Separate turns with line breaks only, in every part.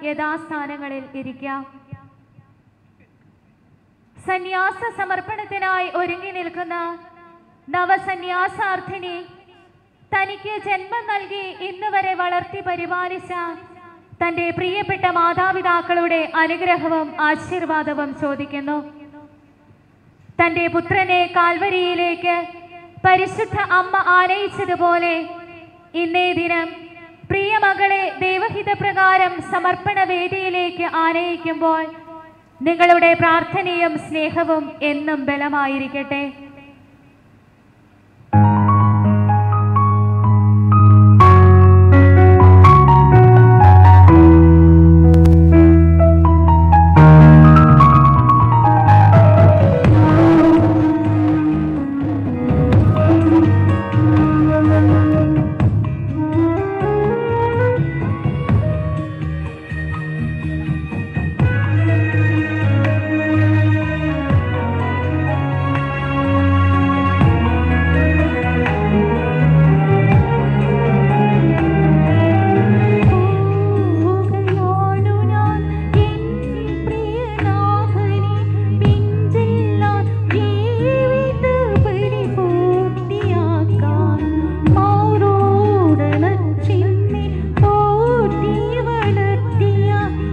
യഥാസ്ഥാനങ്ങളിൽ ഇരിക്കാം സന്യാസ സമർപ്പണത്തിനായി ഒരുങ്ങി നിൽക്കുന്ന നവസന്യാസാർത്ഥിനി തനിക്ക് ജന്മം നൽകി ഇന്ന് വരെ വളർത്തി പരിപാലിച്ച തന്റെ പ്രിയപ്പെട്ട മാതാപിതാക്കളുടെ അനുഗ്രഹവും ആശീർവാദവും ചോദിക്കുന്നു തന്റെ പുത്രനെ കാൽവരിയിലേക്ക് പരിശുദ്ധ അമ്മ ആനയിച്ചതുപോലെ ഇന്നേ ദിനം പ്രിയ മകളെ ദൈവഹിതപ്രകാരം സമർപ്പണ വേദിയിലേക്ക് ആനയിക്കുമ്പോൾ നിങ്ങളുടെ പ്രാർത്ഥനയും സ്നേഹവും എന്നും ബലമായിരിക്കട്ടെ
പോവുകയാണു ഞാൻ എൻ പ്രിയനാഥനെ പിഞ്ചെല്ലാൻ ജീവിത പരിപൂർത്തിയാക്കാൻ മൗരോടണച്ചിന്നി പോറ്റി വളർത്തിയ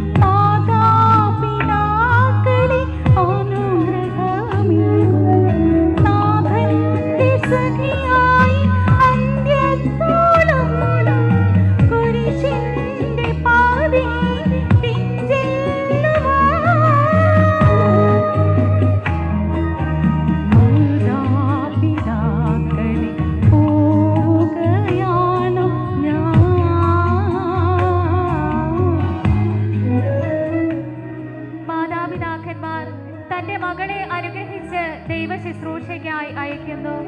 മാതാപിതാക്കളെ അനുഗ്രഹമേകും നാഥന്റെ സഖിയായി അന്ത്യത്തോളം കുരിശിന്റെ പാതേ പിഞ്ചെല്ലുവാൻ പോവുകയാണു ഞാൻ
മാതാപിതാക്കന്മാർ തന്റെ മകളെ അനുഗ്രഹിച്ച് ദൈവ ശുശ്രൂഷയ്ക്കായി അയക്കുന്നു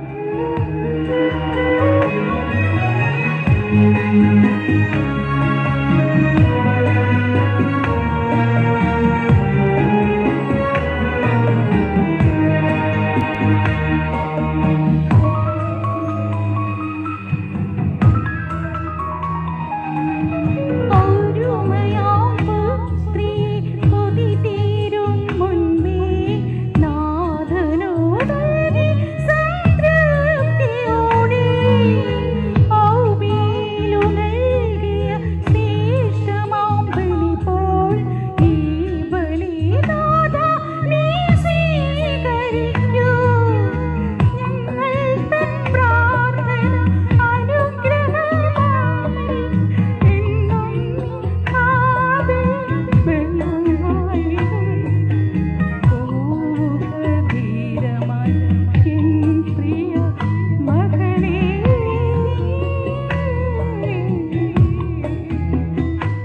ഒരുമയാം പുത്രി കൊതി തീരും മുൻപേ നാഥനോടൊരു സംതൃപ്തിയോടെ ഔബീലു നൽകിയ ശ്രേഷ്ഠമാം ബലി പോൽ ഈ ബലിനാഥ നീ സ്വീകരിക്കൂ ഞങ്ങൾ തൻ പ്രാർത്ഥന അനുഗ്രഹമായി എന്നും കാതിൽ വെള്ളമായിരിക്കും ധീരമായി എൻ പ്രിയ മകനേ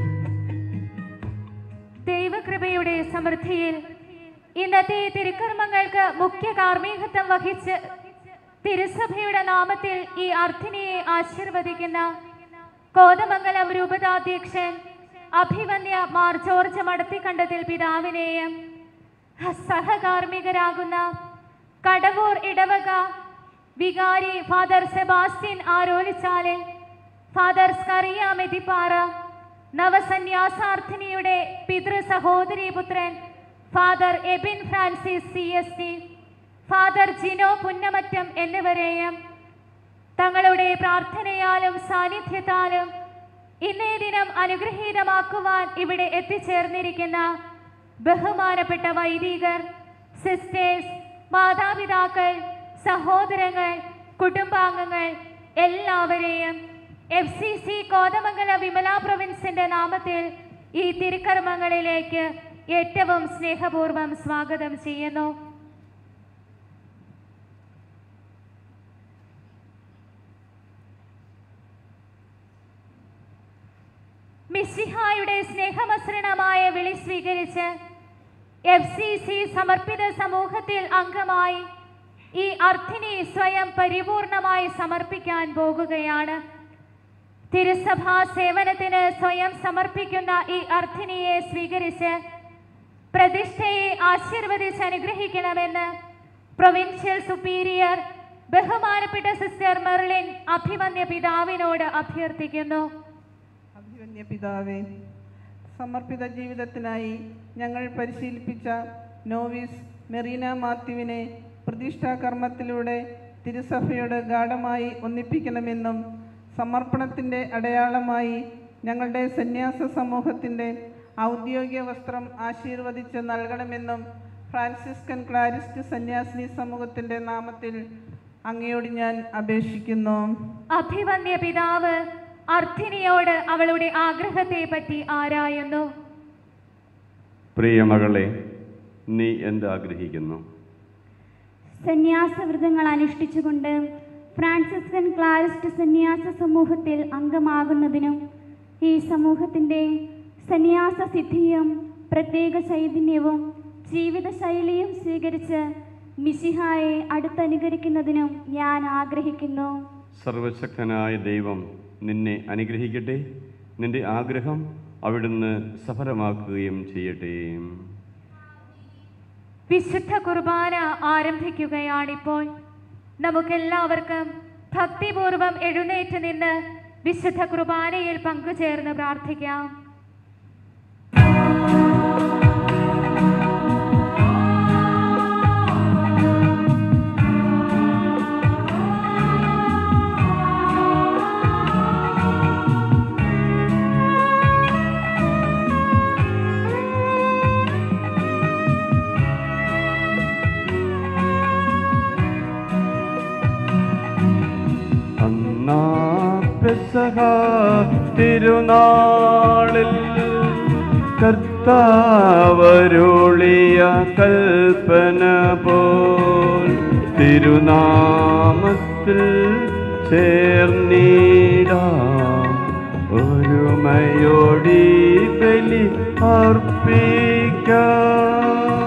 ദൈവകൃപയുടെ സമൃദ്ധിയിൽ ഇന്നത്തെ തിരുക്കർമ്മങ്ങൾക്ക് മുഖ്യ കാർമ്മികത്വം വഹിച്ച് തിരുസഭയുടെ നാമത്തിൽ ഈ അർത്ഥിനിയെ ആശീർവദിക്കുന്ന കോതമംഗലം രൂപതാധ്യക്ഷൻ അഭിവന്യ മാർ ജോർജ് മടത്തിക്കണ്ടത്തിൽ പിതാവിനെയും സഹകാർമ്മികരാകുന്ന കടവൂർ ഇടവക വികാരി father Sebastian Arolichalil father Scaria Methipara നവസന്യാസാർത്ഥിനിയുടെ പിതൃ സഹോദരി പുത്രൻ father Ebin Francis C S T father Jino Punnamattam എന്നിവരെയും തങ്ങളുടെ പ്രാർത്ഥനയാലും സാന്നിധ്യത്താലും ഇന്നേ ദിനം അനുഗ്രഹീതമാക്കുവാൻ ഇവിടെ എത്തിച്ചേർന്നിരിക്കുന്ന ബഹുമാനപ്പെട്ട വൈദികർ സിസ്റ്റേഴ്സ് മാതാപിതാക്കൾ സഹോദരങ്ങൾ കുടുംബാംഗങ്ങൾ എല്ലാവരെയും F C C Kothamangala Vimala പ്രൊവിൻസിന്റെ നാമത്തിൽ ഈ തിരുക്കർമ്മങ്ങളിലേക്ക് ഏറ്റവും സ്നേഹപൂർവ്വം സ്വാഗതം ചെയ്യുന്നു മിശിഹായുടെ സ്നേഹമസൃണമായ വിളി സ്വീകരിച്ച് എഫ് സി സി സമർപ്പിത സമൂഹത്തിൽ അംഗമായി ഈ അർത്ഥിനി സ്വയം പരിപൂർണമായി സമർപ്പിക്കാൻ പോകുകയാണ് തിരുസഭാ സേവനത്തിന് സ്വയം സമർപ്പിക്കുന്ന ഈ അർത്ഥിനിയെ സ്വീകരിച്ച് പ്രതിഷ്ഠയെ ആശീർവദിച്ച് അനുഗ്രഹിക്കണമെന്ന് പ്രൊവിൻഷ്യൽ സുപ്പീരിയർ ബഹുമാനപ്പെട്ട സിസ്റ്റർ മെർലിൻ അഭിമന്യ പിതാവിനോട് അഭ്യർത്ഥിക്കുന്നു
അഭിമന്യ പിതാവേ സമർപ്പിത ജീവിതത്തിനായി ഞങ്ങൾ പരിശീലിപ്പിച്ച നോവിസ് മെറീന മാത്യുവിനെ പ്രതിഷ്ഠാ കർമ്മത്തിലൂടെ തിരുസഭയോട് ഗാഠമായി ഒന്നിപ്പിക്കണമെന്നും സമർപ്പണത്തിൻ്റെ അടയാളമായി ഞങ്ങളുടെ സന്യാസ സമൂഹത്തിൻ്റെ ഔദ്യോഗിക വസ്ത്രം ആശീർവദിച്ച് നൽകണമെന്നും ഫ്രാൻസിസ്കൻ ക്ലാരിസ്റ്റ് സന്യാസിനി സമൂഹത്തിൻ്റെ നാമത്തിൽ അങ്ങയോട് ഞാൻ അപേക്ഷിക്കുന്നു
അഭിവന്യ പിതാവ് അർത്ഥിനിയോട് അവളുടെ ആഗ്രഹത്തെ പറ്റി ആരായുന്നു
പ്രിയ മകളെ നീ എന്ത് ആഗ്രഹിക്കുന്നു
സന്യാസവ്രതങ്ങൾ അനുഷ്ഠിച്ചുകൊണ്ട് ഫ്രാൻസിസ്കൻ ക്ലാരിസ്റ്റ് സന്യാസ സമൂഹത്തിൽ അംഗമാകുന്നതിനും ഈ സമൂഹത്തിൻ്റെ സന്യാസ സിദ്ധിയും പ്രത്യേക ചൈതന്യവും ജീവിതശൈലിയും സ്വീകരിച്ച് മിശിഹായെ അടുത്തനുകരിക്കുന്നതിനും ഞാൻ ആഗ്രഹിക്കുന്നു
സർവശക്തനായ ദൈവം നിന്നെ അനുഗ്രഹിക്കട്ടെ നിന്റെ ആഗ്രഹം അവിടുന്ന് സഫലമാക്കുകയും ചെയ്യട്ടെ
വിശുദ്ധ കുർബാന ആരംഭിക്കുകയാണിപ്പോൾ നമുക്കെല്ലാവർക്കും ഭക്തിപൂർവം എഴുന്നേറ്റ് നിന്ന് വിശുദ്ധ കുർബാനയിൽ പങ്കുചേർന്ന് പ്രാർത്ഥിക്കാം
അന്നാ പെസഹ തിരുനാളിൽ കർത്താവരുളിയ കൽപ്പന പോൽ തിരുനാമത്തിൽ ചേർന്നിടാം ഒരുമയോടി ബലി അർപ്പിക്കാം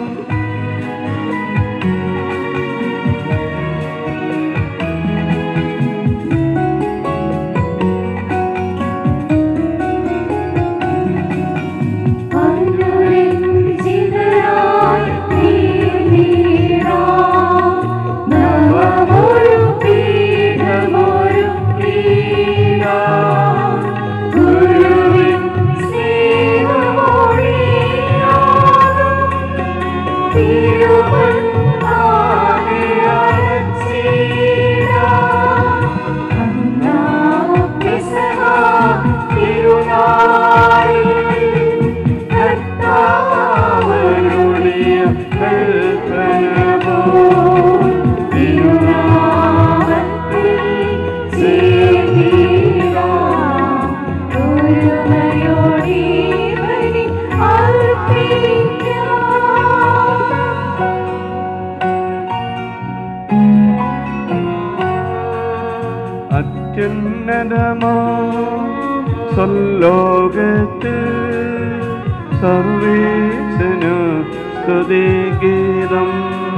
കർത്താവരുളിയ കൽപ്പന പോൽ തിരുനാമത്തിൽ ചേർന്നിടാം. അത്യുന്നതമാ സ്വലോകത്തിൽ സർവേശനു സ്തുതിഗീതം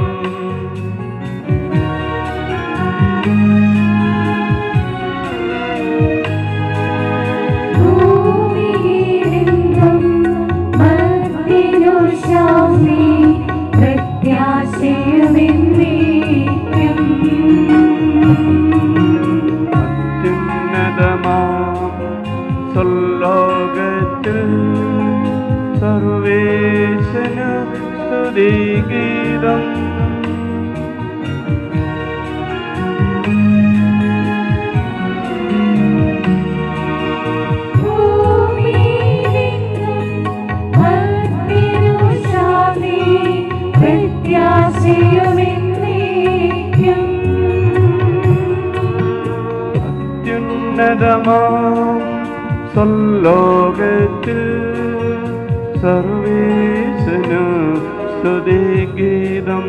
അത്യുന്നതമാ സ്വലോകത്തിൽ സർവേശനു സ്തുതിഗീതം അത്യുന്നതമാ സ്വലോകത്തിൽ സർവേശനു സ്തുതിഗീതം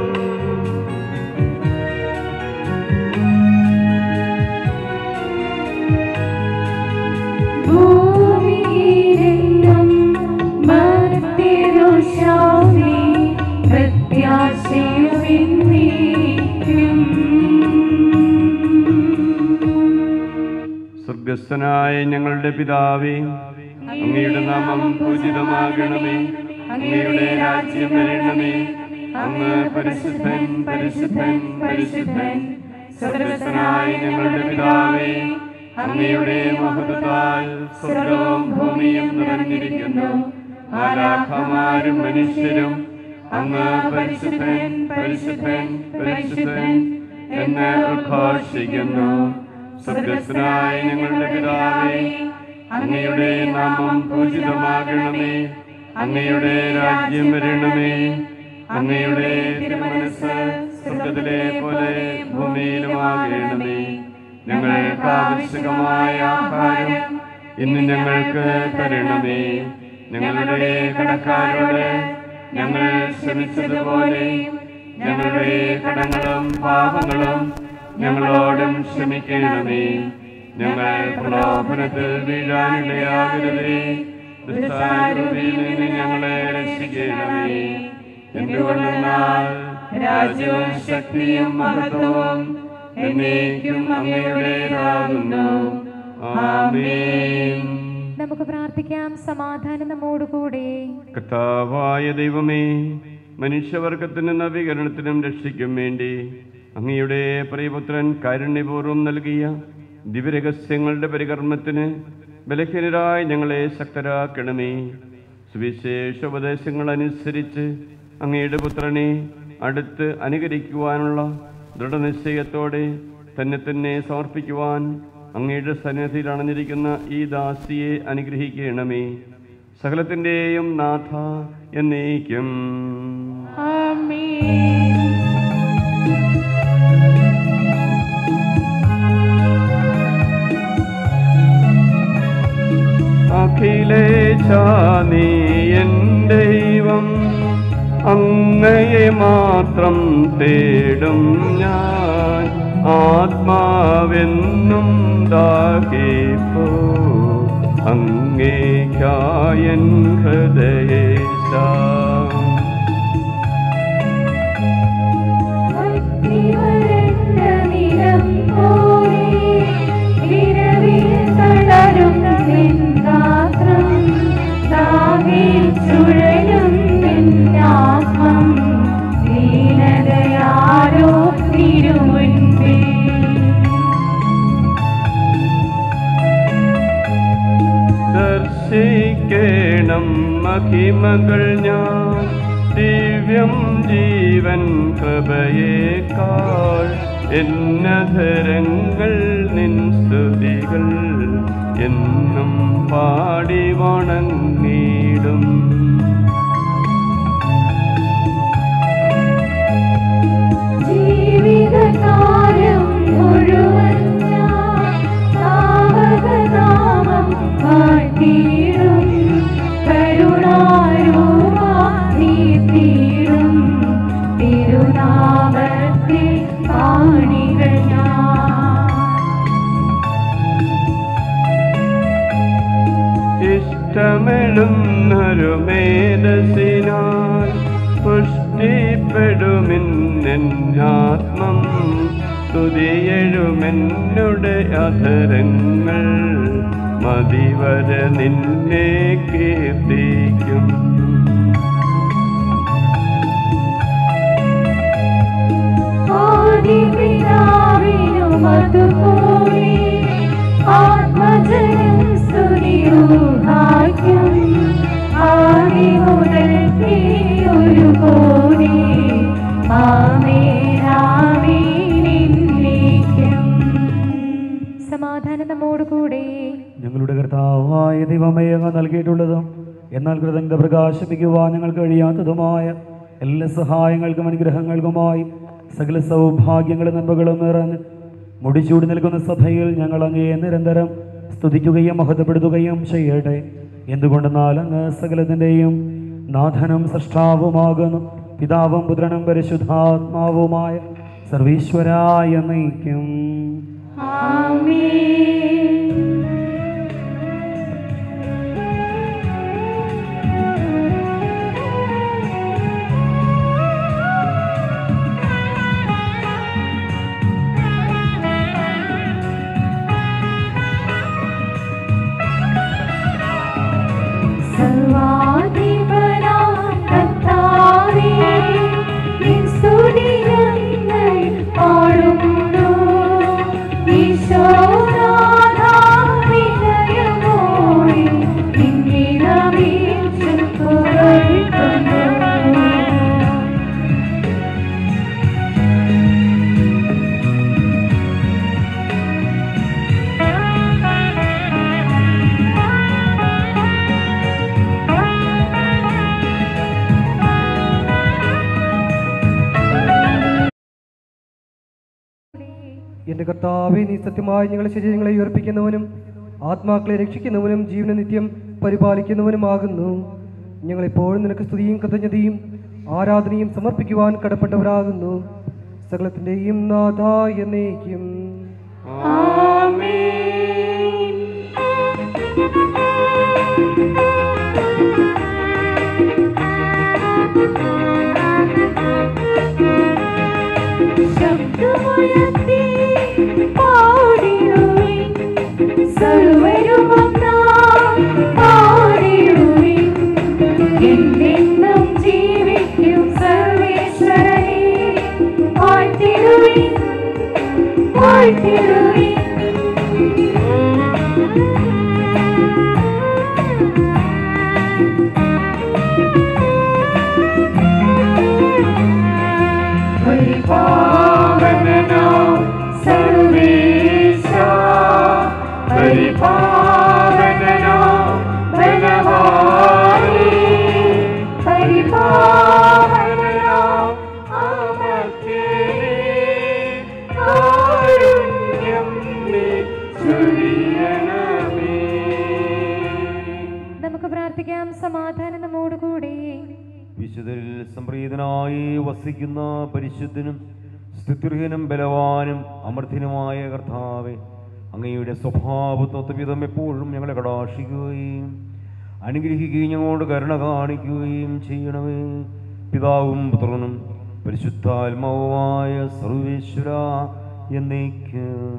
സ്വർഗസ്ഥനായ ഞങ്ങളുടെ പിതാവേ അങ്ങയുടെ നാമം പൂജിതമാകണമേ അങ്ങയുടെ രാജ്യം വരണമേ അങ്ങ് പരിശുദ്ധൻ പരിശുദ്ധൻ പരിശുദ്ധൻ സ്വർഗസ്ഥനായ ഞങ്ങളുടെ പിതാവേ അങ്ങയുടെ മഹത്വത്താൽ സ്വർഗവും ഭൂമിയും നിറഞ്ഞിരിക്കുന്നു മാലാഖമാരും മനുഷ്യരും അങ്ങ് പരിശുദ്ധൻ പരിശുദ്ധൻ പരിശുദ്ധൻ എന്ന് ഉദ്ഘോഷിക്കുന്നു സ്വർഗസ്വനായ ഞങ്ങളുടെ പിതാവേ അങ്ങയുടെ നാമം പൂജിതമാകണമേ അങ്ങയുടെ രാജ്യം വരണമേ അങ്ങയുടെ തിരുമനസ് സ്വർഗത്തിലെ പോലെ ഭൂമിയിലുമാകണമേ ഞങ്ങൾക്ക് ആവശ്യകമായ ആഹാരം ഇന്ന് ഞങ്ങൾക്ക് തരണമേ ഞങ്ങളുടെ കടക്കാരോട് ഞങ്ങൾ ക്ഷമിച്ചതുപോലെ ഞങ്ങളുടെ കടങ്ങളും പാപങ്ങളും ഞങ്ങളോടും ക്ഷമിക്കണമേ ഞങ്ങൾ പ്രലോഭനത്തിൽ വീഴാനിടയാകരുതേ ദുഷ്ടാരൂപിയിൽ നിന്ന് ഞങ്ങളെ രക്ഷിക്കണമേ എന്തുകൊണ്ടെന്നാൽ രാജ്യവും ശക്തിയും മഹത്വവും എന്നേക്കും അങ്ങയുടേതാകുന്നു ആമേൻ
നമുക്ക് പ്രാർത്ഥിക്കാം സമാധാനം നമ്മോടുകൂടെ
കർത്താവായ ദൈവമേ മനുഷ്യവർഗത്തിന് നവീകരണത്തിനും രക്ഷയ്ക്കും വേണ്ടി അങ്ങയുടെ പ്രിയപുത്രൻ കാരുണ്യപൂർവ്വം നൽകിയ ദിവ്യരഹസ്യങ്ങളുടെ പരികർമ്മത്തിന് ബലഹീനരായി ഞങ്ങളെ ശക്തരാക്കണമേ സുവിശേഷ ഉപദേശങ്ങൾ അനുസരിച്ച് അങ്ങയുടെ പുത്രനെ അടുത്ത് അനുകരിക്കുവാനുള്ള ദൃഢനിശ്ചയത്തോടെ തന്നെ തന്നെ സമർപ്പിക്കുവാൻ അങ്ങയുടെ സന്നിധിയിൽ അണഞ്ഞിരിക്കുന്ന ഈ ദാസിയെ അനുഗ്രഹിക്കണമേ സകലത്തിൻ്റെയും നാഥ എന്നേക്കും അഖിലേശാനീ എൻ ദൈവം അങ്ങയെ മാത്രം തേടും ഞാൻ ആത്മാവെന്നും ദാഹിപ്പോ അങ്ങേക്കായൻ ഹൃദയേശ ദർശിക്കേണം മഹിമകൾ ഞാൻ ദിവ്യം ജീവൻ കൃപയേക്കാൾ എന്നധരങ്ങൾ നിൻ സ്തുതികൾ എന്നും പാടി വണങ്ങിടും
ജീവിതകാലം മുഴുവൻ ഞാൻ താവകനാമം വാഴ്ത്തിയിടും കരുണാരൂപ നീ തീരും തിരുനാമത്തിൽ കാണികൾ ഞാൻ
ഇഷ്ടമെഴുന്നൊരു മേധസിനാൽ പുഷ്ടിപ്പെടുമിന്നാത്മം സ്തുതിയെഴുമെന്നുടെ അധരങ്ങൾ മതിവര നിന്നെ കീർത്തിക്കും
ആദിപിതാവിനും അതുപോലെ ആത്മജനം സ്തുതിയൂഹായ്ക്കും ആദി മുതൽ ഒരു പോലെ ആമേനാമേനിന്നേക്കും
സമാധാനം നമ്മോടുകൂടെ
ഞങ്ങളുടെ കർത്താവായ ദൈവമേ അങ്ങ് നൽകിയിട്ടുള്ളതും എന്നാൽ കൃതജ്ഞത പ്രകാശിപ്പിക്കുവാൻ ഞങ്ങൾക്ക് കഴിയാത്തതുമായ എല്ലാ സഹായങ്ങൾക്കും അനുഗ്രഹങ്ങൾക്കുമായി സകല സൗഭാഗ്യങ്ങളും നന്മകളും നിറഞ്ഞ് മുടിച്ചൂടി നിൽക്കുന്ന സഭയിൽ ഞങ്ങൾ അങ്ങയെ നിരന്തരം സ്തുതിക്കുകയും മഹത്വപ്പെടുത്തുകയും ചെയ്യട്ടെ എന്തുകൊണ്ടെന്നാൽ അങ്ങ് സകലത്തിൻ്റെയും നാഥനും സൃഷ്ടാവുമാകുന്നു പിതാവും പുത്രനും പരിശുദ്ധാത്മാവുമായ സർവീശ്വരായ നയിക്കും
ആമേൻ സർവാധിപനാം കർത്താവേ, നിൻ സ്തുതിഗങ്ങൾ പാടുന്നു. ഈശോനാഥാ,
എൻ്റെ കർത്താവെ നീ സത്യമായി ഞങ്ങളുടെ ശരീരങ്ങളെ ഉയർപ്പിക്കുന്നവനും ആത്മാക്കളെ രക്ഷിക്കുന്നവനും ജീവന നിത്യം പരിപാലിക്കുന്നവനുമാകുന്നു ഞങ്ങളെപ്പോഴും നിനക്ക് സ്തുതിയും കൃതജ്ഞതയും ആരാധനയും സമർപ്പിക്കുവാൻ കടപ്പെട്ടവരാകുന്നു സകലത്തിൻ്റെയും നാഥ എന്നേക്കും
ശബ്ദമുയർത്തി പാടിടുവിൻ സർവരുമൊന്നാം പാടിടുവിൻ എന്നെന്നും ജീവിക്കും സർവേശ്വരനെ വാഴ്ത്തിടുവിൻ വാഴ്ത്തിടുവിൻ പരിപാവനനോ സർവേശ പരിപാവനനോ ബലവാനേ പരിപാവനനോ അമർത്യനേ കാരുണ്യം നീ ചൊരിയണമേ
നമുക്ക് പ്രാർത്ഥിക്കാം സമാധാനം നമ്മോടുകൂടി
വിശുദ്ധരിൽ സംപ്രീതനായി വസിക്കുന്ന പരിശുദ്ധനും സ്തുത്യർഹനും ബലവാനും അമർത്തിനുമായ കർത്താവെ അങ്ങയുടെ സ്വഭാവത്വവിധം എപ്പോഴും ഞങ്ങളെ കടാക്ഷിക്കുകയും അനുഗ്രഹിക്കുകയും ഞങ്ങളോട് കരുണ കാണിക്കുകയും ചെയ്യണമേ പിതാവും പുത്രനും പരിശുദ്ധാത്മാവുമായ സർവേശ്വര എന്നേക്കും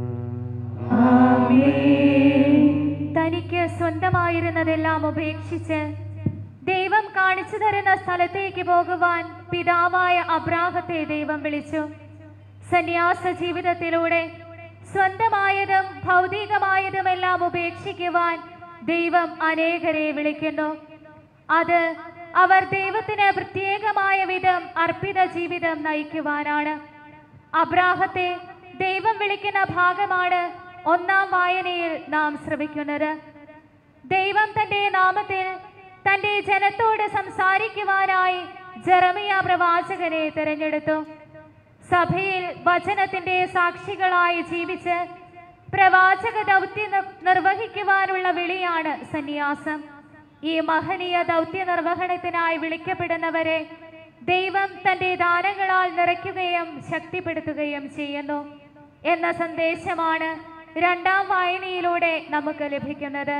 തനിക്ക് സ്വന്തമായിരുന്നതെല്ലാം ഉപേക്ഷിച്ച് ദൈവം കാണിച്ചു തരുന്ന സ്ഥലത്തേക്ക് പോകുവാൻ പിതാവായ അബ്രാഹത്തെ ദൈവം വിളിച്ചു സന്യാസ ജീവിതത്തിലൂടെ സ്വന്തമായതും ഭൗതികമായതുമെല്ലാം ഉപേക്ഷിക്കുവാൻ ദൈവം അനേകരെ വിളിക്കുന്നു അത് അവർ ദൈവത്തിന് പ്രത്യേകമായ വിധം അർപ്പിത ജീവിതം നയിക്കുവാനാണ് അബ്രാഹത്തെ ദൈവം വിളിക്കുന്ന ഭാഗമാണ് ഒന്നാം വായനയിൽ നാം ശ്രമിക്കുന്നത് ദൈവം തന്റെ നാമത്തിൽ തന്റെ ജനത്തോട് സംസാരിക്കുവാനായി ജെറമിയ പ്രവാചകനെ തിരഞ്ഞെടുത്തു സഭയിൽ വചനത്തിന്റെ സാക്ഷികളായി ജീവിച്ച് പ്രവാചക ദൗത്യം നി- നിർവഹിക്കുവാനുള്ള വിളിയാണ് സന്യാസം ഈ മഹനീയ ദൗത്യ നിർവഹണത്തിനായി വിളിക്കപ്പെടുന്നവരെ ദൈവം തന്റെ ദാനങ്ങളാൽ നിറയ്ക്കുകയും ശക്തിപ്പെടുത്തുകയും ചെയ്യുന്നു എന്ന സന്ദേശമാണ് രണ്ടാം വായനയിലൂടെ നമുക്ക് ലഭിക്കുന്നത്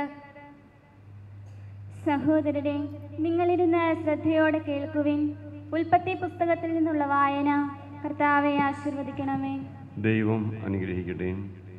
സഹോദരരെ നിങ്ങളിരുന്ന് ശ്രദ്ധയോടെ കേൾക്കുവിൻ ഉൽപ്പത്തി പുസ്തകത്തിൽ നിന്നുള്ള വായന കർത്താവെ ആശീർവദിക്കണമേ
ദൈവം അനുഗ്രഹിക്കട്ടെ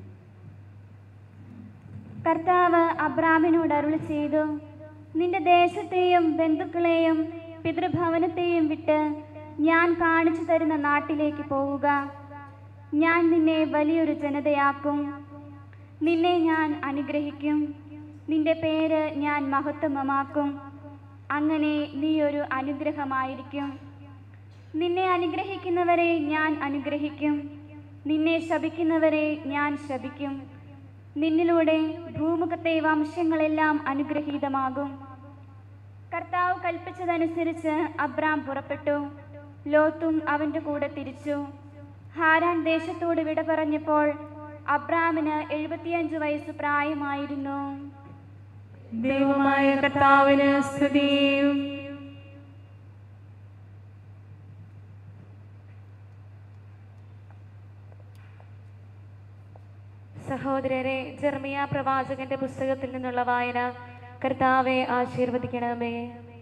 കർത്താവ് അബ്രാമിനോട് അരുളി ചെയ്തു നിന്റെ ദേശത്തെയും ബന്ധുക്കളെയും പിതൃഭവനത്തെയും വിട്ട് ഞാൻ കാണിച്ചു തരുന്ന നാട്ടിലേക്ക് പോവുക ഞാൻ നിന്നെ വലിയൊരു ജനതയാക്കും നിന്നെ ഞാൻ അനുഗ്രഹിക്കും നിന്റെ പേര് ഞാൻ മഹത്വമമാക്കും അങ്ങനെ നീ ഒരു അനുഗ്രഹമായിരിക്കും നിന്നെ അനുഗ്രഹിക്കുന്നവരെ ഞാൻ അനുഗ്രഹിക്കും നിന്നെ ശപിക്കുന്നവരെ ഞാൻ ശപിക്കും നിന്നിലൂടെ ഭൂമുഖത്തെ വംശങ്ങളെല്ലാം അനുഗ്രഹീതമാകും കർത്താവ് കൽപ്പിച്ചതനുസരിച്ച് അബ്രാം പുറപ്പെട്ടു ലോത്തും അവൻ്റെ കൂടെ തിരിച്ചു ഹാരാൻ ദേശത്തോട് വിട പറഞ്ഞപ്പോൾ അബ്രാമിന് എഴുപത്തിയഞ്ച് വയസ്സ് പ്രായമായിരുന്നു
ദൈവമായ കർത്താവിന് സ്തുതിയും
സഹോദരരെ ജെർമിയ പ്രവാചകന്റെ പുസ്തകത്തിൽ നിന്നുള്ള വായന കർത്താവെ ആശീർവദിക്കണമേ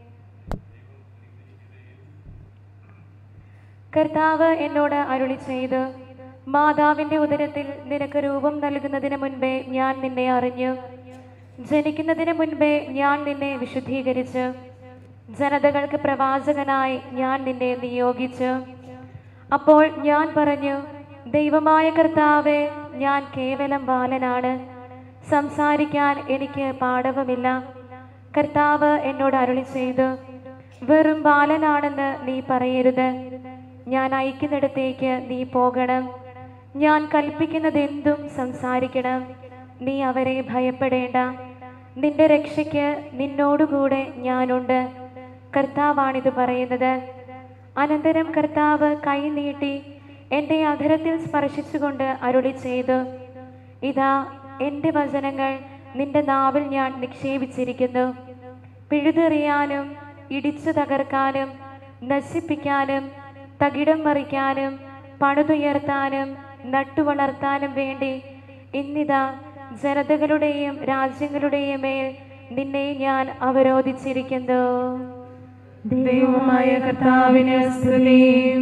കർത്താവ് എന്നോട് അരുളി ചെയ്ത് മാതാവിന്റെ ഉദരത്തിൽ നിനക്ക് രൂപം നൽകുന്നതിന് മുൻപേ ഞാൻ നിന്നെ അറിഞ്ഞു ജനിക്കുന്നതിന് മുൻപേ ഞാൻ നിന്നെ വിശുദ്ധീകരിച്ചു ജനതകൾക്ക് പ്രവാചകനായി ഞാൻ നിന്നെ നിയോഗിച്ചു അപ്പോൾ ഞാൻ പറഞ്ഞു ദൈവമായ കർത്താവെ ഞാൻ കേവലം ബാലനാണ് സംസാരിക്കാൻ എനിക്ക് പാടവമില്ല കർത്താവ് എന്നോട് അരുളി ചെയ്തു വെറും ബാലനാണെന്ന് നീ പറയരുത് ഞാൻ അയക്കുന്നിടത്തേക്ക് നീ പോകണം ഞാൻ കൽപ്പിക്കുന്നതെന്തും സംസാരിക്കണം നീ അവരെ ഭയപ്പെടേണ്ട നിന്റെ രക്ഷയ്ക്ക് നിന്നോടുകൂടെ ഞാനുണ്ട് കർത്താവാണിത് പറയുന്നത് അനന്തരം കർത്താവ് കൈ നീട്ടി
എൻ്റെ അധരത്തിൽ സ്പർശിച്ചുകൊണ്ട് അരുളി ചെയ്തു ഇതാ എൻ്റെ വചനങ്ങൾ നിന്റെ നാവിൽ ഞാൻ നിക്ഷേപിച്ചിരിക്കുന്നു പിഴുതെറിയാനും ഇടിച്ചു തകർക്കാനും നശിപ്പിക്കാനും തകിടം മറിക്കാനും പണിതുയർത്താനും നട്ടുവളർത്താനും വേണ്ടി ഇന്നിതാ ജനതകളുടെയും രാജ്യങ്ങളുടെയും മേൽ നിന്നെ ഞാൻ അവരോധിച്ചിരിക്കുന്നു
ദൈവമായ കർത്താവിന് സ്തുതി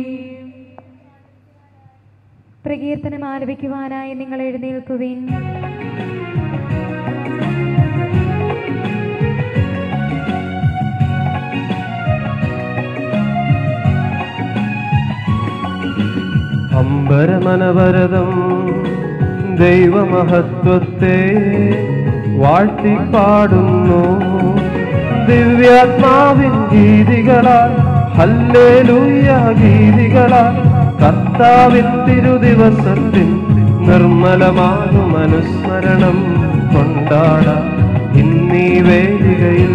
പ്രകീർത്തനം ആലപിക്കുവാനായി നിങ്ങൾ എഴുന്നേൽക്കുവിൻ
അമ്പരമനവരതം ദൈവമഹത്വത്തെ വാഴ്ത്തിപ്പാടുന്നു ദിവ്യാത്മാവിൻ ഗീതികളാൽ ഹല്ലേലൂയ ഗീതികളാൽ കർത്താവിൻ തിരുദിവസത്തിൽ നിർമ്മലമാകും അനുസ്മരണം കൊണ്ടാടാം ഇന്നീ വേദികയിൽ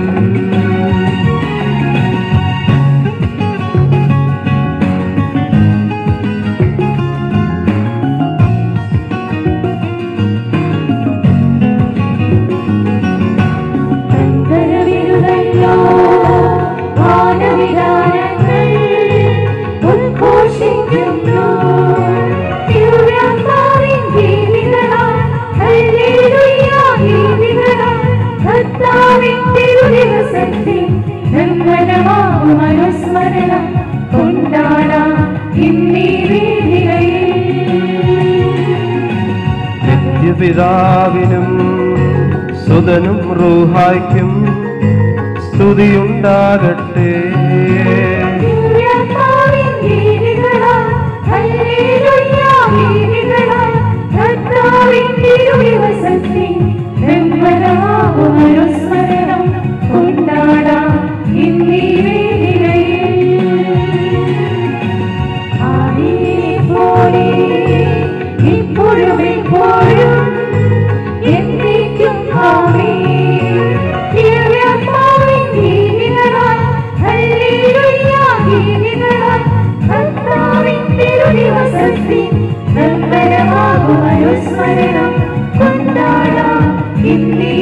കരവിരുതല്ലോ ഗാനവിധാനങ്ങൾ ഉദ്ഘോഷിക്കുന്നു ദിവ്യാത്മാവിൻ ഗീതികളാൽ ഹല്ലേലൂയ ഗീതികളാൽ കർത്താവിൻ തിരുദിവസത്തിൽ നിർമ്മലമാകും അനുസ്മരണം കൊണ്ടാടാം ഇന്നീ വേദികയിൽ
നിത്യപിതാവിനും സുതനും റൂഹായ്ക്കും സ്തുതിയുണ്ടാകട്ടെ
ദിവ്യാത്മാവിൻ ഗീതികളാൽ ഹല്ലേലൂയ ഗീതികളാൽ കർത്താവിൻ തിരുദിവസത്തിൽ നിർമ്മലമാകും അനുസ്മരണം കൊണ്ടാടാം ഇന്നീ വേദികയിൽ ആദിയിലെപ്പോലെ ഇപ്പോഴും എപ്പോഴും എന്നേക്കും ആമേൻ. ദിവ്യാത്മാവിൻ ഗീതികളാൽ ഹല്ലേലൂയ ഗീതികളാൽ കർത്താവിൻ തിരുദിവസത്തിൽ നിർമ്മലമാകും അനുസ്മരണം കൊണ്ടാടാം ഇന്നീ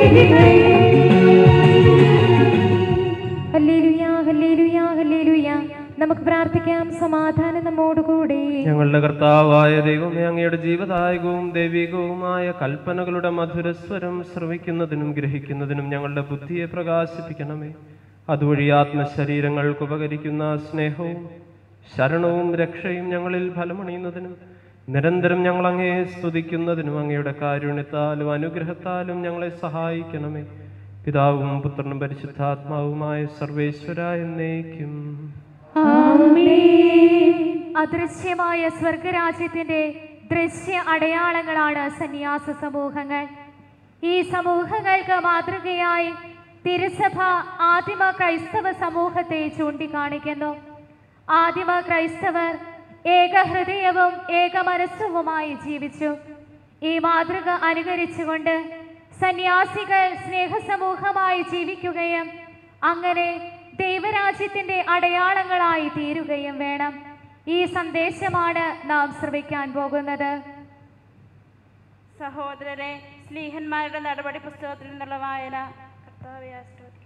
വേദികയിൽ
ഹല്ലേലൂയ ഹല്ലേലൂയ ഹല്ലേലൂയ നമുക്ക് പ്രാർത്ഥിക്കാം സമാധാനം നമ്മോടുകൂടെ
ഞങ്ങളുടെ കർത്താവായ ദൈവമേ അങ്ങയുടെ ജീവദായകവും ദൈവികവുമായ കൽപ്പനകളുടെ മധുരസ്വരം ശ്രവിക്കുന്നതിനും ഗ്രഹിക്കുന്നതിനും ഞങ്ങളുടെ ബുദ്ധിയെ പ്രകാശിപ്പിക്കണമേ അതുവഴി ആത്മശരീരങ്ങൾക്ക് ഉപകരിക്കുന്ന സ്നേഹവും ശരണവും രക്ഷയും ഞങ്ങളിൽ ഫലമണിയുന്നതിനും നിരന്തരം ഞങ്ങൾ അങ്ങയെ സ്തുതിക്കുന്നതിനും അങ്ങയുടെ കാരുണ്യത്താലും അനുഗ്രഹത്താലും ഞങ്ങളെ സഹായിക്കണമേ പിതാവും പുത്രനും പരിശുദ്ധാത്മാവുമായ സർവേശ്വര എന്നേക്കും
അദൃശ്യമായ സ്വർഗരാജ്യത്തിന്റെ ദൃശ്യ അടയാളങ്ങളാണ് സന്യാസ സമൂഹങ്ങൾ ഈ സമൂഹങ്ങൾക്ക് മാതൃകയായി തിരുസഭ ആദിമ ക്രൈസ്തവ സമൂഹത്തെ ചൂണ്ടിക്കാണിക്കുന്നു ആദിമ ക്രൈസ്തവർ ഏകഹൃദയവും ഏകമനസ്സുവുമായി ജീവിച്ചു ഈ മാതൃക അനുകരിച്ചുകൊണ്ട് സന്യാസികൾ സ്നേഹസമൂഹമായി ജീവിക്കുകയും അങ്ങനെ ദൈവരാജ്യത്തിന്റെ അടയാളങ്ങളായി തീരുകയും വേണം ഈ സന്ദേശമാണ് നാം ശ്രവിക്കാൻ പോകുന്നത്
സഹോദരരെ സ്ലീഹന്മാരുടെ നടപടി പുസ്തകത്തിൽ നിന്നുള്ള വായന കർത്താവെ ആശീർവദിക്കുന്നു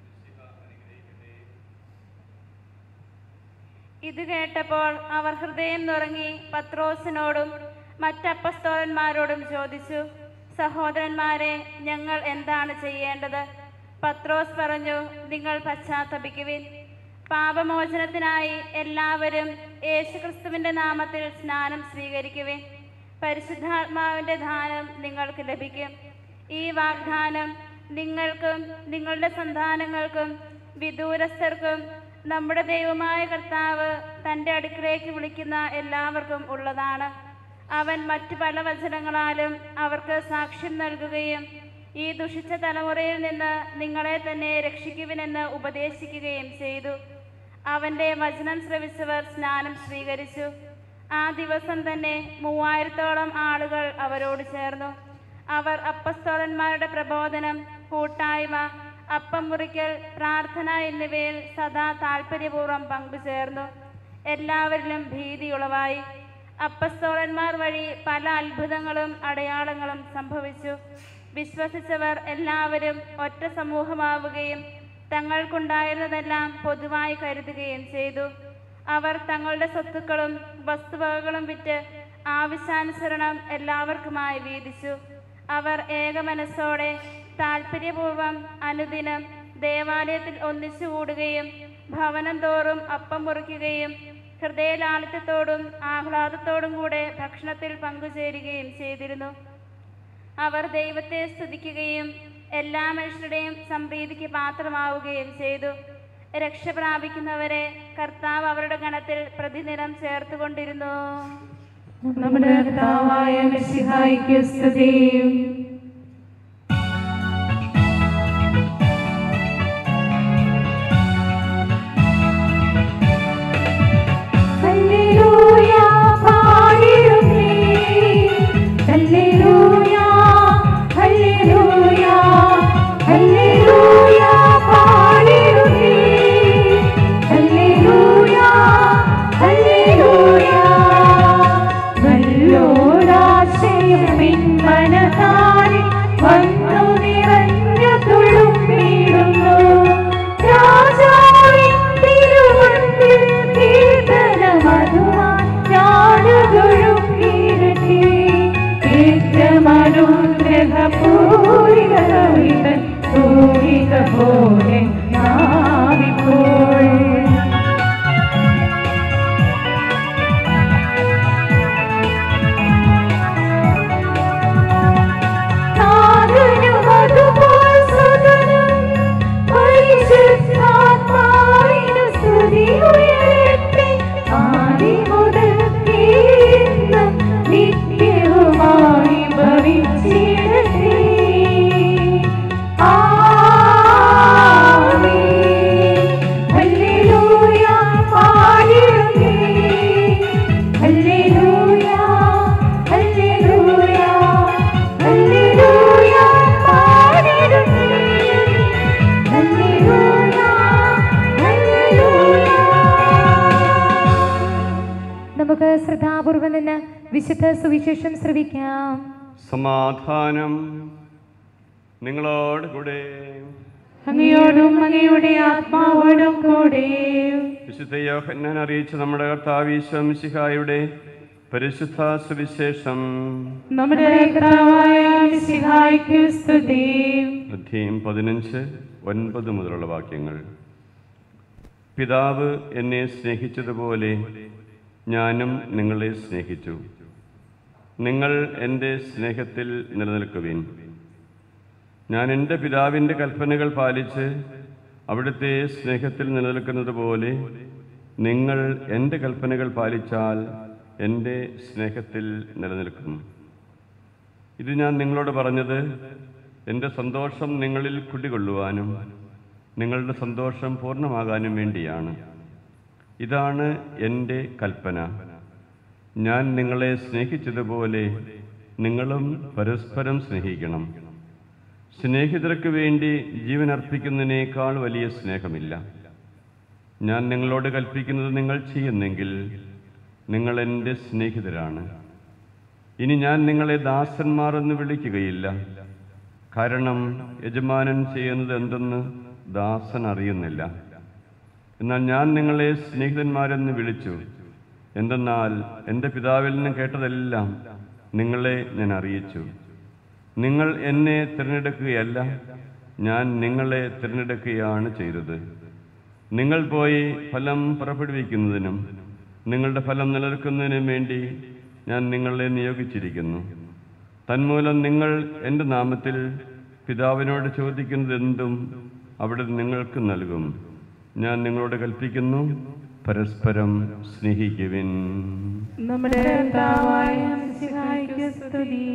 ഇത് കേട്ടപ്പോൾ അവർ ഹൃദയം നുറങ്ങി പത്രോസിനോടും മറ്റപ്പസ്തോലന്മാരോടും ചോദിച്ചു സഹോദരന്മാരെ ഞങ്ങൾ എന്താണ് ചെയ്യേണ്ടത് പത്രോസ് പറഞ്ഞു നിങ്ങൾ പശ്ചാത്തപിക്കുവിൻ പാപമോചനത്തിനായി എല്ലാവരും യേശുക്രിസ്തുവിന്റെ നാമത്തിൽ സ്നാനം സ്വീകരിക്കുവിൻ പരിശുദ്ധാത്മാവിന്റെ ദാനം നിങ്ങൾക്ക് ലഭിക്കും ഈ വാഗ്ദാനം നിങ്ങൾക്കും നിങ്ങളുടെ സന്താനങ്ങൾക്കും വിദൂരസ്ഥർക്കും നമ്മുടെ ദൈവമായ കർത്താവ് തൻ്റെ അടുക്കിലേക്ക് വിളിക്കുന്ന എല്ലാവർക്കും ഉള്ളതാണ് അവൻ മറ്റു പല വചനങ്ങളാലും അവർക്ക് സാക്ഷ്യം നൽകുകയും ഈ ദുഷിച്ച തലമുറയിൽ നിന്ന് നിങ്ങളെ തന്നെ രക്ഷിക്കുവിനെന്ന് ഉപദേശിക്കുകയും ചെയ്തു അവന്റെ വചനം ശ്രവിച്ചവർ സ്നാനം സ്വീകരിച്ചു ആ ദിവസം തന്നെ മൂവായിരത്തോളം ആളുകൾ അവരോട് ചേർന്നു അവർ അപ്പസ്തോലന്മാരുടെ പ്രബോധനം കൂട്ടായ്മ അപ്പം മുറിക്കൽ പ്രാർത്ഥന എന്നിവയിൽ സദാ താല്പര്യപൂർവ്വം പങ്കുചേർന്നു എല്ലാവരിലും ഭീതി ഉളവായി അപ്പസ്തോലന്മാർ വഴി പല അത്ഭുതങ്ങളും അടയാളങ്ങളും സംഭവിച്ചു വിശ്വസിച്ചവർ എല്ലാവരും ഒറ്റ സമൂഹമാവുകയും തങ്ങൾക്കുണ്ടായിരുന്നതെല്ലാം പൊതുവായി കരുതുകയും ചെയ്തു അവർ തങ്ങളുടെ സ്വത്തുക്കളും വസ്തുവകകളും വിറ്റ് ആവശ്യാനുസരണം എല്ലാവർക്കുമായി വീതിച്ചു അവർ ഏകമനസ്സോടെ താല്പര്യപൂർവം അനുദിനം ദേവാലയത്തിൽ ഒന്നിച്ചു കൂടുകയും ഭവനം തോറും അപ്പം മുറിക്കുകയും ഹൃദയലാളിത്യത്തോടും ആഹ്ലാദത്തോടും കൂടെ ഭക്ഷണത്തിൽ പങ്കുചേരുകയും ചെയ്തിരുന്നു അവർ ദൈവത്തെ സ്തുതിക്കുകയും എല്ലാ മനുഷ്യരുടെയും സംപ്രീതിക്ക് പാത്രമാവുകയും ചെയ്തു രക്ഷ പ്രാപിക്കുന്നവരെ കർത്താവ് അവരുടെ ഗണത്തിൽ പ്രതിദിനം ചേർത്തുകൊണ്ടിരുന്നു
നമ്മുടെ കർത്താവായ മിശിഹായിക്ക് സ്തുതിയും
ഹല്ലേലൂയ പാടിടുന്നേ ഹല്ലേലൂയ ഹല്ലേലൂയ ഹല്ലേലൂയ പാടിടുന്നേ ഹല്ലേലൂയ ഹല്ലേലൂയ നല്ലോരാശയമിൻ മനതാരിൽ വന്നു നിറഞ്ഞു തുളുമ്പിടുന്നു രാജാവിൻ തിരുമുൻപിൽ കീർത്തനമധുവാൻ ഞാനതൊഴുക്കിയിരട്ടെ ഏറ്റമനുഗ്രഹപൂരിതവിതൻ തൂലിക പോലെ നാവിപ്പോൾ നാഥനും അതുപോൽ സുതനും പരിശുദ്ധാത്മാവിനു സ്തുതിയുയരട്ടെ. ആദിമുതൽക്കേ ഇന്നും നിത്യവുമായി ഭവിച്ചിടട്ടെ. ആമേൻ. ഹല്ലേലൂയ പാടിടുന്നേ. ഹല്ലേലൂയ, ഹല്ലേലൂയ, ഹല്ലേലൂയ പാടിടുന്നേ. ഹല്ലേലൂയ, ഹല്ലേലൂയ. നമുക്ക് ശ്രദ്ധാപൂർവം നിന്ന് വിശുദ്ധ സുവിശേഷം ശ്രവിക്കാം
സമാധാനം നിങ്ങളോട് കൂടെ
അങ്ങയോടും അങ്ങയുടെ ആത്മാവോടും കൂടെ
വിശുദ്ധ യോഹന്നാൻ അറിയിച്ച നമ്മുടെ കർത്താവീശ്വം ശിഹായുടെ പരിശുദ്ധ സുവിശേഷം
നമ്മുടെ കർത്താവായ മിശിഹായിക്ക് സ്തുതിയും
അധ്യയം പതിനഞ്ച് ഒൻപത് മുതലുള്ള വാക്യങ്ങൾ പിതാവ് എന്നെ സ്നേഹിച്ചതുപോലെ ഞാനും നിങ്ങളെ സ്നേഹിച്ചു നിങ്ങൾ എൻ്റെ സ്നേഹത്തിൽ നിലനിൽക്കുവിൻ ഞാൻ എൻ്റെ പിതാവിൻ്റെ കൽപ്പനകൾ പാലിച്ച് അവിടുത്തെ സ്നേഹത്തിൽ നിലനിൽക്കുന്നത് പോലെ നിങ്ങൾ എൻ്റെ കൽപ്പനകൾ പാലിച്ചാൽ എൻ്റെ സ്നേഹത്തിൽ നിലനിൽക്കും ഇത് ഞാൻ നിങ്ങളോട് പറഞ്ഞത് എൻ്റെ സന്തോഷം നിങ്ങളിൽ കുടികൊള്ളുവാനും നിങ്ങളുടെ സന്തോഷം പൂർണ്ണമാകാനും വേണ്ടിയാണ് ഇതാണ് എൻ്റെ കൽപ്പന ഞാൻ നിങ്ങളെ സ്നേഹിച്ചതുപോലെ നിങ്ങളും പരസ്പരം സ്നേഹിക്കണം സ്നേഹിതർക്ക് വേണ്ടി ജീവൻ അർപ്പിക്കുന്നതിനേക്കാൾ വലിയ സ്നേഹമില്ല ഞാൻ നിങ്ങളോട് കൽപ്പിക്കുന്നത് നിങ്ങൾ ചെയ്യുന്നെങ്കിൽ നിങ്ങൾ എൻ്റെ സ്നേഹിതരാണ് ഇനി ഞാൻ നിങ്ങളെ ദാസന്മാർ എന്ന് വിളിക്കുകയില്ല കാരണം യജമാനൻ ചെയ്യുന്നത് എന്തെന്ന് ദാസൻ അറിയുന്നില്ല എന്നാൽ ഞാൻ നിങ്ങളെ സ്നേഹിതന്മാരെന്ന് വിളിച്ചു എന്തെന്നാൽ എൻ്റെ പിതാവിൽ നിന്ന് കേട്ടതെല്ലാം നിങ്ങളെ ഞാൻ അറിയിച്ചു നിങ്ങൾ എന്നെ തിരഞ്ഞെടുക്കുകയല്ല ഞാൻ നിങ്ങളെ തിരഞ്ഞെടുക്കുകയാണ് ചെയ്തത് നിങ്ങൾ പോയി ഫലം പുറപ്പെടുവിക്കുന്നതിനും നിങ്ങളുടെ ഫലം നിലനിൽക്കുന്നതിനും വേണ്ടി ഞാൻ നിങ്ങളെ നിയോഗിച്ചിരിക്കുന്നു തന്മൂലം നിങ്ങൾ എൻ്റെ നാമത്തിൽ പിതാവിനോട് ചോദിക്കുന്നത് എന്തും അവിടെ നിങ്ങൾക്ക് നൽകും ഞാൻ നിങ്ങളോട് കൽപ്പിക്കുന്നു പരസ്പരം സ്നേഹിക്കുവിൻ
നമ്മുടെ കർത്താവായ മിശിഹായിക്ക് സ്തുതി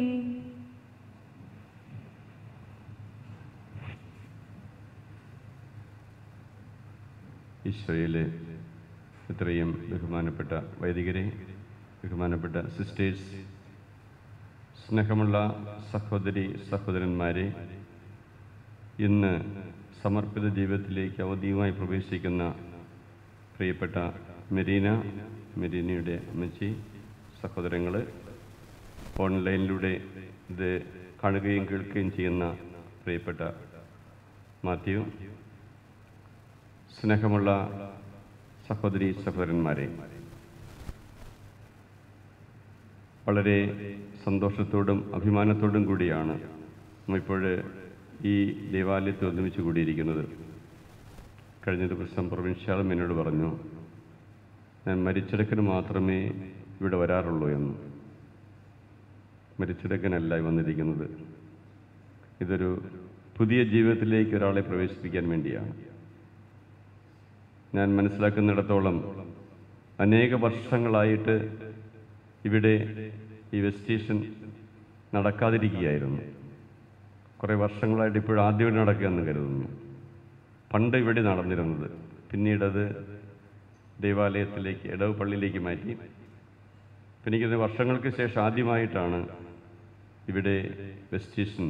ഈശോയിലെ ഇത്രയും ബഹുമാനപ്പെട്ട വൈദികരെ ബഹുമാനപ്പെട്ട സിസ്റ്റേഴ്സ് സ്നേഹമുള്ള സഹോദരി സഹോദരന്മാരെ ഇന്ന് സമർപ്പിത ജീവിതത്തിലേക്ക് അവധിയുമായി പ്രവേശിക്കുന്ന പ്രിയപ്പെട്ട മെരീന മെരീനയുടെ അമ്മച്ചി സഹോദരങ്ങൾ ഓൺലൈനിലൂടെ ഇത് കാണുകയും കേൾക്കുകയും ചെയ്യുന്ന പ്രിയപ്പെട്ട മാത്യു സ്നേഹമുള്ള സഹോദരി സഹോദരന്മാരെ വളരെ സന്തോഷത്തോടും അഭിമാനത്തോടും കൂടിയാണ് നമ്മളിപ്പോൾ ഈ ദേവാലയത്തിൽ ഒന്നിച്ച് കൂടിയിരിക്കുന്നത് കഴിഞ്ഞ ദിവസം പ്രൊവിൻഷ്യാളും എന്നോട് പറഞ്ഞു ഞാൻ മരിച്ചെടുക്കന് മാത്രമേ ഇവിടെ വരാറുള്ളൂ എന്ന് മരിച്ചെടുക്കനല്ല വന്നിരിക്കുന്നത് ഇതൊരു പുതിയ ജീവിതത്തിലേക്ക് ഒരാളെ പ്രവേശിപ്പിക്കാൻ വേണ്ടിയാണ് ഞാൻ മനസ്സിലാക്കുന്നിടത്തോളം അനേക വർഷങ്ങളായിട്ട് ഇവിടെ ഈ വെസ്റ്റേഷൻ നടക്കാതിരിക്കുകയായിരുന്നു കുറേ വർഷങ്ങളായിട്ട് ഇപ്പോൾ ആദ്യമായിട്ട് നടക്കുകയെന്ന് കരുതുന്നു പണ്ട് ഇവിടെ നടന്നിരുന്നത് പിന്നീടത് ദേവാലയത്തിലേക്ക് ഇടവ് പള്ളിയിലേക്ക് മാറ്റി അപ്പം എനിക്കത് വർഷങ്ങൾക്ക് ശേഷം ആദ്യമായിട്ടാണ് ഇവിടെ വെസ്റ്റേഷൻ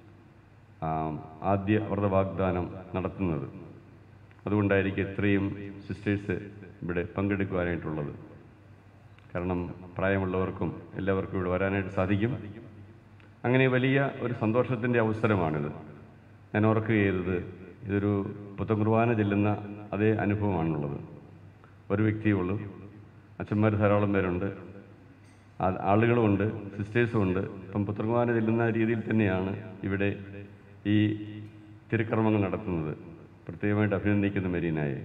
ആദ്യ വ്രത വാഗ്ദാനം നടത്തുന്നത് അതുകൊണ്ടായിരിക്കും ഇത്രയും സിസ്റ്റേഴ്സ് ഇവിടെ പങ്കെടുക്കുവാനായിട്ടുള്ളത് കാരണം പ്രായമുള്ളവർക്കും എല്ലാവർക്കും ഇവിടെ വരാനായിട്ട് സാധിക്കും അങ്ങനെ വലിയ ഒരു സന്തോഷത്തിൻ്റെ അവസരമാണിത് ഞാൻ ഓർക്കുക ചെയ്തത് ഇതൊരു പുത്തൻ കുർബാന ചെല്ലുന്ന അതേ അനുഭവമാണുള്ളത് ഒരു വ്യക്തിയേ ഉള്ളൂ അച്ഛന്മാർ ധാരാളം പേരുണ്ട് ആ- ആളുകളുമുണ്ട് സിസ്റ്റേഴ്സും ഉണ്ട് ഇപ്പം പുത്തൻ കുർബാന ചെല്ലുന്ന രീതിയിൽ തന്നെയാണ് ഇവിടെ ഈ തിരുക്കർമ്മങ്ങൾ നടത്തുന്നത് പ്രത്യേകമായിട്ട് അഭിനന്ദിക്കുന്ന മെരീനായെ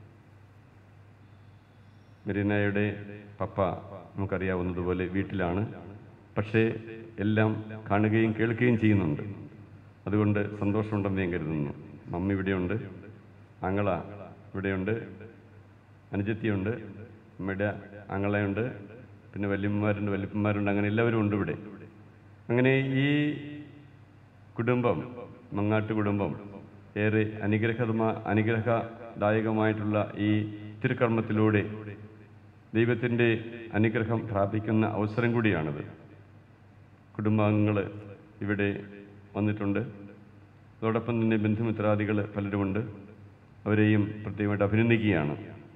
മെരീനായുടെ പപ്പ നമുക്കറിയാവുന്നതുപോലെ വീട്ടിലാണ് പക്ഷേ എല്ലാം കാണുകയും കേൾക്കുകയും ചെയ്യുന്നുണ്ട് അതുകൊണ്ട് സന്തോഷമുണ്ടെന്ന് ഞാൻ കരുതുന്നു മമ്മി ഇവിടെയുണ്ട് ആങ്ങള ഇവിടെയുണ്ട് അനുജത്തിയുണ്ട് അമ്മയുടെ ആങ്ങളയുണ്ട് പിന്നെ വല്യമ്മമാരുണ്ട് വല്യപ്പന്മാരുണ്ട് അങ്ങനെ എല്ലാവരും ഉണ്ട് ഇവിടെ അങ്ങനെ ഈ കുടുംബം മങ്ങാട്ട് കുടുംബം ഏറെ അനുഗ്രഹമാ അനുഗ്രഹദായകമായിട്ടുള്ള ഈ തിരുക്കർമ്മത്തിലൂടെ ദൈവത്തിൻ്റെ അനുഗ്രഹം പ്രാപിക്കുന്ന അവസരം കൂടിയാണിത് കുടുംബാംഗങ്ങൾ ഇവിടെ വന്നിട്ടുണ്ട് അതോടൊപ്പം തന്നെ ബന്ധുമിത്രാദികൾ പലരുമുണ്ട് അവരെയും പ്രത്യേകമായിട്ട് അഭിനന്ദിക്കുകയാണ്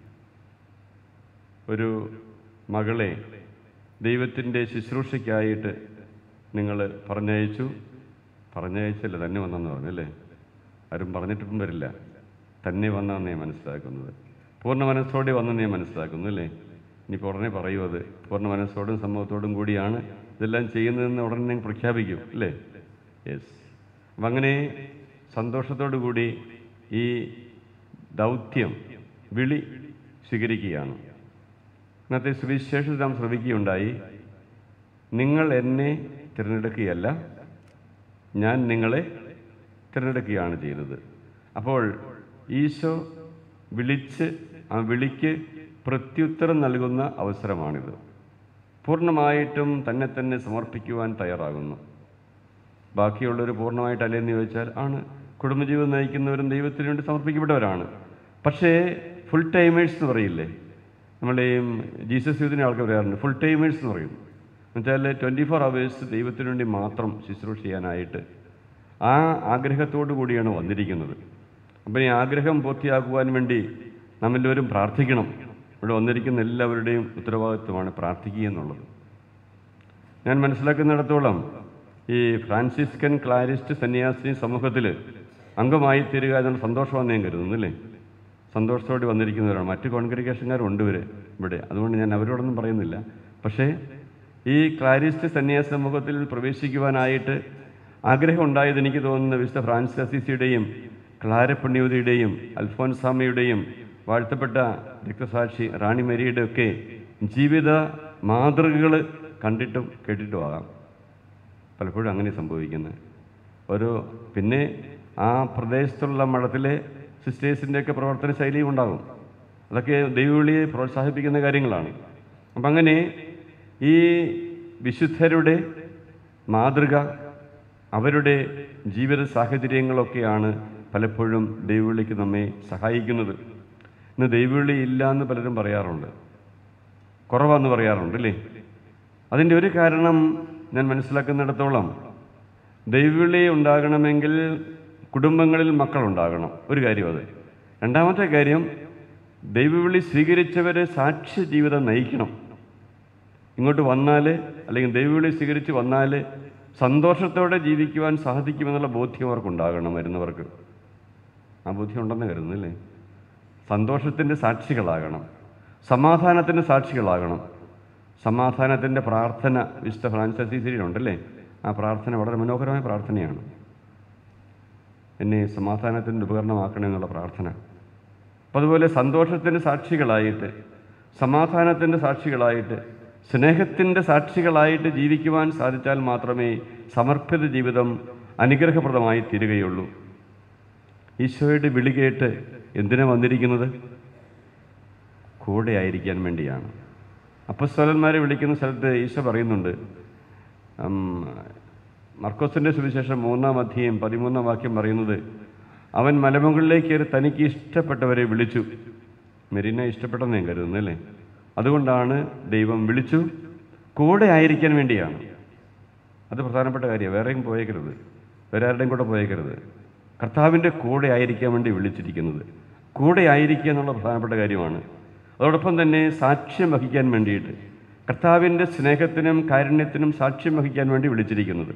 ഒരു മകളെ ദൈവത്തിൻ്റെ ശുശ്രൂഷയ്ക്കായിട്ട് നിങ്ങൾ പറഞ്ഞയച്ചു പറഞ്ഞയച്ചല്ല തന്നെ വന്നെന്ന് പറഞ്ഞല്ലേ ആരും പറഞ്ഞിട്ടും വരില്ല തന്നെ വന്നാന്ന് ഞാൻ മനസ്സിലാക്കുന്നത് പൂർണ്ണ മനസ്സോടെ വന്നെന്ന് ഞാൻ മനസ്സിലാക്കുന്നു അല്ലേ ഇനിയിപ്പോൾ ഉടനെ പറയൂ അത് പൂർണ്ണ മനസ്സോടും സമൂഹത്തോടും കൂടിയാണ് ഇതെല്ലാം ചെയ്യുന്നതെന്ന് ഉടനെ ഞാൻ പ്രഖ്യാപിക്കും അല്ലേ യെസ് അപ്പം അങ്ങനെ സന്തോഷത്തോടു കൂടി ഈ ദൗത്യം വിളി സ്വീകരിക്കുകയാണ് ഇന്നത്തെ സുവിശേഷത്തിൽ നാം ശ്രമിക്കുകയുണ്ടായി നിങ്ങൾ എന്നെ തിരഞ്ഞെടുക്കുകയല്ല ഞാൻ നിങ്ങളെ തിരഞ്ഞെടുക്കുകയാണ് ചെയ്തത് അപ്പോൾ ഈശോ വിളിച്ച് ആ വിളിക്ക് പ്രത്യുത്തരം നൽകുന്ന അവസരമാണിത് പൂർണ്ണമായിട്ടും തന്നെ തന്നെ സമർപ്പിക്കുവാൻ തയ്യാറാകുന്നു ബാക്കിയുള്ളവർ പൂർണ്ണമായിട്ടല്ലെന്ന് ചോദിച്ചാൽ ആണ് കുടുംബജീവിതം നയിക്കുന്നവരും ദൈവത്തിന് വേണ്ടി സമർപ്പിക്കപ്പെട്ടവരാണ് പക്ഷേ ഫുൾ ടൈമേഴ്സ് എന്ന് പറയില്ലേ നമ്മളെയും ജീസസ് യൂത്തിനെ ആൾക്കാർ പറയാറുണ്ട് ഫുൾ ടൈമേഴ്സ് എന്ന് പറയും എന്നുവെച്ചാൽ ട്വൻറ്റി ഫോർ അവേഴ്സ് ദൈവത്തിന് വേണ്ടി മാത്രം ശുശ്രൂഷ ചെയ്യാനായിട്ട് ആ ആഗ്രഹത്തോടു കൂടിയാണ് വന്നിരിക്കുന്നത് അപ്പം ഈ ആഗ്രഹം പൂർത്തിയാക്കുവാൻ വേണ്ടി നമ്മെല്ലാവരും പ്രാർത്ഥിക്കണം ഇവിടെ വന്നിരിക്കുന്ന എല്ലാവരുടെയും ഉത്തരവാദിത്വമാണ് പ്രാർത്ഥിക്കുക എന്നുള്ളത് ഞാൻ മനസ്സിലാക്കുന്നിടത്തോളം ഈ ഫ്രാൻസിസ്കൻ ക്ലാരിസ്റ്റ് സന്യാസി സമൂഹത്തിൽ അംഗമായി തീരുക എന്നുള്ള സന്തോഷമാണെന്ന് ഞാൻ കരുതുന്നു അല്ലേ സന്തോഷത്തോടെ വന്നിരിക്കുന്നവരാണ് മറ്റു കോൺഗ്രിഗേഷൻകാരുണ്ട് ഇവർ ഇവിടെ അതുകൊണ്ട് ഞാൻ അവരോടൊന്നും പറയുന്നില്ല പക്ഷേ ഈ ക്ലാരിസ്റ്റ് സന്യാസ സമൂഹത്തിൽ പ്രവേശിക്കുവാനായിട്ട് ആഗ്രഹം ഉണ്ടായത് എനിക്ക് തോന്നുന്ന വിശുദ്ധ ഫ്രാൻസിസ് അസീസിയുടെയും ക്ലാരപ്പുണ്യവതിയുടെയും അൽഫോൻസാമയുടെയും വാഴ്ത്തപ്പെട്ട രക്തസാക്ഷി റാണി മേരിയുടെ ഒക്കെ ജീവിത മാതൃകകൾ കണ്ടിട്ടും കേട്ടിട്ടും ആകാം പലപ്പോഴും അങ്ങനെ സംഭവിക്കുന്നത് ഒരു പിന്നെ ആ പ്രദേശത്തുള്ള മഠത്തിലെ സിസ്റ്റേഴ്സിൻ്റെയൊക്കെ പ്രവർത്തന ശൈലിയും ഉണ്ടാകും അതൊക്കെ ദൈവവിളിയെ പ്രോത്സാഹിപ്പിക്കുന്ന കാര്യങ്ങളാണ് അപ്പം അങ്ങനെ ഈ വിശുദ്ധരുടെ മാതൃക അവരുടെ ജീവിത സാഹചര്യങ്ങളൊക്കെയാണ് പലപ്പോഴും ദൈവവിളിക്ക് നമ്മെ സഹായിക്കുന്നത് ഇന്ന് ദൈവവിളി ഇല്ല എന്ന് പലരും പറയാറുണ്ട് കുറവാന്ന് പറയാറുണ്ട് അല്ലേ അതിൻ്റെ ഒരു കാരണം ഞാൻ മനസ്സിലാക്കുന്നിടത്തോളം ദൈവവിളി ഉണ്ടാകണമെങ്കിൽ കുടുംബങ്ങളിൽ മക്കളുണ്ടാകണം ഒരു കാര്യം അത് രണ്ടാമത്തെ കാര്യം ദൈവവിളി സ്വീകരിച്ചവരെ സാക്ഷ്യ ജീവിതം നയിക്കണം ഇങ്ങോട്ട് വന്നാൽ അല്ലെങ്കിൽ ദൈവവിളി സ്വീകരിച്ച് വന്നാൽ സന്തോഷത്തോടെ ജീവിക്കുവാൻ സാധിക്കുമെന്നുള്ള ബോധ്യം അവർക്കുണ്ടാകണം വരുന്നവർക്ക് ആ ബോധ്യം ഉണ്ടെന്ന് കരുതുന്നില്ലേ സന്തോഷത്തിൻ്റെ സാക്ഷികളാകണം സമാധാനത്തിൻ്റെ സാക്ഷികളാകണം സമാധാനത്തിൻ്റെ പ്രാർത്ഥന വിശുദ്ധ ഫ്രാൻസിസ് അസീസിയിലുണ്ടല്ലേ ആ പ്രാർത്ഥന വളരെ മനോഹരമായ പ്രാർത്ഥനയാണ് എന്നെ സമാധാനത്തിൻ്റെ ഉപകരണമാക്കണേ എന്നുള്ള പ്രാർത്ഥന അപ്പം അതുപോലെ സന്തോഷത്തിൻ്റെ സാക്ഷികളായിട്ട് സമാധാനത്തിൻ്റെ സാക്ഷികളായിട്ട് സ്നേഹത്തിൻ്റെ സാക്ഷികളായിട്ട് ജീവിക്കുവാൻ സാധിച്ചാൽ മാത്രമേ സമർപ്പിത ജീവിതം അനുഗ്രഹപ്രദമായി തീരുകയുള്ളൂ ഈശോയുടെ വിളി കേട്ട് എന്തിനാ വന്നിരിക്കുന്നത് കൂടെ ആയിരിക്കാൻ വേണ്ടിയാണ് അപ്പസ്വലന്മാരെ വിളിക്കുന്ന സ്ഥലത്ത് ഈശോ പറയുന്നുണ്ട് ഉം, മർക്കോസിൻ്റെ സുവിശേഷം മൂന്നാം അധ്യായം പതിമൂന്നാം വാക്യം പറയുന്നത് അവൻ മലമുകളിലേക്ക് കയറി തനിക്ക് ഇഷ്ടപ്പെട്ടവരെ വിളിച്ചു മെരീന ഇഷ്ടപ്പെട്ടെന്ന് ഞാൻ കരുതുന്നു അല്ലേ അതുകൊണ്ടാണ് ദൈവം വിളിച്ചു കൂടെ ആയിരിക്കാൻ വേണ്ടിയാണ് അത് പ്രധാനപ്പെട്ട കാര്യമാണ് വേറെയും പോയേക്കരുത് വേറെ ആരുടെയും കൂടെ പോയേക്കരുത് കർത്താവിൻ്റെ കൂടെ ആയിരിക്കാൻ വേണ്ടി വിളിച്ചിരിക്കുന്നത് കൂടെ ആയിരിക്കുക എന്നുള്ള പ്രധാനപ്പെട്ട കാര്യമാണ് അതോടൊപ്പം തന്നെ സാക്ഷ്യം വഹിക്കാൻ വേണ്ടിയിട്ട് കർത്താവിൻ്റെ സ്നേഹത്തിനും കാരുണ്യത്തിനും സാക്ഷ്യം വഹിക്കാൻ വേണ്ടി വിളിച്ചിരിക്കുന്നത്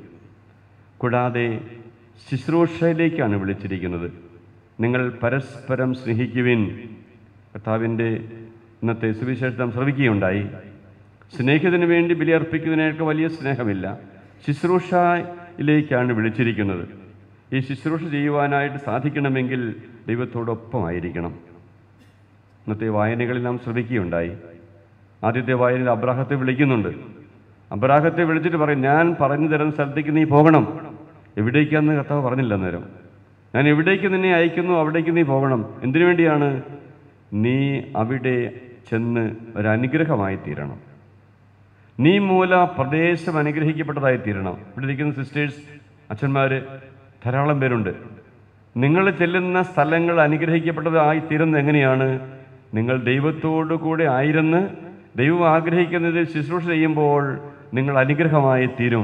കൂടാതെ ശുശ്രൂഷയിലേക്കാണ് വിളിച്ചിരിക്കുന്നത് നിങ്ങൾ പരസ്പരം സ്നേഹിക്കുവിൻ കർത്താവിൻ്റെ ഇന്നത്തെ സുവിശേഷം ശ്രവിക്കുകയുണ്ടായി സ്നേഹത്തിന് വേണ്ടി ബലിയർപ്പിക്കുന്നതിനേക്കാൾ വലിയ സ്നേഹമില്ല ശുശ്രൂഷയിലേക്കാണ് വിളിച്ചിരിക്കുന്നത് ഈ ശുശ്രൂഷ ചെയ്യുവാനായിട്ട് സാധിക്കണമെങ്കിൽ ദൈവത്തോടൊപ്പമായിരിക്കണം ഇന്നത്തെ വായനകളിൽ നാം ശ്രമിക്കുകയുണ്ടായി ആദ്യത്തെ വായനയിൽ അബ്രാഹത്തെ വിളിക്കുന്നുണ്ട് അബ്രാഹത്തെ വിളിച്ചിട്ട് പറയും ഞാൻ പറഞ്ഞു തരുന്ന സ്ഥലത്തേക്ക് നീ പോകണം എവിടേക്കാന്ന് കർത്താവ് പറഞ്ഞില്ല അന്നേരം ഞാൻ എവിടേക്ക് നിന്നെ അയക്കുന്നു അവിടേക്ക് നീ പോകണം എന്തിനു വേണ്ടിയാണ് നീ അവിടെ ചെന്ന് ഒരു അനുഗ്രഹമായി തീരണം നീ മൂല പ്രദേശം അനുഗ്രഹിക്കപ്പെട്ടതായി തീരണം ഇവിടെ ഇരിക്കുന്ന സിസ്റ്റേഴ്സ് അച്ഛന്മാർ ധാരാളം പേരുണ്ട് നിങ്ങൾ ചെല്ലുന്ന സ്ഥലങ്ങൾ അനുഗ്രഹിക്കപ്പെട്ടതായി തീരുന്നത് എങ്ങനെയാണ് നിങ്ങൾ ദൈവത്തോടു കൂടെ ആയിരുന്ന് ദൈവം ആഗ്രഹിക്കുന്നത് ശുശ്രൂഷ ചെയ്യുമ്പോൾ നിങ്ങൾ അനുഗ്രഹമായി തീരും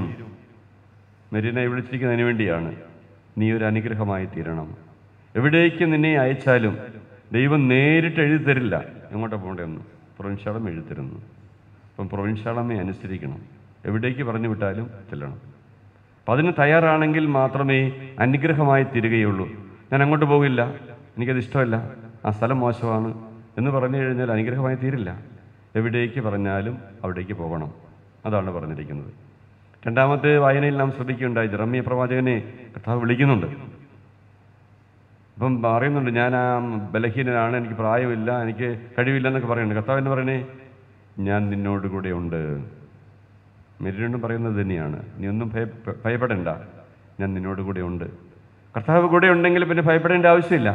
മെരീനെ വിളിച്ചിരിക്കുന്നതിന് വേണ്ടിയാണ് നീ ഒരു അനുഗ്രഹമായി തീരണം എവിടേക്ക് നിന്നെ അയച്ചാലും ദൈവം നേരിട്ട് എഴുതി തരില്ല എങ്ങോട്ടാ പോകേണ്ടതെന്ന് പ്രൊവിൻഷ്യാളം എഴുതി തരുന്നു അപ്പം പ്രൊവിൻഷ്യാളമേ അനുസരിക്കണം എവിടേക്ക് പറഞ്ഞു വിട്ടാലും ചെല്ലണം അപ്പം അതിന് തയ്യാറാണെങ്കിൽ മാത്രമേ അനുഗ്രഹമായി തീരുകയുള്ളൂ ഞാൻ അങ്ങോട്ട് പോകില്ല എനിക്കത് ഇഷ്ടമല്ല ആ സ്ഥലം മോശമാണ് എന്ന് പറഞ്ഞു കഴിഞ്ഞാൽ അനുഗ്രഹമായി തീരില്ല എവിടേക്ക് പറഞ്ഞാലും അവിടേക്ക് പോകണം അതാണ് പറഞ്ഞിരിക്കുന്നത് രണ്ടാമത്തെ വായനയിൽ നാം ശ്രദ്ധിക്കുകയുണ്ടായി ജറമ്മിയ പ്രവാചകനെ കർത്താവ് വിളിക്കുന്നുണ്ട് അപ്പം പറയുന്നുണ്ട് ഞാൻ ആ ബലഹീനനാണ് എനിക്ക് പ്രായമില്ല എനിക്ക് കഴിവില്ല എന്നൊക്കെ പറയുന്നുണ്ട് കർത്താവ് എന്ന് പറയണേ ഞാൻ നിന്നോട് കൂടെ ഉണ്ട് മെരിനും പറയുന്നത് തന്നെയാണ് നീ ഒന്നും ഭയ ഭയപ്പെടേണ്ട ഞാൻ നിന്നോട് കൂടെ ഉണ്ട് കർത്താവ് കൂടെ ഉണ്ടെങ്കിൽ പിന്നെ ഭയപ്പെടേണ്ട ആവശ്യമില്ല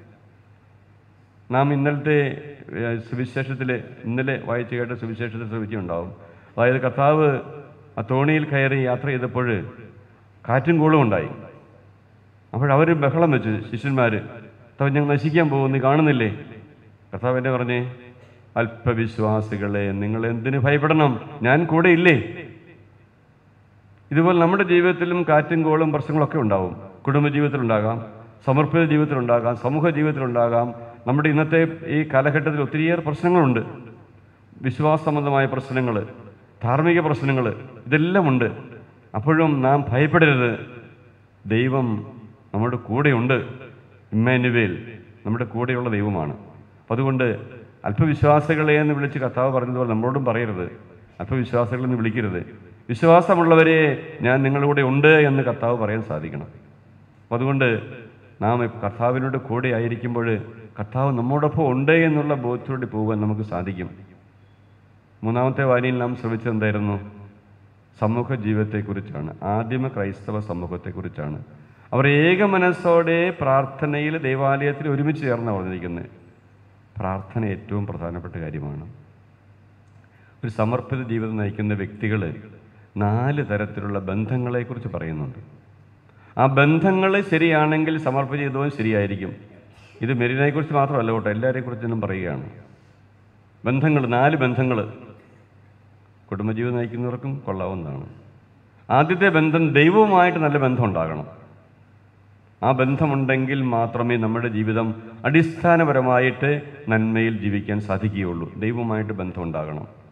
നാം ഇന്നലത്തെ ഏഹ്, സുവിശേഷത്തിൽ ഇന്നലെ വായിച്ചു കേട്ട സുവിശേഷത്തിൽ ശ്രമിച്ചിട്ടുണ്ടാവും അതായത് കർത്താവ് ആ തോണിയിൽ കയറി യാത്ര ചെയ്തപ്പോൾ കാറ്റും കൂളും ഉണ്ടായി അപ്പോഴവർ ബഹളം വെച്ചു ശിഷ്യന്മാർ കർത്താവ് ഞങ്ങൾ നശിക്കാൻ പോകും നീ കാണുന്നില്ലേ കർത്താവ് എന്നെ പറഞ്ഞേ അല്പവിശ്വാസികളെ നിങ്ങൾ എന്തിനു ഭയപ്പെടണം ഞാൻ കൂടെ ഇല്ലേ ഇതുപോലെ നമ്മുടെ ജീവിതത്തിലും കാറ്റും കോളും പ്രശ്നങ്ങളൊക്കെ ഉണ്ടാവും കുടുംബജീവിതത്തിലുണ്ടാകാം സമർപ്പിത ജീവിതത്തിലുണ്ടാകാം സമൂഹ ജീവിതത്തിലുണ്ടാകാം നമ്മുടെ ഇന്നത്തെ ഈ കാലഘട്ടത്തിൽ ഒത്തിരിയേറെ പ്രശ്നങ്ങളുണ്ട് വിശ്വാസ സംബന്ധമായ പ്രശ്നങ്ങൾ ധാർമ്മിക പ്രശ്നങ്ങൾ ഇതെല്ലാം ഉണ്ട് അപ്പോഴും നാം ഭയപ്പെടരുത് ദൈവം നമ്മുടെ കൂടെയുണ്ട് ഇമ്മാനുവേൽ നമ്മുടെ കൂടെയുള്ള ദൈവമാണ് അപ്പം അതുകൊണ്ട് അല്പവിശ്വാസികളെ എന്ന് വിളിച്ച് കർത്താവ് പറഞ്ഞതുപോലെ നമ്മളോടും പറയരുത് അല്പവിശ്വാസികളെന്ന് വിളിക്കരുത് വിശ്വാസമുള്ളവരെ ഞാൻ നിങ്ങളുടെ കൂടെ ഉണ്ട് എന്ന് കർത്താവ് പറയാൻ സാധിക്കണം അപ്പം അതുകൊണ്ട് നാം കർത്താവിനോട് കൂടെ ആയിരിക്കുമ്പോൾ കർത്താവ് നമ്മോടൊപ്പം ഉണ്ട് എന്നുള്ള ബോധ്യത്തോടെ പോകാൻ നമുക്ക് സാധിക്കും മൂന്നാമത്തെ വായനയിൽ നാം ശ്രമിച്ചത് എന്തായിരുന്നു സമൂഹ ജീവിതത്തെക്കുറിച്ചാണ് ആദിമ ക്രൈസ്തവ സമൂഹത്തെക്കുറിച്ചാണ് അവർ ഏക മനസ്സോടെ പ്രാർത്ഥനയിൽ ദേവാലയത്തിൽ ഒരുമിച്ച് ചേർന്ന് പറഞ്ഞിരിക്കുന്നത് പ്രാർത്ഥന ഏറ്റവും പ്രധാനപ്പെട്ട കാര്യമാണ് ഒരു സമർപ്പിത ജീവിതം നയിക്കുന്ന വ്യക്തികൾ നാല് തരത്തിലുള്ള ബന്ധങ്ങളെക്കുറിച്ച് പറയുന്നുണ്ട് ആ ബന്ധങ്ങൾ ശരിയാണെങ്കിൽ സമർപ്പിത ജീവിതവും ശരിയായിരിക്കും ഇത് മെരീനയെക്കുറിച്ച് മാത്രമല്ല കേട്ടോ എല്ലാവരെയും കുറിച്ചൊന്നും പറയുകയാണ് ബന്ധങ്ങൾ നാല് ബന്ധങ്ങൾ കുടുംബജീവിതം നയിക്കുന്നവർക്കും കൊള്ളാവുന്നതാണ് ആദ്യത്തെ ബന്ധം ദൈവവുമായിട്ട് നല്ല ബന്ധം ഉണ്ടാകണം ആ ബന്ധമുണ്ടെങ്കിൽ മാത്രമേ നമ്മുടെ ജീവിതം അടിസ്ഥാനപരമായിട്ട് നന്മയിൽ ജീവിക്കാൻ സാധിക്കുകയുള്ളൂ ദൈവവുമായിട്ട് ബന്ധം ഉണ്ടാകണം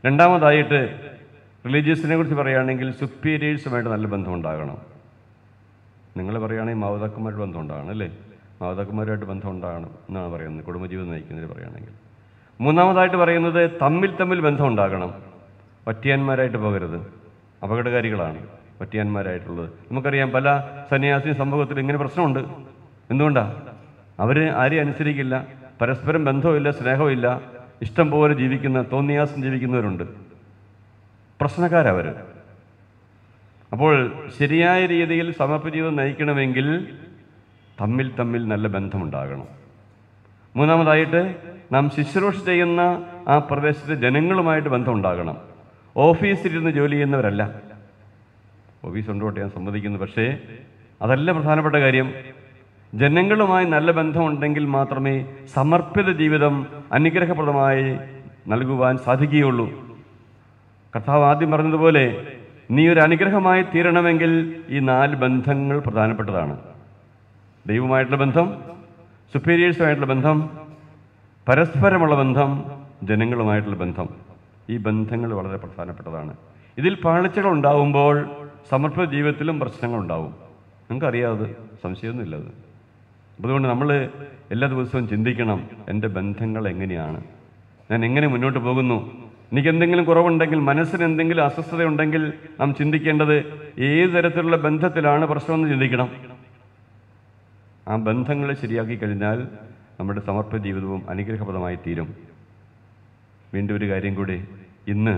രണ്ടാമതായിട്ട് റിലീജിയസിനെ കുറിച്ച് പറയുകയാണെങ്കിൽ സുപ്പീരിയേഴ്സുമായിട്ട് നല്ല ബന്ധം ഉണ്ടാകണം നിങ്ങൾ പറയുകയാണെങ്കിൽ മാതാക്കന്മാരുടെ ബന്ധം ഉണ്ടാകണം അല്ലേ മാതാക്കന്മാരുമായിട്ട് ബന്ധം ഉണ്ടാകണം എന്നാണ് പറയുന്നത് കുടുംബജീവിതം നയിക്കുന്നതിൽ പറയുകയാണെങ്കിൽ മൂന്നാമതായിട്ട് പറയുന്നത് തമ്മിൽ തമ്മിൽ ബന്ധം ഉണ്ടാകണം ഒറ്റയാന്മാരായിട്ട് പോകരുത് അപകടകാരികളാണ് ഒറ്റയാന്മാരായിട്ടുള്ളത് നമുക്കറിയാം പല സന്യാസി സമൂഹത്തിൽ ഇങ്ങനെ പ്രശ്നമുണ്ട് എന്തുകൊണ്ടാണ് അവർ ആരെയും അനുസരിക്കില്ല പരസ്പരം ബന്ധവുമില്ല സ്നേഹവുമില്ല ഇഷ്ടം പോലെ ജീവിക്കുന്ന തോന്നിയാസം ജീവിക്കുന്നവരുണ്ട് പ്രശ്നക്കാരവർ അപ്പോൾ ശരിയായ രീതിയിൽ സമർപ്പ ജീവിതം നയിക്കണമെങ്കിൽ തമ്മിൽ തമ്മിൽ നല്ല ബന്ധമുണ്ടാകണം മൂന്നാമതായിട്ട് നാം ശുശ്രൂഷ ചെയ്യുന്ന ആ പ്രദേശത്തെ ജനങ്ങളുമായിട്ട് ബന്ധമുണ്ടാകണം ഓഫീസിലിരുന്ന് ജോലി ചെയ്യുന്നവരല്ല ഓഫീസ് ഉണ്ടോട്ടെ ഞാൻ സമ്മതിക്കുന്നു പക്ഷേ അതല്ല പ്രധാനപ്പെട്ട കാര്യം ജനങ്ങളുമായി നല്ല ബന്ധമുണ്ടെങ്കിൽ മാത്രമേ സമർപ്പിത ജീവിതം അനുഗ്രഹപ്രദമായി നൽകുവാൻ സാധിക്കുകയുള്ളൂ കർത്താവ് ആദ്യം പറഞ്ഞതുപോലെ നീ ഒരു അനുഗ്രഹമായി തീരണമെങ്കിൽ ഈ നാല് ബന്ധങ്ങൾ പ്രധാനപ്പെട്ടതാണ് ദൈവമായിട്ടുള്ള ബന്ധം സുപ്പീരിയേഴ്സുമായിട്ടുള്ള ബന്ധം പരസ്പരമുള്ള ബന്ധം ജനങ്ങളുമായിട്ടുള്ള ബന്ധം ഈ ബന്ധങ്ങൾ വളരെ പ്രധാനപ്പെട്ടതാണ് ഇതിൽ പാളിച്ചകൾ ഉണ്ടാവുമ്പോൾ സമർപ്പിത ജീവിതത്തിലും പ്രശ്നങ്ങൾ ഉണ്ടാവും നിങ്ങൾക്കറിയാതെ സംശയമൊന്നുമില്ല അത് അതുകൊണ്ട് നമ്മൾ എല്ലാ ദിവസവും ചിന്തിക്കണം എൻ്റെ ബന്ധങ്ങൾ എങ്ങനെയാണ് ഞാൻ എങ്ങനെ മുന്നോട്ട് പോകുന്നു എനിക്ക് എന്തെങ്കിലും കുറവുണ്ടെങ്കിൽ മനസ്സിന് എന്തെങ്കിലും അസ്വസ്ഥത ഉണ്ടെങ്കിൽ നാം ചിന്തിക്കേണ്ടത് ഏത് തരത്തിലുള്ള ബന്ധത്തിലാണ് പ്രശ്നമെന്ന് ചിന്തിക്കണം ആ ബന്ധങ്ങൾ ശരിയാക്കി കഴിഞ്ഞാൽ നമ്മുടെ സമർപ്പ ജീവിതവും അനുഗ്രഹപ്രദമായി തീരും വീണ്ടും ഒരു കാര്യം കൂടി ഇന്ന്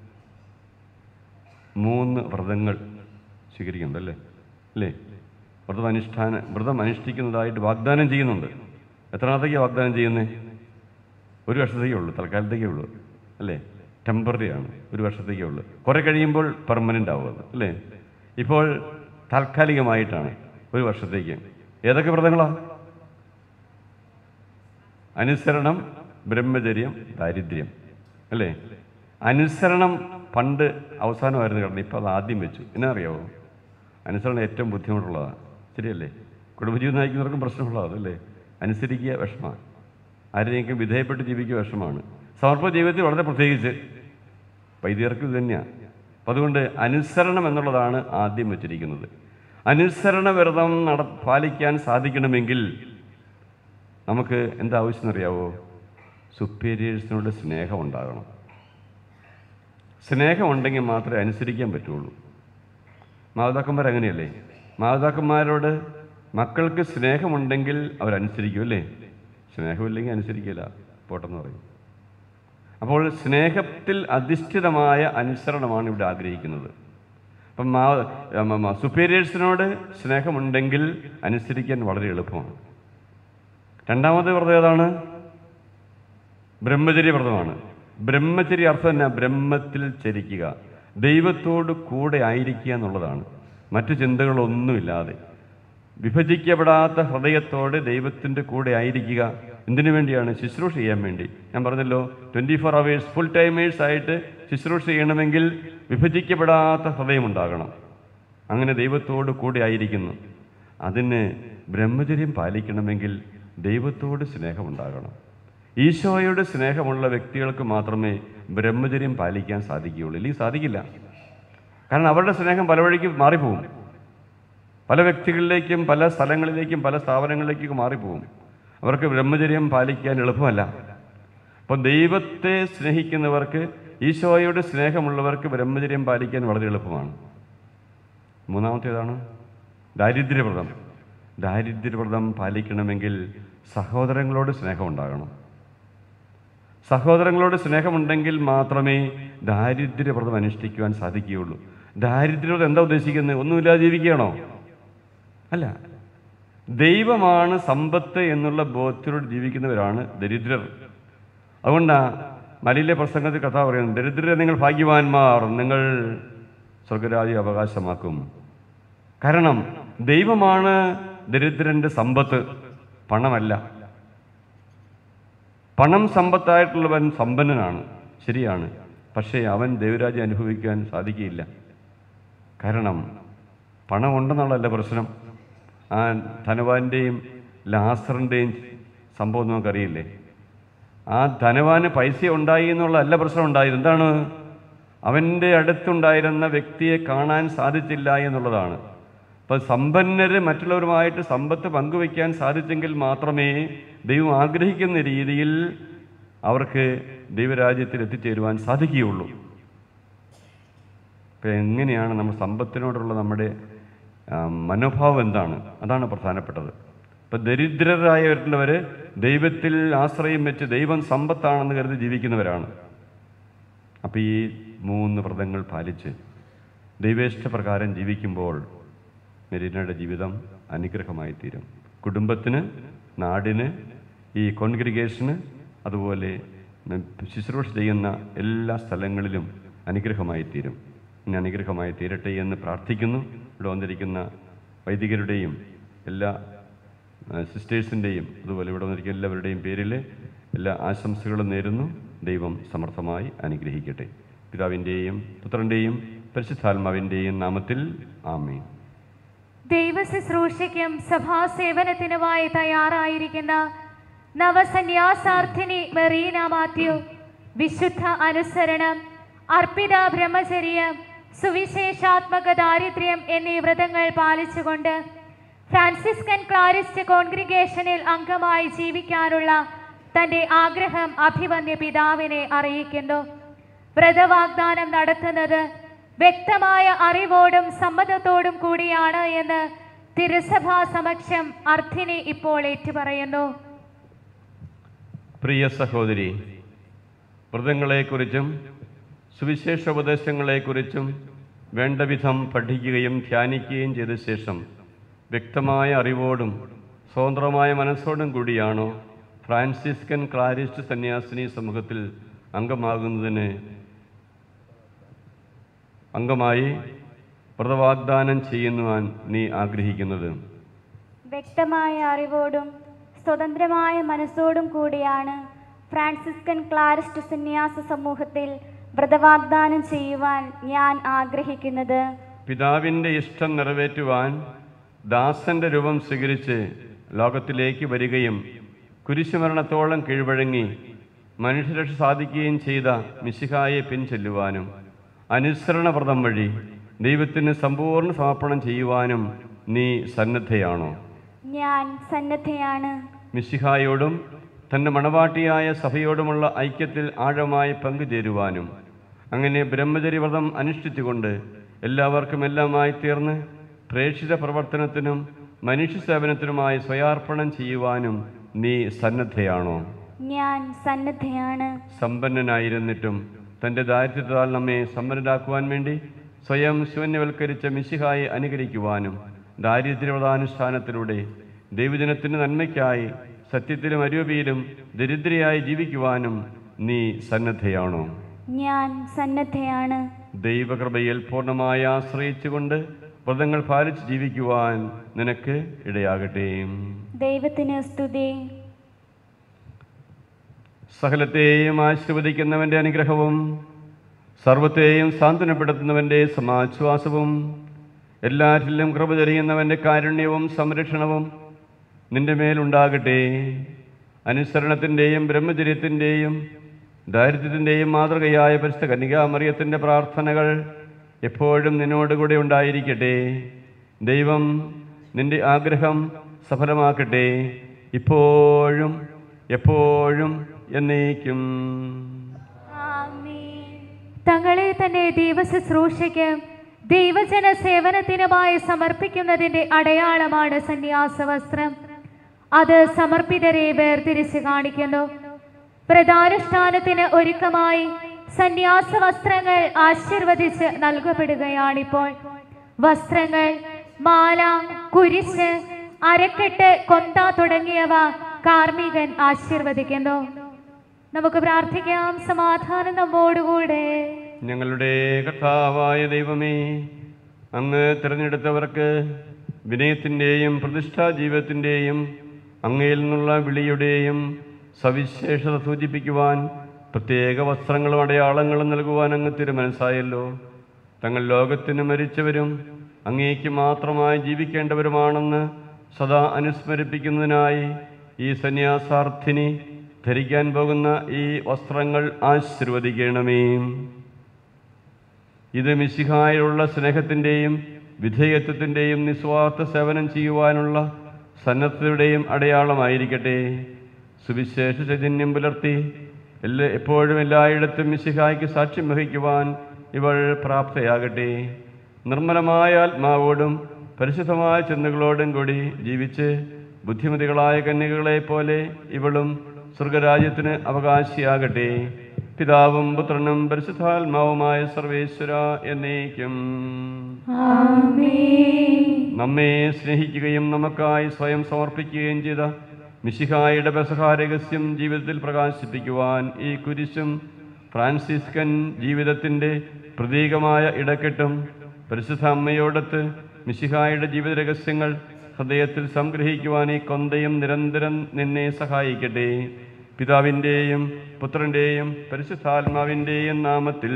മൂന്ന് വ്രതങ്ങൾ സ്വീകരിക്കുന്നുണ്ട് അല്ലേ അല്ലേ വ്രതം അനുഷ്ഠാന വ്രതം അനുഷ്ഠിക്കുന്നതായിട്ട് വാഗ്ദാനം ചെയ്യുന്നുണ്ട് എത്രാമത്തേക്കാണ് വാഗ്ദാനം ചെയ്യുന്നത് ഒരു വർഷത്തേക്കേ ഉള്ളൂ തൽക്കാലത്തേക്കേ ഉള്ളൂ അല്ലേ ടെമ്പററി ആണ് ഒരു വർഷത്തേക്കേ ഉള്ളൂ കുറെ കഴിയുമ്പോൾ പെർമനൻ്റ് ആവും അത് അല്ലേ ഇപ്പോൾ താൽക്കാലികമായിട്ടാണ് ഒരു വർഷത്തേക്ക് ഏതൊക്കെ വ്രതങ്ങളാണ് അനുസരണം ബ്രഹ്മചര്യം ദാരിദ്ര്യം അല്ലേ അനുസരണം പണ്ട് അവസാനമായിരുന്നു കിടന്നത് ഇപ്പോൾ അത് ആദ്യം വെച്ചു എന്നാ അറിയാവോ അനുസരണം ഏറ്റവും ബുദ്ധിമുട്ടുള്ളതാണ് ശരിയല്ലേ കുടുംബജീവിതം നയിക്കുന്നവർക്കും പ്രശ്നമുള്ളതാണ് അല്ലേ അനുസരിക്കുക വിഷമമാണ് ആരെയെങ്കിലും വിധേയപ്പെട്ട് ജീവിക്കുക വിഷമമാണ് സമർപ്പ ജീവിതത്തിൽ വളരെ പ്രത്യേകിച്ച് വൈദ്യർക്ക് ഇത് തന്നെയാണ് അപ്പം അതുകൊണ്ട് അനുസരണം എന്നുള്ളതാണ് ആദ്യം വെച്ചിരിക്കുന്നത് അനുസരണ വ്രതം നട പാലിക്കാൻ സാധിക്കണമെങ്കിൽ നമുക്ക് എന്താ ആവശ്യം എന്നറിയാവോ സുപ്പീരിയേഴ്സിനോട് സ്നേഹം ഉണ്ടാകണം സ്നേഹമുണ്ടെങ്കിൽ മാത്രമേ അനുസരിക്കാൻ പറ്റുള്ളൂ മാതാക്കന്മാർ അങ്ങനെയല്ലേ മാതാക്കന്മാരോട് മക്കൾക്ക് സ്നേഹമുണ്ടെങ്കിൽ അവരനുസരിക്കും അല്ലേ സ്നേഹമില്ലെങ്കിൽ അനുസരിക്കില്ല പോട്ടെന്ന് പറയും അപ്പോൾ സ്നേഹത്തിൽ അധിഷ്ഠിതമായ അനുസരണമാണ് ഇവിടെ ആഗ്രഹിക്കുന്നത് അപ്പം മാ സുപ്പീരിയേഴ്സിനോട് സ്നേഹമുണ്ടെങ്കിൽ അനുസരിക്കാൻ വളരെ എളുപ്പമാണ് രണ്ടാമത്തെ വ്രതം ഏതാണ് ബ്രഹ്മചര്യ വ്രതമാണ് ബ്രഹ്മചര്യ അർത്ഥം തന്നെ ബ്രഹ്മത്തിൽ ചരിക്കുക ദൈവത്തോട് കൂടെ ആയിരിക്കുക എന്നുള്ളതാണ് മറ്റു ചിന്തകളൊന്നുമില്ലാതെ വിഭജിക്കപ്പെടാത്ത ഹൃദയത്തോടെ ദൈവത്തിൻ്റെ കൂടെ ആയിരിക്കുക എന്തിനു വേണ്ടിയാണ് ശുശ്രൂഷ ചെയ്യാൻ വേണ്ടി ഞാൻ പറഞ്ഞല്ലോ twenty four hours full timers ആയിട്ട് ശുശ്രൂഷ ചെയ്യണമെങ്കിൽ വിഭജിക്കപ്പെടാത്ത ഹൃദയമുണ്ടാകണം അങ്ങനെ ദൈവത്തോട് കൂടെ ആയിരിക്കുന്നു അതിന് ബ്രഹ്മചര്യം പാലിക്കണമെങ്കിൽ ദൈവത്തോട് സ്നേഹമുണ്ടാകണം ഈശോയോട് സ്നേഹമുള്ള വ്യക്തികൾക്ക് മാത്രമേ ബ്രഹ്മചര്യം പാലിക്കാൻ സാധിക്കുകയുള്ളൂ ഇല്ലെങ്കിൽ സാധിക്കില്ല കാരണം അവരുടെ സ്നേഹം പല വഴിക്ക് മാറിപ്പോകും പല വ്യക്തികളിലേക്കും പല സ്ഥലങ്ങളിലേക്കും പല സ്ഥാപനങ്ങളിലേക്കും മാറിപ്പോകും അവർക്ക് ബ്രഹ്മചര്യം പാലിക്കാൻ എളുപ്പമല്ല അപ്പം ദൈവത്തെ സ്നേഹിക്കുന്നവർക്ക് ഈശോയോട് സ്നേഹമുള്ളവർക്ക് ബ്രഹ്മചര്യം പാലിക്കാൻ വളരെ എളുപ്പമാണ് മൂന്നാമത്തേതാണ് ദാരിദ്ര്യവ്രതം ദാരിദ്ര്യവ്രതം പാലിക്കണമെങ്കിൽ സഹോദരങ്ങളോട് സ്നേഹം ഉണ്ടാകണം സഹോദരങ്ങളോട് സ്നേഹമുണ്ടെങ്കിൽ മാത്രമേ ദാരിദ്ര്യവ്രതം അനുഷ്ഠിക്കുവാൻ സാധിക്കുകയുള്ളൂ ദാരിദ്ര്യവ്രതം എന്താ ഉദ്ദേശിക്കുന്നത് ഒന്നുമില്ലാതെ ജീവിക്കുകയാണോ അല്ല ദൈവമാണ് സമ്പത്ത് എന്നുള്ള ബോധത്തിലൂടെ ജീവിക്കുന്നവരാണ് ദരിദ്രർ അതുകൊണ്ടാണ് മലയിലെ പ്രസംഗത്തിൽ കഥ പറയുന്നത് ദരിദ്രരെ നിങ്ങൾ ഭാഗ്യവാന്മാർ നിങ്ങൾ സ്വർഗരാജ്യ അവകാശമാക്കും കാരണം ദൈവമാണ് ദരിദ്രന്റെ സമ്പത്ത് പണമല്ല പണം സമ്പത്തായിട്ടുള്ളവൻ സമ്പന്നനാണ് ശരിയാണ് പക്ഷേ അവൻ ദൈവരാജ്യം അനുഭവിക്കാൻ സാധിക്കുകയില്ല കാരണം പണം ഉണ്ടെന്നുള്ളതല്ല പ്രശ്നം ആ ധനവാന്റെയും ലാസറിൻ്റെയും സംഭവം നമുക്കറിയില്ലേ ആ ധനവാന് പൈസ ഉണ്ടായി എന്നുള്ളതല്ല പ്രശ്നം ഉണ്ടായത് എന്താണ് അവൻ്റെ അടുത്തുണ്ടായിരുന്ന വ്യക്തിയെ കാണാൻ സാധിച്ചില്ല എന്നുള്ളതാണ് അപ്പോൾ സമ്പന്നര് മറ്റുള്ളവരുമായിട്ട് സമ്പത്ത് പങ്കുവയ്ക്കാൻ സാധിച്ചെങ്കിൽ മാത്രമേ ദൈവം ആഗ്രഹിക്കുന്ന രീതിയിൽ അവർക്ക് ദൈവരാജ്യത്തിൽ എത്തിച്ചേരുവാൻ സാധിക്കുകയുള്ളൂ ഇപ്പം എങ്ങനെയാണ് നമ്മൾ സമ്പത്തിനോടുള്ള നമ്മുടെ ആ, മനോഭാവം എന്താണ് അതാണ് പ്രധാനപ്പെട്ടത് ഇപ്പം ദരിദ്രരായവരുള്ളവർ ദൈവത്തിൽ ആശ്രയം വെച്ച് ദൈവം സമ്പത്താണെന്ന് കരുതി ജീവിക്കുന്നവരാണ് അപ്പോൾ ഈ മൂന്ന് വ്രതങ്ങൾ പാലിച്ച് ദൈവേഷ്ടപ്രകാരം ജീവിക്കുമ്പോൾ മെരീനയുടെ ജീവിതം അനുഗ്രഹമായി തീരും കുടുംബത്തിന് നാടിന് ഈ കോൺഗ്രിഗേഷന് അതുപോലെ ഉം, ശുശ്രൂഷ ചെയ്യുന്ന എല്ലാ സ്ഥലങ്ങളിലും അനുഗ്രഹമായി തീരും ഇനി അനുഗ്രഹമായി തീരട്ടെ എന്ന് പ്രാർത്ഥിക്കുന്നു ഇവിടെ വന്നിരിക്കുന്ന വൈദികരുടെയും എല്ലാ സിസ്റ്റേഴ്സിൻ്റെയും അതുപോലെ ഇവിടെ വന്നിരിക്കുന്ന എല്ലാവരുടെയും പേരിൽ എല്ലാ ആശംസകളും നേരുന്നു ദൈവം സമർത്ഥമായി അനുഗ്രഹിക്കട്ടെ പിതാവിൻ്റെയും പുത്രൻ്റെയും പരിശുദ്ധാത്മാവിൻ്റെയും നാമത്തിൽ ആമേൻ
ദൈവശുശ്രൂഷയ്ക്കും സഭാസേവനത്തിനുമായി തയ്യാറായിരിക്കുന്ന നവസന്യാസാർത്ഥിനി മെറീന മാത്യു വിശുദ്ധ അനുസരണം അർപ്പിത ബ്രഹ്മചര്യം സുവിശേഷാത്മക ദാരിദ്ര്യം എന്നീ വ്രതങ്ങൾ പാലിച്ചുകൊണ്ട് ഫ്രാൻസിസ്കൻ ക്ലാരിസ്റ്റ് കോൺഗ്രിഗേഷനിൽ അംഗമായി ജീവിക്കാനുള്ള തന്റെ ആഗ്രഹം അഭിവന്യ പിതാവിനെ അറിയിക്കുന്നു വ്രതവാഗ്ദാനം നടത്തുന്നത് വ്യക്തമായ അറിവോടും സമ്മതത്തോടും കൂടിയാണ് എന്ന് തിരുസഭാ സമക്ഷം അർത്ഥിനി ഇപ്പോൾ ഏറ്റുപറയുന്നു
പ്രിയ സഹോദരി വ്രതങ്ങളെക്കുറിച്ചും സുവിശേഷ ഉപദേശങ്ങളെക്കുറിച്ചും വേണ്ട വിധം പഠിക്കുകയും ധ്യാനിക്കുകയും ചെയ്ത ശേഷം വ്യക്തമായ അറിവോടും സ്വതന്ത്രമായ മനസ്സോടും കൂടിയാണോ ഫ്രാൻസിസ്കൻ ക്ലാരിസ്റ്റ് സന്യാസിനി സമൂഹത്തിൽ അംഗമാകുന്നതിന് അംഗമായി വ്രതവാഗ്ദാനം ചെയ്യുവാൻ നീ ആഗ്രഹിക്കുന്നത്
വ്യക്തമായ അറിവോടും സ്വതന്ത്രമായ മനസ്സോടും കൂടിയാണ് ഫ്രാൻസിസ്കൻ ക്ലാരിസ്റ്റ് സന്യാസ സമൂഹത്തിൽ വ്രതവാഗ്ദാനം ചെയ്യുവാൻ ഞാൻ ആഗ്രഹിക്കുന്നത്
പിതാവിൻ്റെ ഇഷ്ടം നിറവേറ്റുവാൻ ദാസന്റെ രൂപം സ്വീകരിച്ച് ലോകത്തിലേക്ക് വരികയും കുരിശുമരണത്തോളം കീഴ്വഴങ്ങി മനുഷ്യരക്ഷ സാധിക്കുകയും ചെയ്ത മിശിഹായെ പിൻചെല്ലുവാനും അനുസരണവ്രതം വഴി ദൈവത്തിന് സമ്പൂർണ്ണ സമർപ്പണം ചെയ്യുവാനും നീ സന്നദ്ധയാണോ
ഞാൻ സന്നദ്ധയാണ്
മിശിഹായോടും തൻ്റെ മണവാട്ടിയായ സഭയോടുമുള്ള ഐക്യത്തിൽ ആഴമായി പങ്കുചേരുവാനും അങ്ങനെ ബ്രഹ്മചര്യവ്രതം അനുഷ്ഠിച്ചുകൊണ്ട് എല്ലാവർക്കും എല്ലാമായി തീർന്ന് പ്രേക്ഷിത പ്രവർത്തനത്തിനും മനുഷ്യ സേവനത്തിനുമായി സ്വയാർപ്പണം ചെയ്യുവാനും നീ സന്നദ്ധയാണോ
ഞാൻ സന്നദ്ധയാണ്
സമ്പന്നനായിരുന്നിട്ടും തൻ്റെ ദാരിദ്ര്യത്താൽ നമ്മെ സമ്പന്നരാക്കുവാൻ വേണ്ടി സ്വയം ശൂന്യവൽക്കരിച്ച മിശിഹായെ അനുകരിക്കുവാനും ദാരിദ്ര്യവ്രതാനുഷ്ഠാനത്തിലൂടെ ദൈവജനത്തിൻ്റെ നന്മയ്ക്കായി സത്യത്തിലും അരൂപിയിലും ദരിദ്രയായി ജീവിക്കുവാനും നീ സന്നദ്ധയാണോ
ഞാൻ സന്നദ്ധയാണ്
ദൈവകൃപയിൽ പൂർണ്ണമായി ആശ്രയിച്ചുകൊണ്ട് വ്രതങ്ങൾ പാലിച്ച് ജീവിക്കുവാൻ നിനക്ക് ഇടയാകട്ടെ
ദൈവത്തിന് സ്തുതി
സകലത്തെയും ആശീർവദിക്കുന്നവൻ്റെ അനുഗ്രഹവും സർവത്തെയും സാന്ത്വനപ്പെടുത്തുന്നവൻ്റെ സമാശ്വാസവും എല്ലാറ്റിലും കൃപ ചൊരിയുന്നവൻ്റെ കാരുണ്യവും സംരക്ഷണവും നിന്റെ മേലുണ്ടാകട്ടെ അനുസരണത്തിൻ്റെയും ബ്രഹ്മചര്യത്തിൻ്റെയും ദാരിദ്ര്യത്തിൻ്റെയും മാതൃകയായ പരിശുദ്ധ കന്യകാമറിയത്തിൻ്റെ പ്രാർത്ഥനകൾ എപ്പോഴും നിന്നോടുകൂടെ ഉണ്ടായിരിക്കട്ടെ ദൈവം നിന്റെ ആഗ്രഹം സഫലമാക്കട്ടെ ഇപ്പോഴും എപ്പോഴും എന്നേക്കും
തങ്ങളെ തന്നെ ദൈവശുശ്രൂഷയ്ക്ക് ദൈവജന സേവനത്തിനുമായി സമർപ്പിക്കുന്നതിന്റെ അടയാളമാണ് സന്യാസ വസ്ത്രം അത് സമർപ്പിതരെ വേർതിരിച്ച് കാണിക്കുന്നു പ്രധാനുഷ്ഠാനത്തിന് ഒരുക്കമായി സന്യാസ വസ്ത്രങ്ങൾ ആശീർവദിച്ച് നൽകപ്പെടുകയാണിപ്പോൾ വസ്ത്രങ്ങൾ മാല കുരിശ് അരക്കെട്ട് കൊന്ത തുടങ്ങിയവ കാർമികൻ ആശീർവദിക്കുന്നു നമുക്ക് പ്രാർത്ഥിക്കാം സമാധാനം നമ്മോടുകൂടെ
ഞങ്ങളുടെ കർത്താവായ ദൈവമേ അങ്ങ് തിരഞ്ഞെടുത്തവർക്ക് വിനയത്തിൻ്റെയും പ്രതിഷ്ഠാ ജീവിതത്തിൻ്റെയും അങ്ങയിൽ നിന്നുള്ള വിളിയുടെയും സവിശേഷത സൂചിപ്പിക്കുവാൻ പ്രത്യേക വസ്ത്രങ്ങളും അടയാളങ്ങളും നൽകുവാൻ അങ്ങ് തിരുമനസ്സായല്ലോ തങ്ങൾ ലോകത്തിന് മരിച്ചവരും അങ്ങേക്ക് മാത്രമായി ജീവിക്കേണ്ടവരുമാണെന്ന് സദാ അനുസ്മരിപ്പിക്കുന്നതിനായി ഈ സന്യാസാർത്ഥിനി ധരിക്കാൻ പോകുന്ന ഈ വസ്ത്രങ്ങൾ ആശീർവദിക്കണമേ ഇത് മിശിഹായുള്ള സ്നേഹത്തിൻ്റെയും വിധേയത്വത്തിൻ്റെയും നിസ്വാർത്ഥ സേവനം ചെയ്യുവാനുള്ള സന്നദ്ധതയുടെയും അടയാളമായിരിക്കട്ടെ സുവിശേഷ ചൈതന്യം പുലർത്തി എല്ലാ എപ്പോഴും എല്ലായിടത്തും മിശിഹായ്ക്ക് സാക്ഷ്യം വഹിക്കുവാൻ ഇവൾ പ്രാപ്തയാകട്ടെ നിർമ്മലമായ ആത്മാവോടും പരിശുദ്ധമായ ചിന്തകളോടും കൂടി ജീവിച്ച് ബുദ്ധിമതികളായ കന്യകളെ പോലെ ഇവളും സ്വർഗരാജ്യത്തിന് അവകാശിയാകട്ടെ പിതാവും പുത്രനും പരിശുദ്ധാത്മാവുമായ സർവേശ്വര എന്നേക്കും നമ്മെ സ്നേഹിക്കുകയും നമുക്കായി സ്വയം സമർപ്പിക്കുകയും ചെയ്ത മിശിഹായുടെ ബസഹാരഹസ്യം ജീവിതത്തിൽ പ്രകാശിപ്പിക്കുവാൻ ഈ കുരിശും ഫ്രാൻസിസ്കൻ ജീവിതത്തിൻ്റെ പ്രതീകമായ ഇടക്കെട്ടും പരിശുദ്ധ അമ്മയോടത്ത് മിശിഹായുടെ ജീവിത രഹസ്യങ്ങൾ ഹൃദയത്തിൽ സംഗ്രഹിക്കുവാൻ ഈ കൊന്തയും നിരന്തരം നിന്നെ സഹായിക്കട്ടെ പിതാവിൻ്റെയും പുത്രൻ്റെയും പരിശുദ്ധാത്മാവിൻ്റെയും നാമത്തിൽ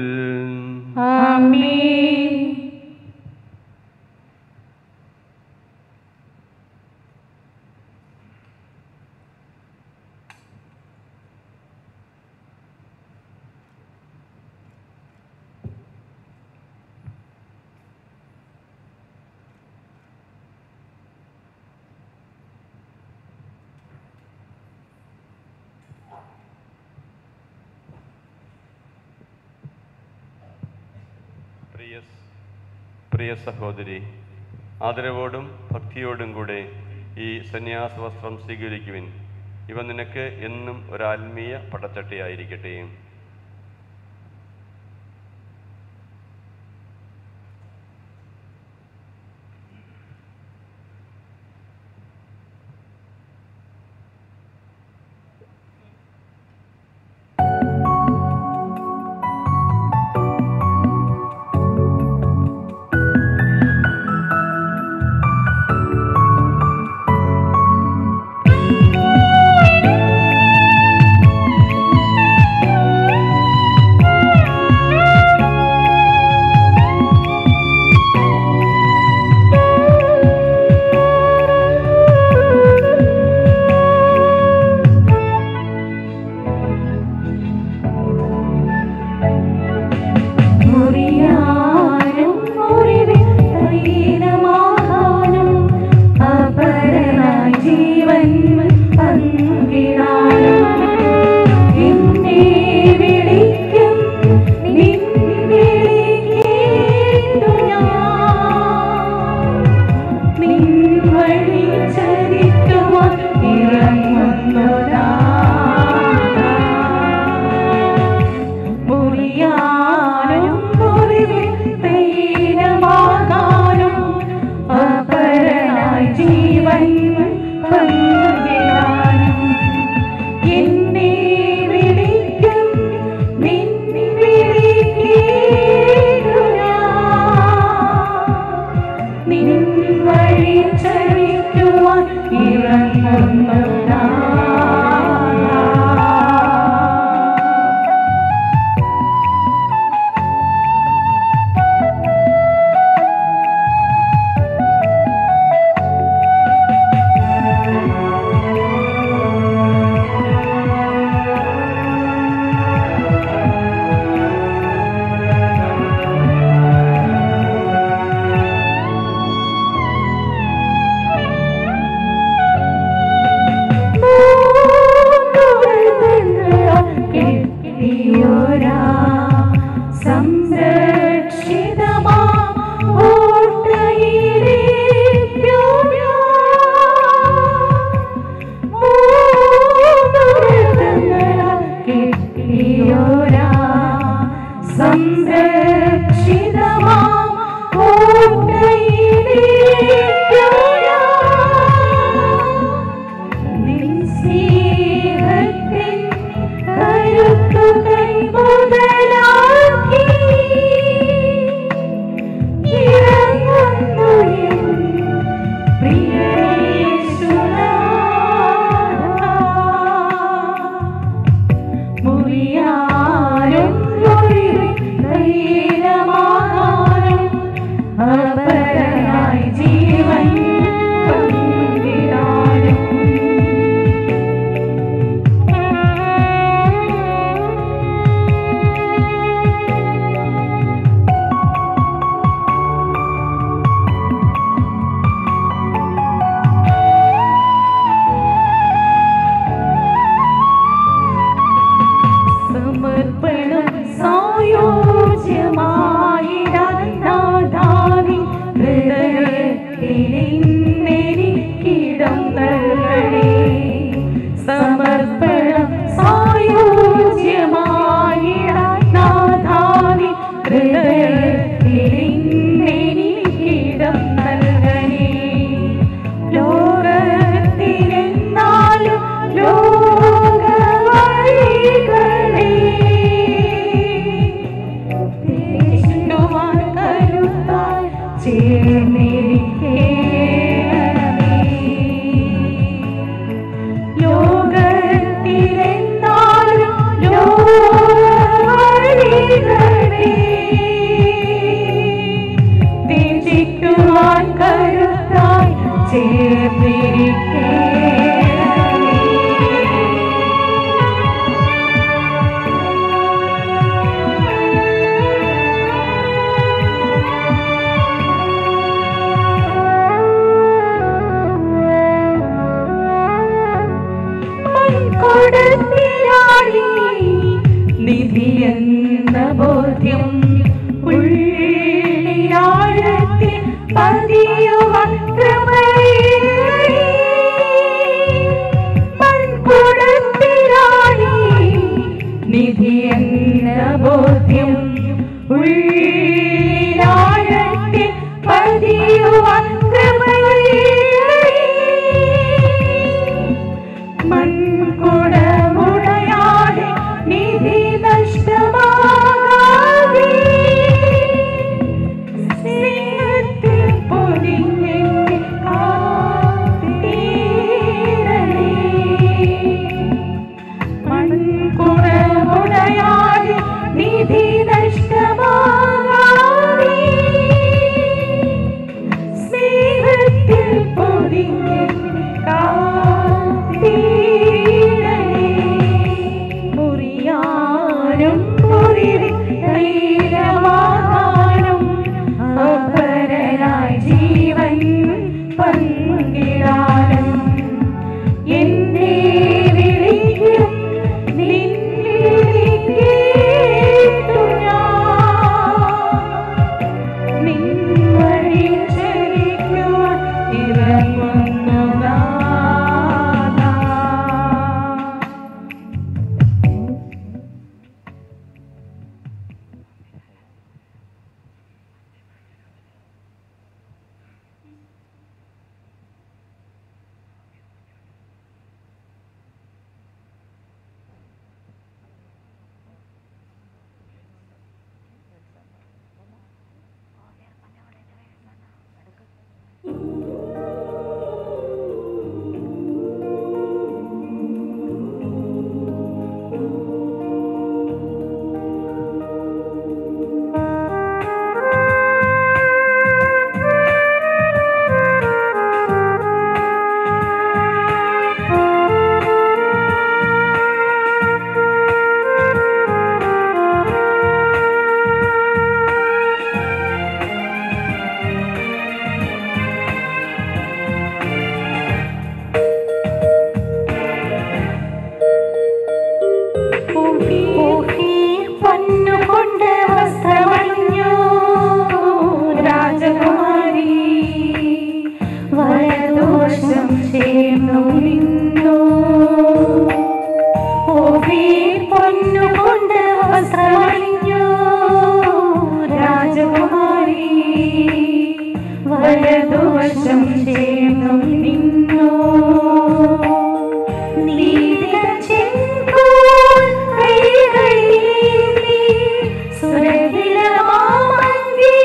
പ്രിയ പ്രിയ സഹോദരി ആദരവോടും ഭക്തിയോടും കൂടെ ഈ സന്യാസ വസ്ത്രം സ്വീകരിക്കുവിൻ ഇവ നിനക്ക് എന്നും ഒരു ആത്മീയ പടച്ചട്ടയായിരിക്കട്ടെ
മുറിയാനും മുറിവിൽ തൈലമാകാനും അപരനായി ജീവൻ പങ്കിടാനും എന്നെ വിളിക്കും നിൻ വിളിക്കേണ്ടു ഞാൻ നിൻ വഴി ചരിക്കുവാൻ ഇറങ്ങുന്നു മുറിയാനും മുറിവിൽ തൈലമാകാനും അപരനായി ജീവൻ പങ്കിടാനും എന്നെ വിളിക്കും നിൻ വിളിക്കേണ്ടു ഞാൻ. നിൻ വഴി ചരിക്കുവാൻ ഇറങ്ങുന്നു ഞാൻ. Oh നിധിയെന്ന ബോധ്യം ഉള്ളിലാഴത്തിൽ പതിയുവാൻ കൃപയേറി. മൺകുടത്തിലാണീ നിധിയെന്ന ബോധ്യം ഉള്ളിലാഴത്തിൽ പതിയുവാൻ കൃപയേറി. മൺകുടമുടയാതെ നിധി നഷ്ടമാകാതെ സ്നേഹത്തിൽ പൊതിഞ്ഞെന്നെ കാത്തിടണേ. മൺകുടമുടയാതെ നിധി നഷ്ടമാകാതെ സ്നേഹത്തിൽ പൊതിഞ്ഞെന്നെ കാത്തിടണേ. മുറിയാനും മുറിവിൽ തൈലമാകാനും അപരനായി ജീവൻ പങ്കിടാനും എന്നെ വിളിക്കും നിന്നിൽ കേട്ടു ഞാൻ നിൻ വഴി ചലിക്കുവാൻ ഇറങ്ങുന്നു നാഥാ. പൊന്നുകൊണ്ട് വസ്ത്രമണിഞ്ഞു രാജകുമാരി വലദോഷം ചേർന്നു നിന്നു ഓഫീർ പൊന്നുകൊണ്ട് വസ്ത്രമണിഞ്ഞു രാജകുമാരി വലദോഷം ചേർന്നു നിന്നു നീല ചെങ്കോൽ കൈകളിലേന്തി സുരഭിലമാമങ്കി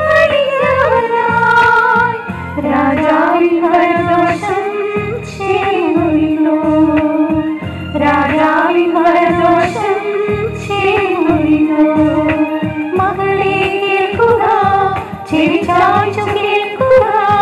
അണിഞ്ഞവനായി രാജാവിൻ വരദോഷം ചേർന്നു രാജാവിൻ വരദോഷം ചേർന്നു മകളെ കേൾക്കുക ചെവി ചായ്ച്ചു കേൾക്കുക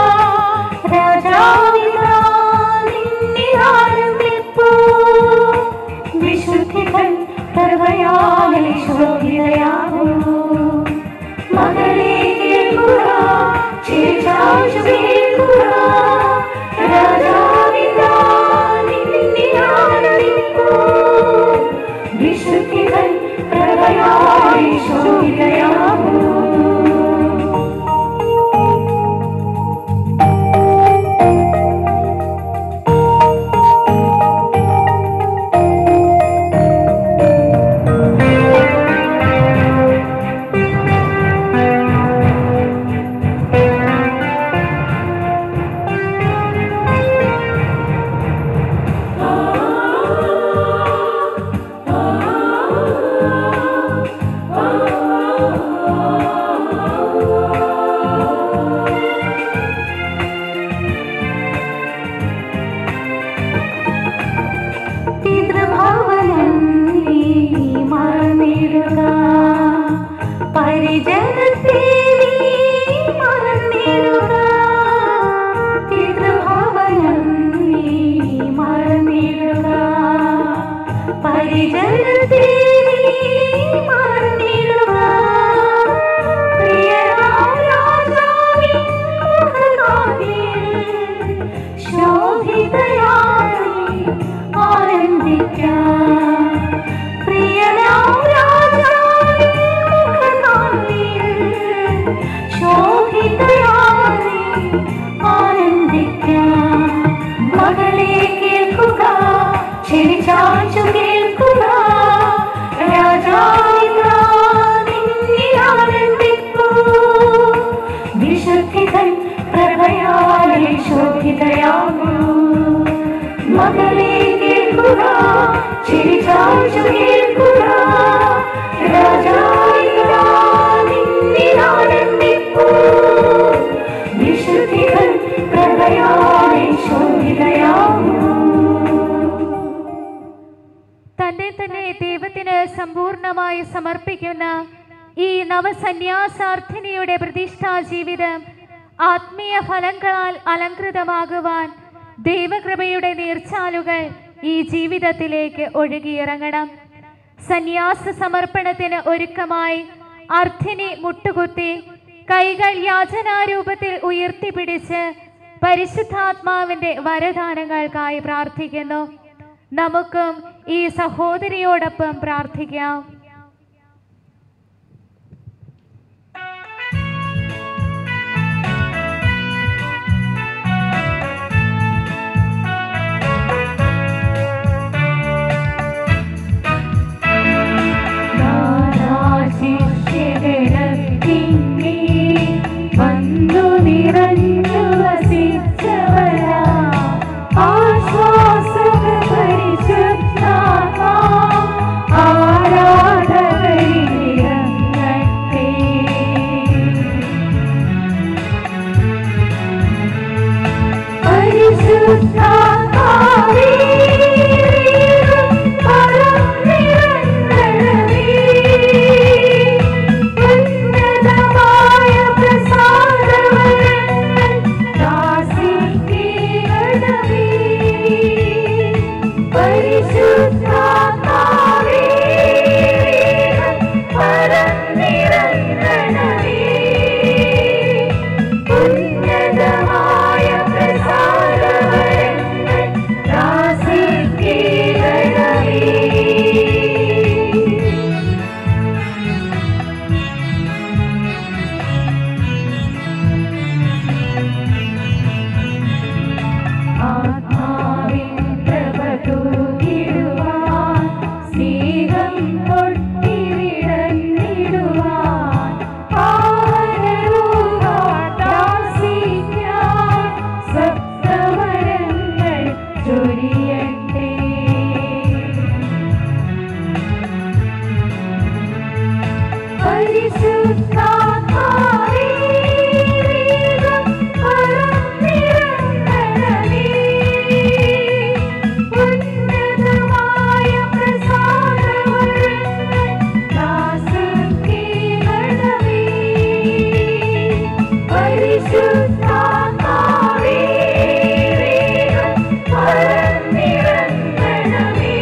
രാജാവിതാ നിന്നെ ആനന്ദിപ്പൂ വിശുദ്ധികൾ കൃപയാലെ ശോഭിതയാകൂ മകളെ കേൾക്കുക ചെവി ചായ്ച്ചു കേൾക്കുക രാജാവിതാ നിന്നെ ആനന്ദിപ്പൂ വിശുദ്ധികൾ കൃപയാലെ ശോഭിതയാകൂ പിതൃഭവനം നീ മറന്നിടുക പരിജനത്തെ നീ മറന്നിടുക പിതൃഭവനം നീ മറന്നിടുക പരിജനത്തെ നീ മറന്നിടുക പ്രിയനാം രാജാവിൻ മുഖകാന്തിയിൽ ശോഭിതയായി ആനന്ദിക്കാം പ്രിയനാം രാജ മകളെ കേൾക്കുക ചിരിച്ചാഴ്ച കേൾക്കുക രാജാവിതാ നിന്നിലാനന്ദിപ്പൂ വിശുദ്ധികൾ പ്രളയാതെ ശോഭിതയാകുന്നു
തന്നെ തന്നെ ദൈവത്തിന് സമ്പൂർണമായി സമർപ്പിക്കുന്ന ഈ നവസന്യാസാർത്ഥിനിയുടെ പ്രതിഷ്ഠാ ജീവിതം ആത്മീയ ഫലങ്ങളാൽ അലങ്കൃതമാകുവാൻ ദൈവകൃപയുടെ നീർച്ചാലുകൾ ഈ ജീവിതത്തിലേക്ക് ഒഴുകിയിറങ്ങണം സന്യാസ സമർപ്പണത്തിന് ഒരുക്കമായി അർത്ഥിനി മുട്ടുകുത്തി കൈകൾ യാചനാരൂപത്തിൽ ഉയർത്തിപ്പിടിച്ച് പരിശുദ്ധാത്മാവിന്റെ വരദാനങ്ങൾക്കായി പ്രാർത്ഥിക്കുന്നു നമുക്കും ഈ സഹോദരിയോടൊപ്പം പ്രാർത്ഥിക്കാം
വന്നു നിറഞ്ഞു വസിച്ചവരാ ആശ്വാസക പരിശുദ്ധാത്മാ ആരാധകരിറങ്ങട്ടെ പരിശുദ്ധാത്മാവേ പരന്നിറങ്ങണമേ ഉന്നതമായ പ്രസാദവരങ്ങൾ ദാസിക്കണമേ പരിശുദ്ധാത്മാവേ പരന്നിറങ്ങണമേ ഉന്നതമായ പ്രസാദവരങ്ങൾ ദാസിക്കണമേ ആത്മാവിൻ പ്രഭ തൂകിടുവാൻ സ്നേഹം പൊട്ടിവിടന്നിടുവാൻ ആരൂഹാദാസിക്കാൻ സപ്തമരങ്ങൾ ചൊരിയട്ടെ പരിശുദ്ധാത്മാവേ പരന്നിറങ്ങണമേ ഉന്നതമായ പ്രസാദവരങ്ങൾ ദാസർക്കീകണമേ പരിശുദ്ധാത്മാവേ പരന്നിറങ്ങണമേ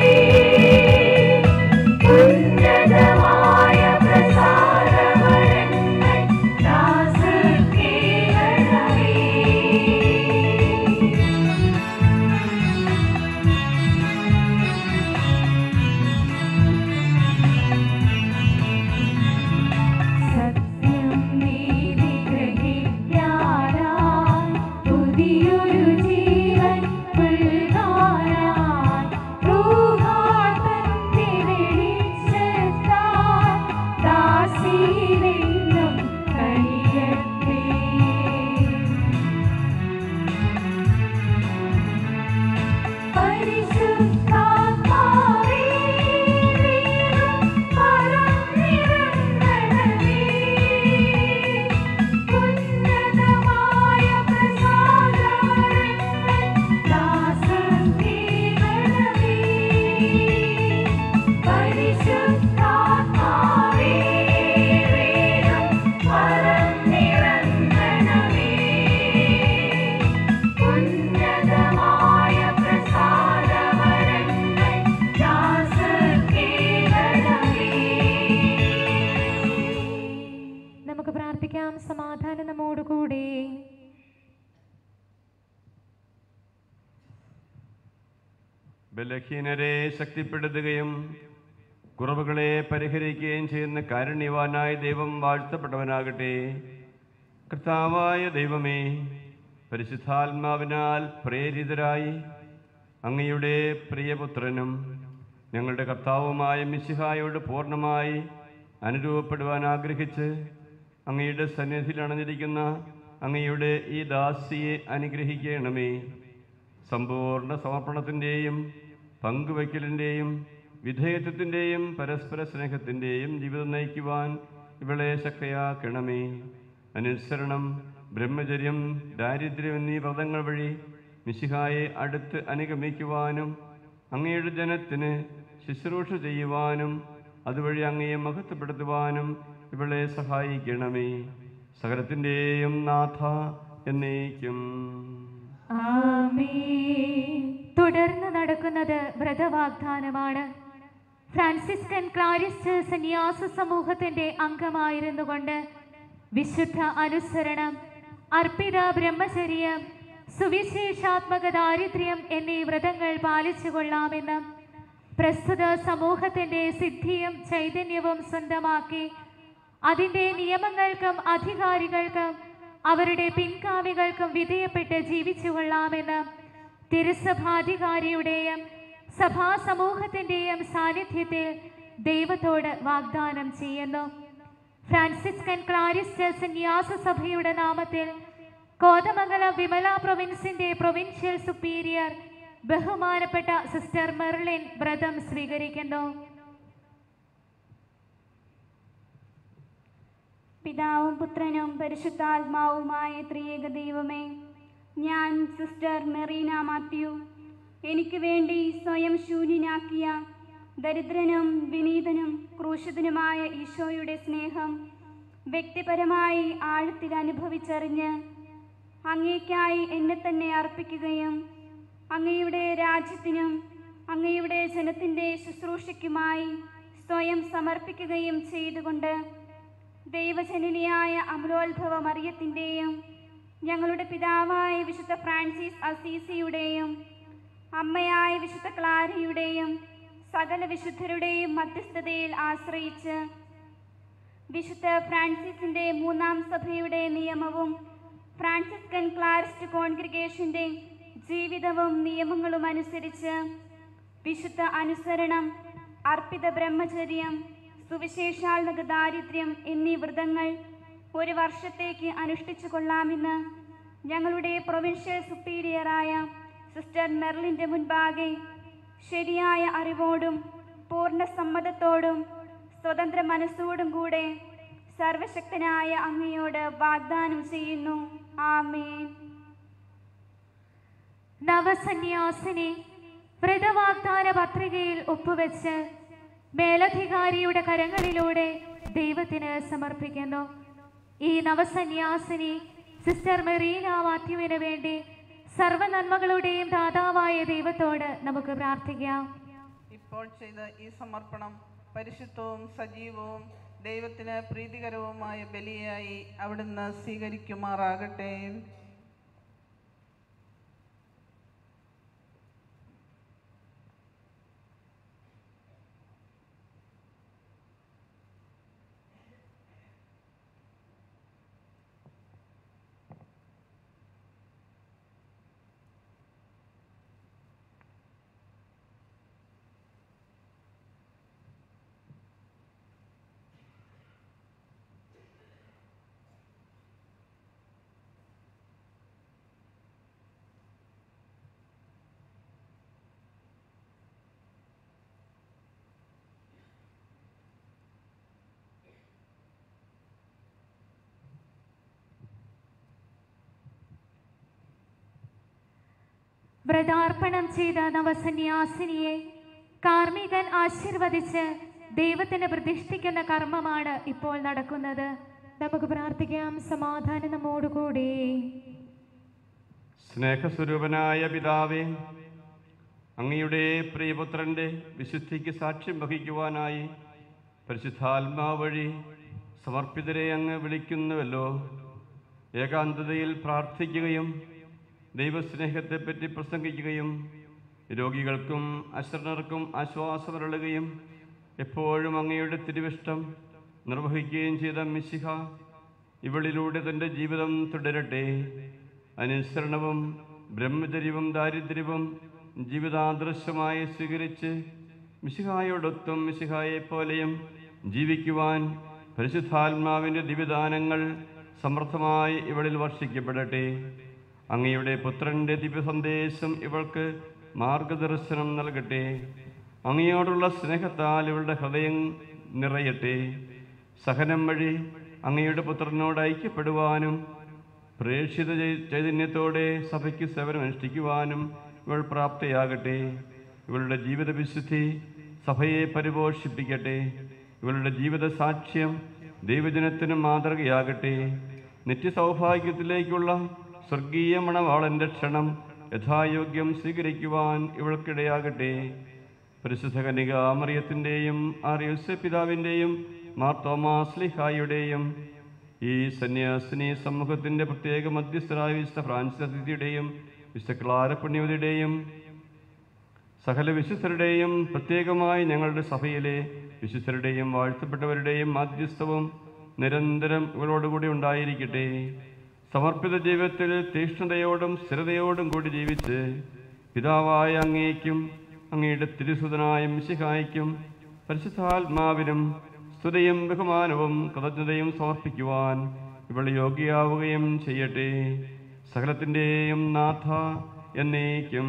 ഉന്നതമായ പ്രസാദവരങ്ങൾ ദാസർക്കീകണമേ സത്യം നീതി ഗ്രഹിക്കാനായി പുതിയൊരു ജീവൻ പുൽകാനായി റൂഹാതന്റെ വെളിച്ചത്താൽ ദാസീനെന്നും കഴിയട്ടെ പരിശുദ്ധാത്മാവേ പരന്നിറങ്ങണമേ ഉന്നതമായ പ്രസാദവരങ്ങൾ ദാസർക്കീകണമേ പരിശുദ്ധാത്മാവേ പരന്നിറങ്ങണമേ ഉന്നതമായ പ്രസാദവരങ്ങൾ ദാസർക്കീകണമേ
നമുക്ക് പ്രാർത്ഥിക്കാം സമാധാനം നമ്മോടുകൂടി
ബലഹീനരെ ശക്തിപ്പെടുത്തുകയും കുറവുകളെ പരിഹരിക്കുകയും ചെയ്യുന്ന കാരുണ്യവാനായ ദൈവം വാഴ്ത്തപ്പെട്ടവനാകട്ടെ കർത്താവായ ദൈവമേ പരിശുദ്ധാത്മാവിനാൽ പ്രേരിതരായി അങ്ങയുടെ പ്രിയപുത്രനും ഞങ്ങളുടെ കർത്താവുമായ മിശിഹായോട് പൂർണ്ണമായി അനുരൂപപ്പെടുവാൻ ആഗ്രഹിച്ച് അങ്ങയുടെ സന്നിധിയിൽ അണഞ്ഞിരിക്കുന്ന അങ്ങയുടെ ഈ ദാസിയെ അനുഗ്രഹിക്കണമേ സമ്പൂർണ്ണ സമർപ്പണത്തിൻ്റെയും പങ്കുവയ്ക്കലിൻ്റെയും വിധേയത്വത്തിൻ്റെയും പരസ്പര സ്നേഹത്തിൻ്റെയും ജീവിതം നയിക്കുവാൻ ഇവളെ ശക്തയാക്കണമേ അനുസരണം ബ്രഹ്മചര്യം ദാരിദ്ര്യം എന്നീ വ്രതങ്ങൾ വഴി മിശിഹായെ അടുത്ത് അനുഗമിക്കുവാനും അങ്ങയുടെ ജനത്തിന് ശുശ്രൂഷ ചെയ്യുവാനും അതുവഴി അങ്ങയെ മഹത്വപ്പെടുത്തുവാനും ഇവളെ സഹായിക്കണമേ സകലത്തിൻ്റെയും നാഥ എന്നേക്കും
ആമേൻ. തുടർന്ന് നടക്കുന്നത് വ്രതവാഗ്ദാനമാണ് ഫ്രാൻസിസ്കൻ ക്ലാരിസ്റ്റ് സന്യാസ സമൂഹത്തിന്റെ അംഗമായിരുന്നുകൊണ്ട് വിശുദ്ധ അനുസരണം അർപ്പിത ബ്രഹ്മചര്യം സുവിശേഷാത്മക ദാരിദ്ര്യം എന്നീ വ്രതങ്ങൾ പാലിച്ചു കൊള്ളാമെന്ന് പ്രസ്തുത സമൂഹത്തിന്റെ സിദ്ധിയും ചൈതന്യവും സ്വന്തമാക്കി അതിന്റെ നിയമങ്ങൾക്കും അധികാരികൾക്കും അവരുടെ പിൻഗാമികൾക്കും വിധേയപ്പെട്ട് ജീവിച്ചു കൊള്ളാമെന്ന് തിരുസഭാധികാരിയുടെയും സഭാ സമൂഹത്തിന്റെയും സാന്നിധ്യത്തിൽ ദൈവത്തോട് വാഗ്ദാനം ചെയ്യുന്നു ഫ്രാൻസിസ്കൻ ക്ലാരിസ്റ്റ് സന്യാസ സഭയുടെ നാമത്തിൽ കോതമംഗലം വിമല പ്രൊവിൻസിന്റെ പ്രൊവിൻഷ്യൽ സുപ്പീരിയർ ബഹുമാനപ്പെട്ട സിസ്റ്റർ മെർലിൻ വ്രതം സ്വീകരിക്കുന്നു
പിതാവും പുത്രനും പരിശുദ്ധാത്മാവുമായ ത്രിയേക ദൈവമേ ഞാൻ സിസ്റ്റർ മെറീന മാത്യു എനിക്ക് വേണ്ടി സ്വയം ശൂന്യനാക്കിയ ദരിദ്രനും വിനീതനും ക്രൂശിതനുമായ ഈശോയുടെ സ്നേഹം വ്യക്തിപരമായി ആഴത്തിൽ അനുഭവിച്ചറിഞ്ഞ് അങ്ങേക്കായി എന്നെ തന്നെ അർപ്പിക്കുകയും അങ്ങയുടെ രാജ്യത്തിനും അങ്ങയുടെ ജനത്തിൻ്റെ ശുശ്രൂഷയ്ക്കുമായി സ്വയം സമർപ്പിക്കുകയും ചെയ്തുകൊണ്ട് ദൈവജനനിയായ അമലോത്ഭവ മറിയത്തിൻ്റെയും ഞങ്ങളുടെ പിതാവായ വിശുദ്ധ ഫ്രാൻസിസ് അസീസിയുടെയും അമ്മയായ വിശുദ്ധ ക്ലാരയുടെയും സകല വിശുദ്ധരുടെയും മധ്യസ്ഥതയിൽ ആശ്രയിച്ച് വിശുദ്ധ ഫ്രാൻസിസിന്റെ മൂന്നാം സഭയുടെ നിയമവും ഫ്രാൻസിസ്കൻ ക്ലാരിസ്റ്റ് കോൺഗ്രിഗേഷന്റെ ജീവിതവും നിയമങ്ങളും അനുസരിച്ച് വിശുദ്ധ അനുസരണം അർപ്പിത ബ്രഹ്മചര്യം സുവിശേഷാത്മക ദാരിദ്ര്യം എന്നീ വ്രതങ്ങൾ ഒരു വർഷത്തേക്ക് അനുഷ്ഠിച്ചു കൊള്ളാമെന്ന് ഞങ്ങളുടെ പ്രൊവിൻഷ്യൽ സുപ്പീരിയറായ സിസ്റ്റർ മെർലിൻ്റെ മുൻപാകെ ശരിയായ അറിവോടും പൂർണ്ണ സമ്മതത്തോടും സ്വതന്ത്ര മനസ്സോടും കൂടെ സർവശക്തനായ അങ്ങയോട് വാഗ്ദാനം ചെയ്യുന്നു ആമേൻ
നവസന്യാസിനി വ്രതവാഗ്ദാന പത്രികയിൽ ഒപ്പുവെച്ച് മേലധികാരിയുടെ കരങ്ങളിലൂടെ ദൈവത്തിന് സമർപ്പിക്കുന്നു ഈ നവസന്യാസിനി സിസ്റ്റർ മെറീന മാത്യുവിന് വേണ്ടി സർവനന്മകളുടെയും ദാതാവായ ദൈവത്തോട് നമുക്ക് പ്രാർത്ഥിക്കാം
ഇപ്പോൾ ചെയ്ത ഈ സമർപ്പണം പരിശുദ്ധവും സജീവവും ദൈവത്തിന് പ്രീതികരവുമായ ബലിയായി അവിടുന്ന് സ്വീകരിക്കുമാറാകട്ടെ
വ്രതാർപ്പണം ചെയ്ത നവസന്യാസിനിയെ കാർമികൻ ആശീർവദിച്ച് ദൈവത്തിന് പ്രതിഷ്ഠിക്കുന്ന കർമ്മമാണ് ഇപ്പോൾ നടക്കുന്നത് നമുക്ക് പ്രാർത്ഥിക്കാം സമാധാനം നമ്മോടുകൂടി
സ്നേഹസ്വരൂപനായ പിതാവേ അങ്ങയുടെ പ്രിയപുത്രൻ്റെ വിശുദ്ധിക്ക് സാക്ഷ്യം വഹിക്കുവാനായി പരിശുദ്ധാത്മാവ് വഴി സമർപ്പിതരെ അങ്ങ് വിളിക്കുന്നുവല്ലോ ഏകാന്തതയിൽ പ്രാർത്ഥിക്കുകയും ദൈവസ്നേഹത്തെപ്പറ്റി പ്രസംഗിക്കുകയും രോഗികൾക്കും അശരണർക്കും ആശ്വാസമരുളുകയും എപ്പോഴും അങ്ങയുടെ തിരുവിഷ്ടം നിർവഹിക്കുകയും ചെയ്ത മിശിഹ ഇവളിലൂടെ തൻ്റെ ജീവിതം തുടരട്ടെ അനുസരണവും ബ്രഹ്മചര്യവും ദാരിദ്ര്യവും ജീവിതാദർശമായി സ്വീകരിച്ച് മിശിഹായോടൊത്തും മിശിഹായെ പോലെയും ജീവിക്കുവാൻ പരിശുദ്ധാത്മാവിൻ്റെ ദിവ്യദാനങ്ങൾ സമർത്ഥമായി ഇവളിൽ വർഷിക്കപ്പെടട്ടെ അങ്ങയുടെ പുത്രൻ്റെ ദിവ്യ സന്ദേശം ഇവൾക്ക് മാർഗദർശനം നൽകട്ടെ അങ്ങയോടുള്ള സ്നേഹത്താൽ ഇവളുടെ ഹൃദയം നിറയട്ടെ സഹനം വഴി അങ്ങയുടെ പുത്രനോട് ഐക്യപ്പെടുവാനും പ്രേക്ഷിത ചൈ- ചൈതന്യത്തോടെ സഭയ്ക്ക് സേവനമനുഷ്ഠിക്കുവാനും ഇവൾ പ്രാപ്തയാകട്ടെ ഇവളുടെ ജീവിത വിശുദ്ധി സഭയെ പരിപോഷിപ്പിക്കട്ടെ ഇവളുടെ ജീവിത സാക്ഷ്യം ദൈവജനത്തിന് മാതൃകയാകട്ടെ നിത്യസൗഭാഗ്യത്തിലേക്കുള്ള സ്വർഗീയ മണവാളന്റെ ക്ഷണം യഥായോഗ്യം സ്വീകരിക്കുവാൻ ഇവൾക്കിടയാകട്ടെ പരിശുദ്ധ കന്യക മറിയത്തിൻ്റെയും ആർയോസെ പിതാവിൻ്റെയും മാർ തോമാസ് ലിഹായുടെയും ഈ സന്യാസിനി സമൂഹത്തിൻ്റെ പ്രത്യേക മധ്യസ്ഥരായ വിശുദ്ധ ഫ്രാൻസിസ് അതിഥിയുടെയും വിശുദ്ധ ക്ലാര പുണ്യവതിയുടെയും സകല വിശുദ്ധരുടെയും പ്രത്യേകമായി ഞങ്ങളുടെ സഭയിലെ വിശുദ്ധരുടെയും വാഴ്ത്തപ്പെട്ടവരുടെയും മാധ്യസ്ഥവും നിരന്തരം ഇവളോടുകൂടി ഉണ്ടായിരിക്കട്ടെ സമർപ്പിത ജീവിതത്തിൽ തീഷ്ണതയോടും സ്ഥിരതയോടും കൂടി ജീവിച്ച് പിതാവായ അങ്ങേക്കും അങ്ങയുടെ തിരുസുതനായ മിശിഹായ്ക്കും പരിശുദ്ധാത്മാവിനും സ്തുതിയും ബഹുമാനവും കൃതജ്ഞതയും സമർപ്പിക്കുവാൻ ഇവൾ യോഗ്യയാവുകയും ചെയ്യട്ടെ സകലത്തിൻ്റെയും നാഥ എന്നേക്കും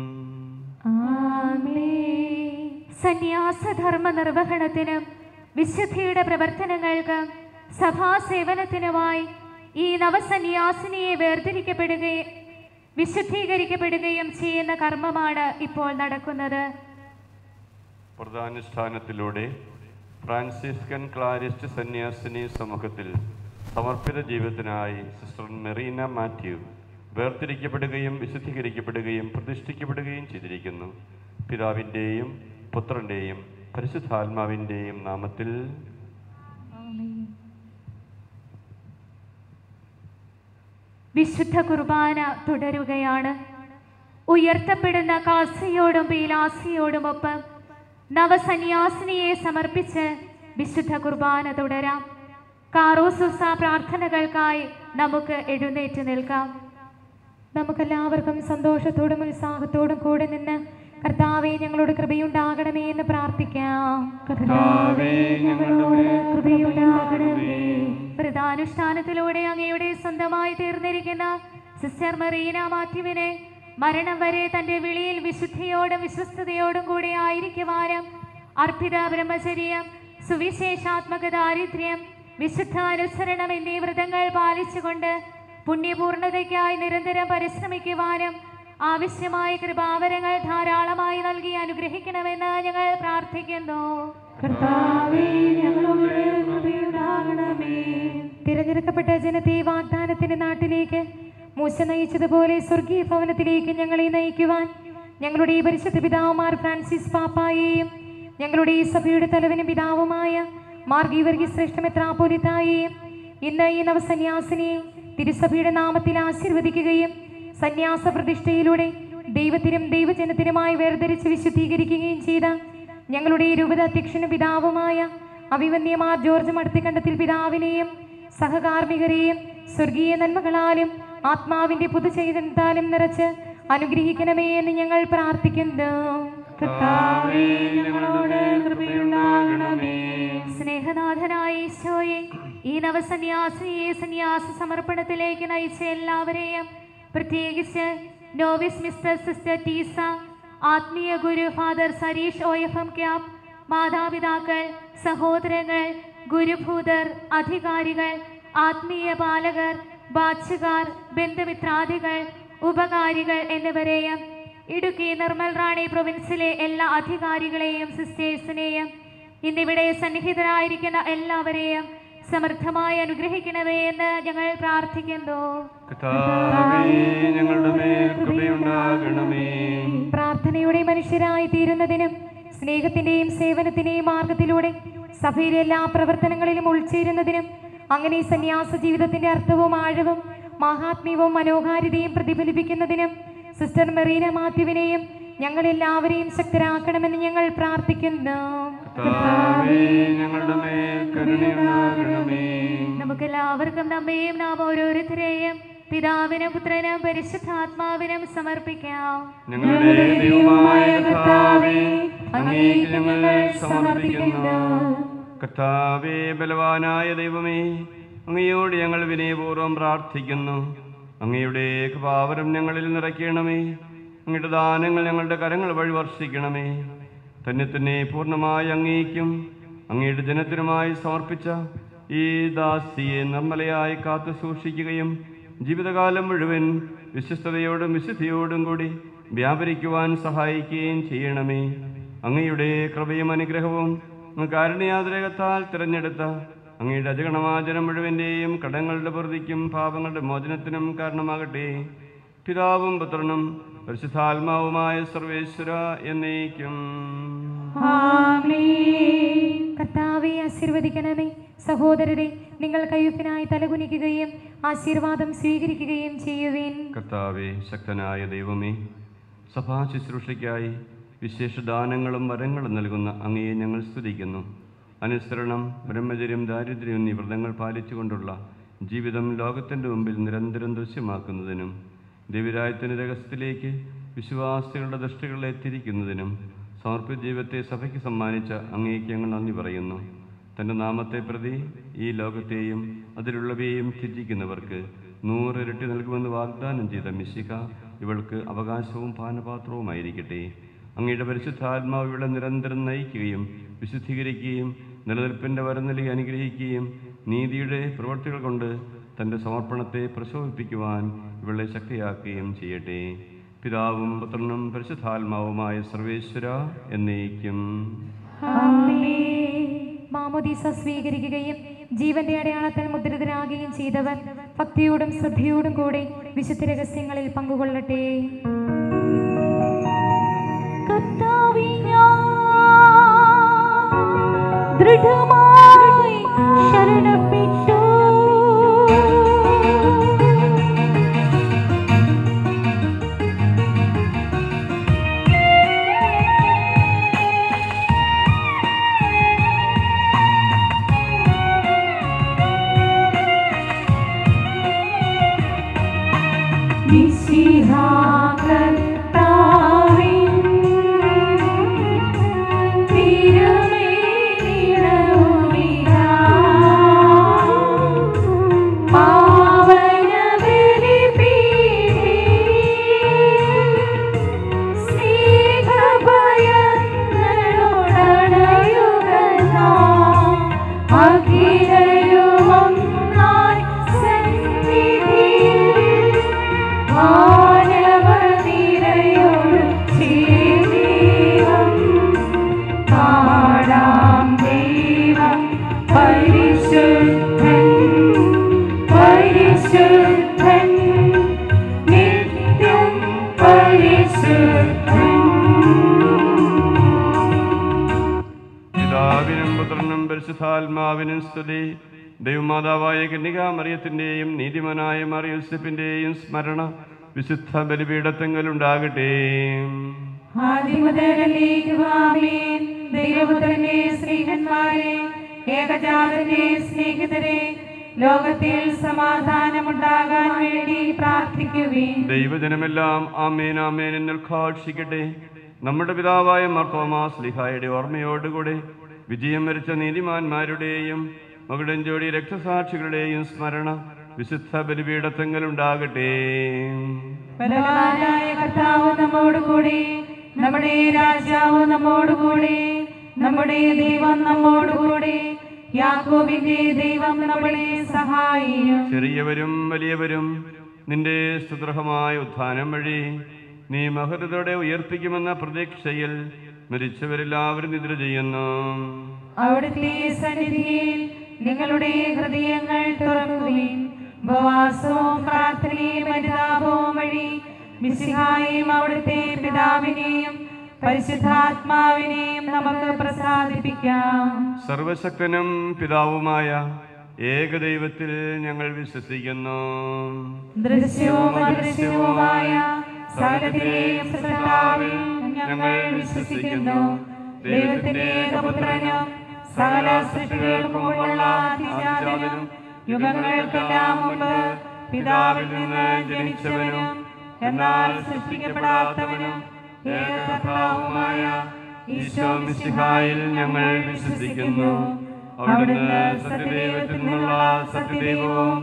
സന്യാസധർമ്മ നിർവഹണത്തിനും വിശുദ്ധിയുടെ പ്രവർത്തനങ്ങൾക്ക് സഭാസേവനത്തിനുമായി ഈ നവസന്യാസിനിയെ വേർതിരിക്കപ്പെടുകയും വിശുദ്ധീകരിക്കപ്പെടുകയും ചെയ്യുന്ന കർമ്മമാണ് ഇപ്പോൾ നടക്കുന്നത്
പ്രധാനുഷ്ഠാനത്തിലൂടെ ഫ്രാൻസിസ്കൻ ക്ലാരിസ്റ്റ് സന്യാസിനി സമൂഹത്തിൽ സമർപ്പിത ജീവിതത്തിനായി സിസ്റ്റർ മെറീന മാത്യു വേർതിരിക്കപ്പെടുകയും വിശുദ്ധീകരിക്കപ്പെടുകയും പ്രതിഷ്ഠിക്കപ്പെടുകയും ചെയ്തിരിക്കുന്നു പിതാവിൻ്റെയും പുത്രൻ്റെയും പരിശുദ്ധാത്മാവിൻ്റെയും നാമത്തിൽ
വിശുദ്ധ കുർബാന തുടരുകയാണ് ഉയർത്തപ്പെടുന്ന കാസിയോടും പീലാസിയോടുമൊപ്പം നവസന്യാസിനിയെ സമർപ്പിച്ച് വിശുദ്ധ കുർബാന തുടരാം കാറോസുസ പ്രാർത്ഥനകൾക്കായി നമുക്ക് എഴുന്നേറ്റ് നിൽക്കാം
നമുക്കെല്ലാവർക്കും സന്തോഷത്തോടും ഉത്സാഹത്തോടും കൂടെ നിന്ന് കർത്താവെ ഞങ്ങളോട് കൃപയുണ്ടാകണമേ എന്ന് പ്രാർത്ഥിക്കാം
കർത്താവേ, ഞങ്ങളുടെ മേൽ
കൃപയുണ്ടാകണമേ
വ്രതാനുഷ്ഠാനത്തിലൂടെ അങ്ങയുടെ സ്വന്തമായി തീർന്നിരിക്കുന്ന സിസ്റ്റർ മറീന മാത്യുവിനെ മരണം വരെ തന്റെ വിളിയിൽ വിശുദ്ധിയോടും വിശ്വസ്തയോടും കൂടെ ആയിരിക്കുവാനും അർപ്പിത ബ്രഹ്മചര്യം സുവിശേഷാത്മക ദാരിദ്ര്യം വിശുദ്ധ അനുസരണം എന്നീ വ്രതങ്ങൾ പാലിച്ചുകൊണ്ട് പുണ്യപൂർണതയ്ക്കായി നിരന്തരം പരിശ്രമിക്കുവാനും ആവശ്യമായ കൃപാവരങ്ങൾ ധാരാളമായി നൽകി അനുഗ്രഹിക്കണമെന്ന് ഞങ്ങൾ പ്രാർത്ഥിക്കുന്നു
കർത്താവേ ഞങ്ങളോട് കൃപയുണ്ടാകണമേ തിരഞ്ഞെടുക്കപ്പെട്ട ജനത്തെ വാഗ്ദാനത്തിന്റെ നാട്ടിലേക്ക് മൂശ നയിച്ചതുപോലെ സ്വർഗീയ ഭവനത്തിലേക്ക് ഞങ്ങളെ നയിക്കുവാൻ ഞങ്ങളുടെ ഈ പരിശുദ്ധ പിതാവുമാർ ഫ്രാൻസിസ് പാപ്പായെയും ഞങ്ങളുടെ ഈ സഭയുടെ തലവനും പിതാവുമായ മാർഗീവർഗി ശ്രേഷ്ഠ മെത്രാപോലിത്തായെയും ഇന്ന് ഈ നവസന്യാസിനിയെ തിരുസഭയുടെ നാമത്തിൽ ആശീർവദിക്കുകയും സന്യാസ പ്രതിഷ്ഠയിലൂടെ ദൈവത്തിനും ദൈവജനത്തിനുമായി വേർതിരിച്ച് വിശുദ്ധീകരിക്കുകയും ചെയ്ത ഞങ്ങളുടെ ഈ രൂപത അധ്യക്ഷനും പിതാവുമായ അഭിവന്യമാർ ജോർജ് മടത്തിക്കണ്ടത്തിൽ പിതാവിനെയും സഹകാർമ്മികരെയും സ്വർഗീയ നന്മകളാലും ആത്മാവിന്റെ പുതുചൈതന്യത്താലും നിറച്ച് അനുഗ്രഹിക്കണമേ എന്ന് ഞങ്ങൾ പ്രാർത്ഥിക്കുന്നു കർത്താവേ, ഞങ്ങളോട് കൃപയുണ്ടാകണമേ
സ്നേഹനാഥനായ ഈശോയെ ഈ നവസന്യാസിയെ സന്യാസ സമർപ്പണത്തിലേക്ക് നയിച്ച എല്ലാവരെയും പ്രത്യേകിച്ച് നോവിസ് മിസ്റ്റർ സിസ്റ്റർ ടീസ ആത്മീയ ഗുരു father Sareesh O F M Cap മാതാപിതാക്കൾ സഹോദരങ്ങൾ ഗുരുഭൂതർ അധികാരികൾ ആത്മീയ പാലകർ ബാച്ചുകാർ ബന്ധുമിത്രാദികൾ ഉപകാരികൾ എന്നിവരെയും ഇടുക്കി നിർമ്മൽ റാണി പ്രൊവിൻസിലെ എല്ലാ അധികാരികളെയും സിസ്റ്റേഴ്സിനെയും ഇന്നിവിടെ സന്നിഹിതരായിരിക്കുന്ന എല്ലാവരെയും സമൃദ്ധമായി അനുഗ്രഹിക്കണമേ എന്ന് ഞങ്ങൾ പ്രാർത്ഥിക്കുന്നു
കർത്താവേ, ഞങ്ങളുടെ മേൽ കൃപയുണ്ടാകണമേ
പ്രാർത്ഥനയുടെ മനുഷ്യരായി തീരുന്നതിനും സ്നേഹത്തിന്റെയും സേവനത്തിന്റെയും മാർഗത്തിലൂടെ സഭയിലെ എല്ലാ പ്രവർത്തനങ്ങളിലും ഉൾച്ചേരുന്നതിനും അങ്ങനെ സന്യാസ ജീവിതത്തിന്റെ അർത്ഥവും ആഴവും മഹാത്മ്യവും മനോഹാരിതയും പ്രതിഫലിപ്പിക്കുന്നതിനും സിസ്റ്റർ മെറീന മാത്യുവിനെയും ഞങ്ങൾ എല്ലാവരെയും ശക്തരാക്കണമെന്ന് ഞങ്ങൾ പ്രാർത്ഥിക്കുന്നു
കർത്താവേ, ഞങ്ങളുടെ മേൽ കരുണയുണ്ടാകണമേ
നമുക്കെല്ലാവർക്കും നമ്മയും നാം ഓരോരുത്തരെയും പിതാവിനും പുത്രനും പരിശുദ്ധാത്മാവിനും സമർപ്പിക്കാം
ഞങ്ങളുടെ ദൈവമായ കർത്താവേ അങ്ങേക്ക് ഞങ്ങൾ സമർപ്പിക്കുന്നു കർത്താവേ ബലവാനായ ദൈവമേ അങ്ങയോട് ഞങ്ങൾ വിനയപൂർവ്വം പ്രാർത്ഥിക്കുന്നു അങ്ങയുടെ കൃപാവരം ഞങ്ങളിൽ നിറയ്ക്കണമേ അങ്ങയുടെ ദാനങ്ങൾ ഞങ്ങളുടെ കരങ്ങൾ വഴി വർഷിക്കണമേ തന്നെ തന്നെ പൂർണ്ണമായി അങ്ങേക്കും അങ്ങയുടെ ജനത്തിനുമായി സമർപ്പിച്ച ഈ ദാസിയെ നിർമ്മലയായി കാത്തു സൂക്ഷിക്കുകയും ജീവിതകാലം മുഴുവൻ വിശ്വസ്തയോടും വിശുദ്ധിയോടും കൂടി വ്യാപരിക്കുവാൻ സഹായിക്കുകയും ചെയ്യണമേ അങ്ങയുടെ കൃപയും അനുഗ്രഹവും കാരുണ്യാതിരകത്താൽ തിരഞ്ഞെടുത്ത അങ്ങയുടെ അജഗണമാചനം മുഴുവൻ്റെയും കടങ്ങളുടെ പ്രതിക്കും പാപങ്ങളുടെ മോചനത്തിനും കാരണമാകട്ടെ പിതാവും പുത്രനും പരിശുദ്ധാത്മാവുമായ സർവേശ്വര എന്നേക്കും
കർത്താവെ ആശീർവദിക്കണമേ സഹോദരരെ നിങ്ങൾ കയ്യൊപ്പിനായി തലകുനിക്കുകയും ആശീർവാദം സ്വീകരിക്കുകയും ചെയ്യുവേൻ
കർത്താവെ ശക്തനായ ദൈവമേ സഭാ ശുശ്രൂഷയ്ക്കായി വിശേഷ ദാനങ്ങളും വരങ്ങളും നൽകുന്ന അങ്ങയെ ഞങ്ങൾ സ്തുതിക്കുന്നു അനുസരണം ബ്രഹ്മചര്യം ദാരിദ്ര്യം എന്നീ വ്രതങ്ങൾ പാലിച്ചുകൊണ്ടുള്ള ജീവിതം ലോകത്തിൻ്റെ മുമ്പിൽ നിരന്തരം ദൃശ്യമാക്കുന്നതിനും ദൈവരായത്തിൻ്റെ രഹസ്യത്തിലേക്ക് വിശ്വാസികളുടെ ദൃഷ്ടികളെ തിരിക്കുന്നതിനും സമർപ്പിത ജീവിതത്തെ സഭയ്ക്ക് സമ്മാനിച്ച അങ്ങേക്ക് ഞങ്ങൾ നന്ദി പറയുന്നു തൻ്റെ നാമത്തെ പ്രതി ഈ ലോകത്തെയും അതിലുള്ളവയെയും ത്യജിക്കുന്നവർക്ക് നൂറിരട്ടി നൽകുമെന്ന് വാഗ്ദാനം ചെയ്ത മിശിക ഇവൾക്ക് അവകാശവും പാനപാത്രവുമായിരിക്കട്ടെ അങ്ങയുടെ പരിശുദ്ധാത്മാവ് ഇവിടെ നിരന്തരം നയിക്കുകയും വിശുദ്ധീകരിക്കുകയും നിലനിൽപ്പിൻ്റെ വരം നൽകി അനുഗ്രഹിക്കുകയും നീതിയുടെ പ്രവൃത്തികൾ കൊണ്ട് തൻ്റെ സമർപ്പണത്തെ പ്രശോഭിപ്പിക്കുവാൻ ഇവളെ ശക്തിയാക്കുകയും ചെയ്യട്ടെ പിതാവും പുത്രനും പരിശുദ്ധാത്മാവുമായ സർവേശ്വര എന്നേക്കും
മാമോദീസ സ്വീകരിക്കുകയും ജീവന്റെ അടയാളത്തിൽ മുദ്രിതരാകുകയും ചെയ്തവർ ഭക്തിയോടും ശ്രദ്ധയോടും കൂടെ വിശുദ്ധ രഹസ്യങ്ങളിൽ പങ്കുകൊള്ളട്ടെ
കർത്താവേ, ഞാൻ ദൃഢമായി ശരണപ്പെട്ടു മിശിഹാകർത്താവിൻ തിരുമേനിടവുമിതാ. പാവനബലിപീഠേ, സ്നേഹഭയങ്ങളോടണയുകനാം. അഖിലരുമൊന്നായി സന്നിധിയിൽ മാനവനിരയോട് ചേർന്നേവം പാടാം ദൈവം പരിശുദ്ധൻ പരിശുദ്ധൻ നിത്യം പരിശുദ്ധൻ
പിതാവിനും പുത്രനും പരിശുദ്ധാത്മാവിനും സ്തുതി ദൈവമാതാവായ കന്യകാമറിയത്തിൻ്റെയും നീതിമനായ മറിയൂസഫിൻ്റെയും സ്മരണ വിശുദ്ധ ബലിപീഠത്തെങ്കിലുണ്ടാകട്ടെ
ആദിമുതലേക്കുവാമേൻ ദൈവപുത്രന്റെ സ്നേഹന്മാരെ ഏകജാതന്റെ സ്നേഹിതരെ ലോകത്തിൽ സമാധാനമുണ്ടാകാൻ വേണ്ടി പ്രാർത്ഥിക്കുവേൻ
ദൈവജനമെല്ലാം ആമേൻ ആമേൻ എന്ന് ഉദ്ഘാഷിക്കട്ടെ നമ്മുടെ പിതാവായ മർത്തോമാസ് ലിഹായുടെ ഓർമ്മയോടുകൂടെ വിജയം വരിച്ച നീതിമാന്മാരുടെയും മകുടഞ്ചോടി രക്തസാക്ഷികളുടെയും സ്മരണ വിശുദ്ധ ബലിപീഠത്തെങ്കിലുണ്ടാകട്ടെ
ബലവാനായ കർത്താവ് നമ്മോടുകൂടി നമ്മുടെ രാജാവ് നമ്മോടുകൂടി നമ്മുടെ ദൈവം നമ്മോടുകൂടി യാക്കോബിന്റെ ദൈവം നമ്മളെ സഹായിക്കും
ചെറിയവരും വലിയവരും നിന്റെ സുദൃഢമായ ഉത്ഥാനം വഴി നീ മഹരതോടെ ഉയർപ്പിക്കുമെന്ന പ്രതീക്ഷയിൽ മരിച്ചവരെല്ലാവരും നിദ്ര ചെയ്യുന്നു
അവിടുത്തെ സന്നിധിയിൽ നിങ്ങളുടെ ഹൃദയങ്ങൾ തുറക്കുകയും ഉപവാസവും പ്രാർത്ഥനയും അനുതാപവും വഴി മിശിഹായും അവിടുത്തെ പിതാവിനെയും പരിശുദ്ധാത്മാവിനെയും നമുക്ക് പ്രസാദിപ്പിക്കാം
സർവശക്തനും പിതാവുമായ ഏകദൈവത്തിൽ ഞങ്ങൾ വിശ്വസിക്കുന്നു
ദൃശ്യവും അദൃശ്യവുമായ സകലത്തിലെയും സൃഷ്ടാവിൽ ഞങ്ങൾ വിശ്വസിക്കുന്നു ദൈവത്തിന്റെ ഏകപുത്രനും സകല സൃഷ്ടികൾക്കും മുമ്പുള്ള അതിജാതനും യുഗങ്ങൾക്കെല്ലാം മുമ്പ് പിതാവിൽ നിന്ന് ജനിച്ചവനും എന്നാൽ സൃഷ്ടിക്കപ്പെടാത്തവനും ഏകകർത്താവുമായ
ഈശോ മിശിഹായിൽ ഞങ്ങൾ വിശ്വസിക്കുന്നു അവിടുന്ന് സത്യദൈവത്തിൽ നിന്നുള്ള സത്യദൈവവും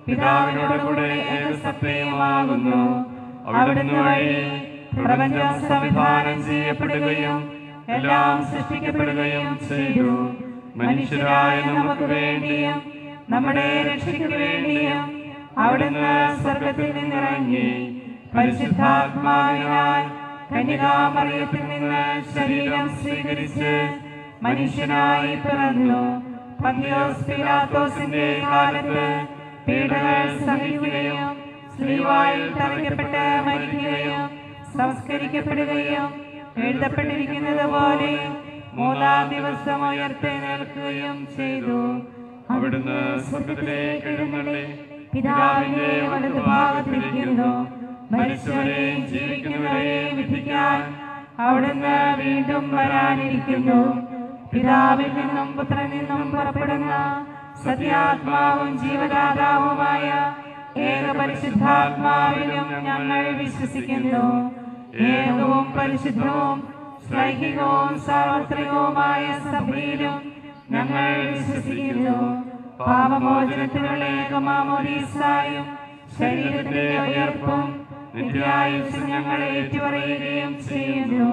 പിതാവിനോട് കൂടെ ഏകസത്യമാകുന്നു അവിടുന്ന് വഴി പ്രപഞ്ചം സംവിധാനം ചെയ്യപ്പെടുകയും എല്ലാം സൃഷ്ടിക്കപ്പെടുകയും ചെയ്തു മനുഷ്യരായ നമുക്ക് വേണ്ടിയും നമ്മുടെ രക്ഷയ്ക്ക് വേണ്ടിയും അവിടുന്ന് സ്വർഗത്തിൽ നിന്നിറങ്ങി പരിശുദ്ധാത്മാവിനാൽ കന്യകാമറിയത്തിൽ നിന്ന് ശരീരം സ്വീകരിച്ച് മനുഷ്യനായി പിറന്നു പന്തിയോസ് പിലാത്തോസിന്റെ കാലത്ത് പീഡകൾ സഹിക്കുകയും സ്ത്രീവായിൽ തറയ്ക്കപ്പെട്ട് മരിക്കുകയും സംസ്കരിക്കപ്പെടുകയും എഴുതപ്പെട്ടിരിക്കുന്നത് പോലെ മൂന്നാം ദിവസം ഉയർത്തെഴുന്നേൽക്കുകയും ചെയ്തു
അവിടുന്ന് സ്വർഗത്തിലേക്ക് എഴുന്നള്ളി
പിതാവിന്റെ വലതുഭാഗത്തിരിക്കുന്നു മരിച്ചവരെയും ജീവിക്കുന്നവരെയും വിധിക്കാൻ അവിടുന്ന് വീണ്ടും വരാനിരിക്കുന്നു പിതാവിൽ നിന്നും പുത്രനിൽ നിന്നും പുറപ്പെടുന്ന സത്യാത്മാവും ജീവദാതാവുമായ ഏക പരിശുദ്ധാത്മാവിലും ഞങ്ങൾ വിശ്വസിക്കുന്നു ഏകവും പരിശുദ്ധവും ശ്ലൈഹികവും സാർവത്രികവുമായ സഭയിലും ഞങ്ങൾ വിശ്വസിക്കുന്നു പാപമോചനത്തിനുള്ള ഏകമാമോദീസായും ശരീരത്തിന്റെ ഉയർപ്പും നിത്യായുസ് ഞങ്ങൾ ഏറ്റുപറയുകയും ചെയ്യുന്നു